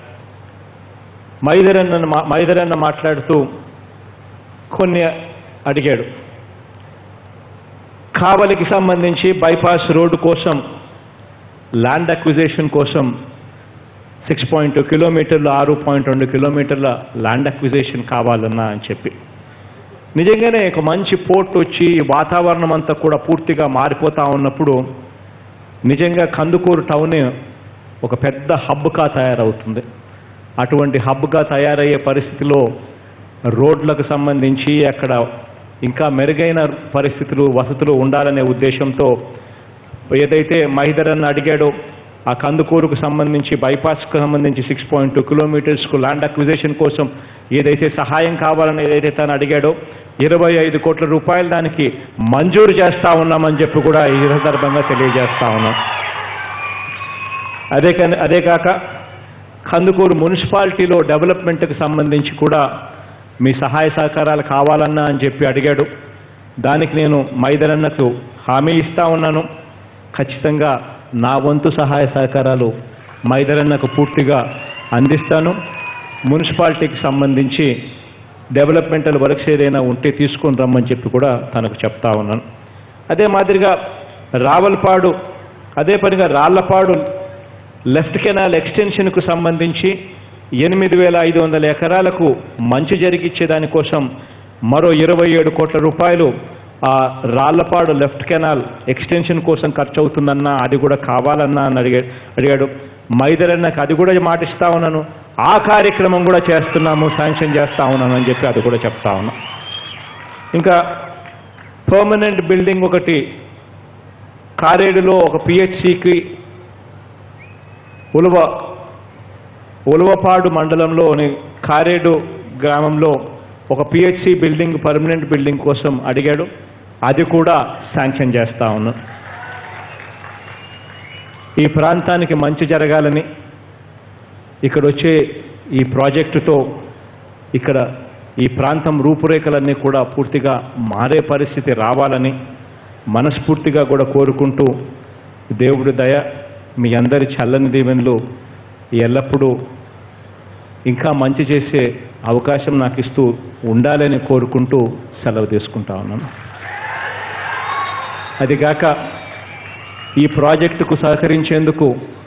మైదరన్న మా- మైదరన్న మాట్లాడుతూ కొన్ని అడిగాడు కావలికి సంబంధించి బైపాస్ రోడ్డు కోసం ల్యాండ్ అక్విజేషన్ కోసం సిక్స్ పాయింట్ టూ కిలోమీటర్లు ఆరు పాయింట్ రెండు కిలోమీటర్ల ల్యాండ్ అక్విజేషన్ కావాలన్నా అని చెప్పి నిజంగానే ఒక మంచి పోర్ట్ వచ్చి ఈ వాతావరణం అంతా కూడా పూర్తిగా మారిపోతా ఉన్నప్పుడు నిజంగా కందుకూరు టౌన్ ఒక పెద్ద హబ్గా తయారవుతుంది అటువంటి హబ్గా తయారయ్యే పరిస్థితిలో రోడ్లకు సంబంధించి అక్కడ ఇంకా మెరుగైన పరిస్థితులు వసతులు ఉండాలనే ఉద్దేశంతో ఏదైతే మహిధరన్ అడిగాడో ఆ కందుకూరుకు సంబంధించి బైపాస్కు సంబంధించి సిక్స్ పాయింట్ టూ కిలోమీటర్స్కు ల్యాండ్ అక్విజిషన్ కోసం ఏదైతే సహాయం కావాలని ఏదైతే తను అడిగాడో ఇరవై ఐదు కోట్ల రూపాయలు దానికి మంజూరు చేస్తా ఉన్నామని చెప్పి కూడా ఈ సందర్భంగా తెలియజేస్తా ఉన్నాం అదే కానీ అదే కాక కందుకూరు మున్సిపాలిటీలో డెవలప్మెంట్కి సంబంధించి కూడా మీ సహాయ సహకారాలు కావాలన్నా అని చెప్పి అడిగాడు దానికి నేను మైదరన్నకు హామీ ఇస్తా ఉన్నాను ఖచ్చితంగా నా వంతు సహాయ సహకారాలు మైదరన్నకు పూర్తిగా అందిస్తాను మున్సిపాలిటీకి సంబంధించి డెవలప్మెంటల్ వర్క్స్ ఏదైనా ఉంటే తీసుకొని రమ్మని చెప్పి కూడా తనకు చెప్తా ఉన్నాను అదే మాదిరిగా రావల్పాడు అదే పనిగా రాళ్లపాడు లెఫ్ట్ కెనాల్ ఎక్స్టెన్షన్కు సంబంధించి ఎనిమిది వేల ఐదు వందల ఎకరాలకు మంచి జరిగిచ్చే దానికోసం మరో ఇరవై ఏడు కోట్ల రూపాయలు ఆ రాళ్లపాడు లెఫ్ట్ కెనాల్ ఎక్స్టెన్షన్ కోసం ఖర్చు అవుతుందన్నా అది కూడా కావాలన్నా అని అడిగా అడిగాడు మైదరన్నకు అది కూడా మాటిస్తా ఉన్నాను ఆ కార్యక్రమం కూడా చేస్తున్నాము శాంక్షన్ చేస్తా ఉన్నాను అని చెప్పి అది కూడా చెప్తా ఉన్నా ఇంకా పర్మనెంట్ బిల్డింగ్ ఒకటి కారేడులో ఒక పిహెచ్సికి ఉలువ ఉలువపాడు మండలంలోని కారేడు గ్రామంలో ఒక పిహెచ్సి బిల్డింగ్ పర్మనెంట్ బిల్డింగ్ కోసం అడిగాడు అది కూడా శాంక్షన్ చేస్తా ఉన్నాం ఈ ప్రాంతానికి మంచి జరగాలని ఇక్కడ వచ్చే ఈ ప్రాజెక్టుతో ఇక్కడ ఈ ప్రాంతం రూపురేఖలన్నీ కూడా పూర్తిగా మారే పరిస్థితి రావాలని మనస్ఫూర్తిగా కూడా కోరుకుంటూ దేవుడి దయ మీ అందరి చల్లని దీవెనలు ఎల్లప్పుడూ ఇంకా మంచి చేసే అవకాశం నాకు ఇస్తూ ఉండాలని కోరుకుంటూ సెలవు తీసుకుంటా ఉన్నాను అదిగాక ఈ ప్రాజెక్టుకు సహకరించేందుకు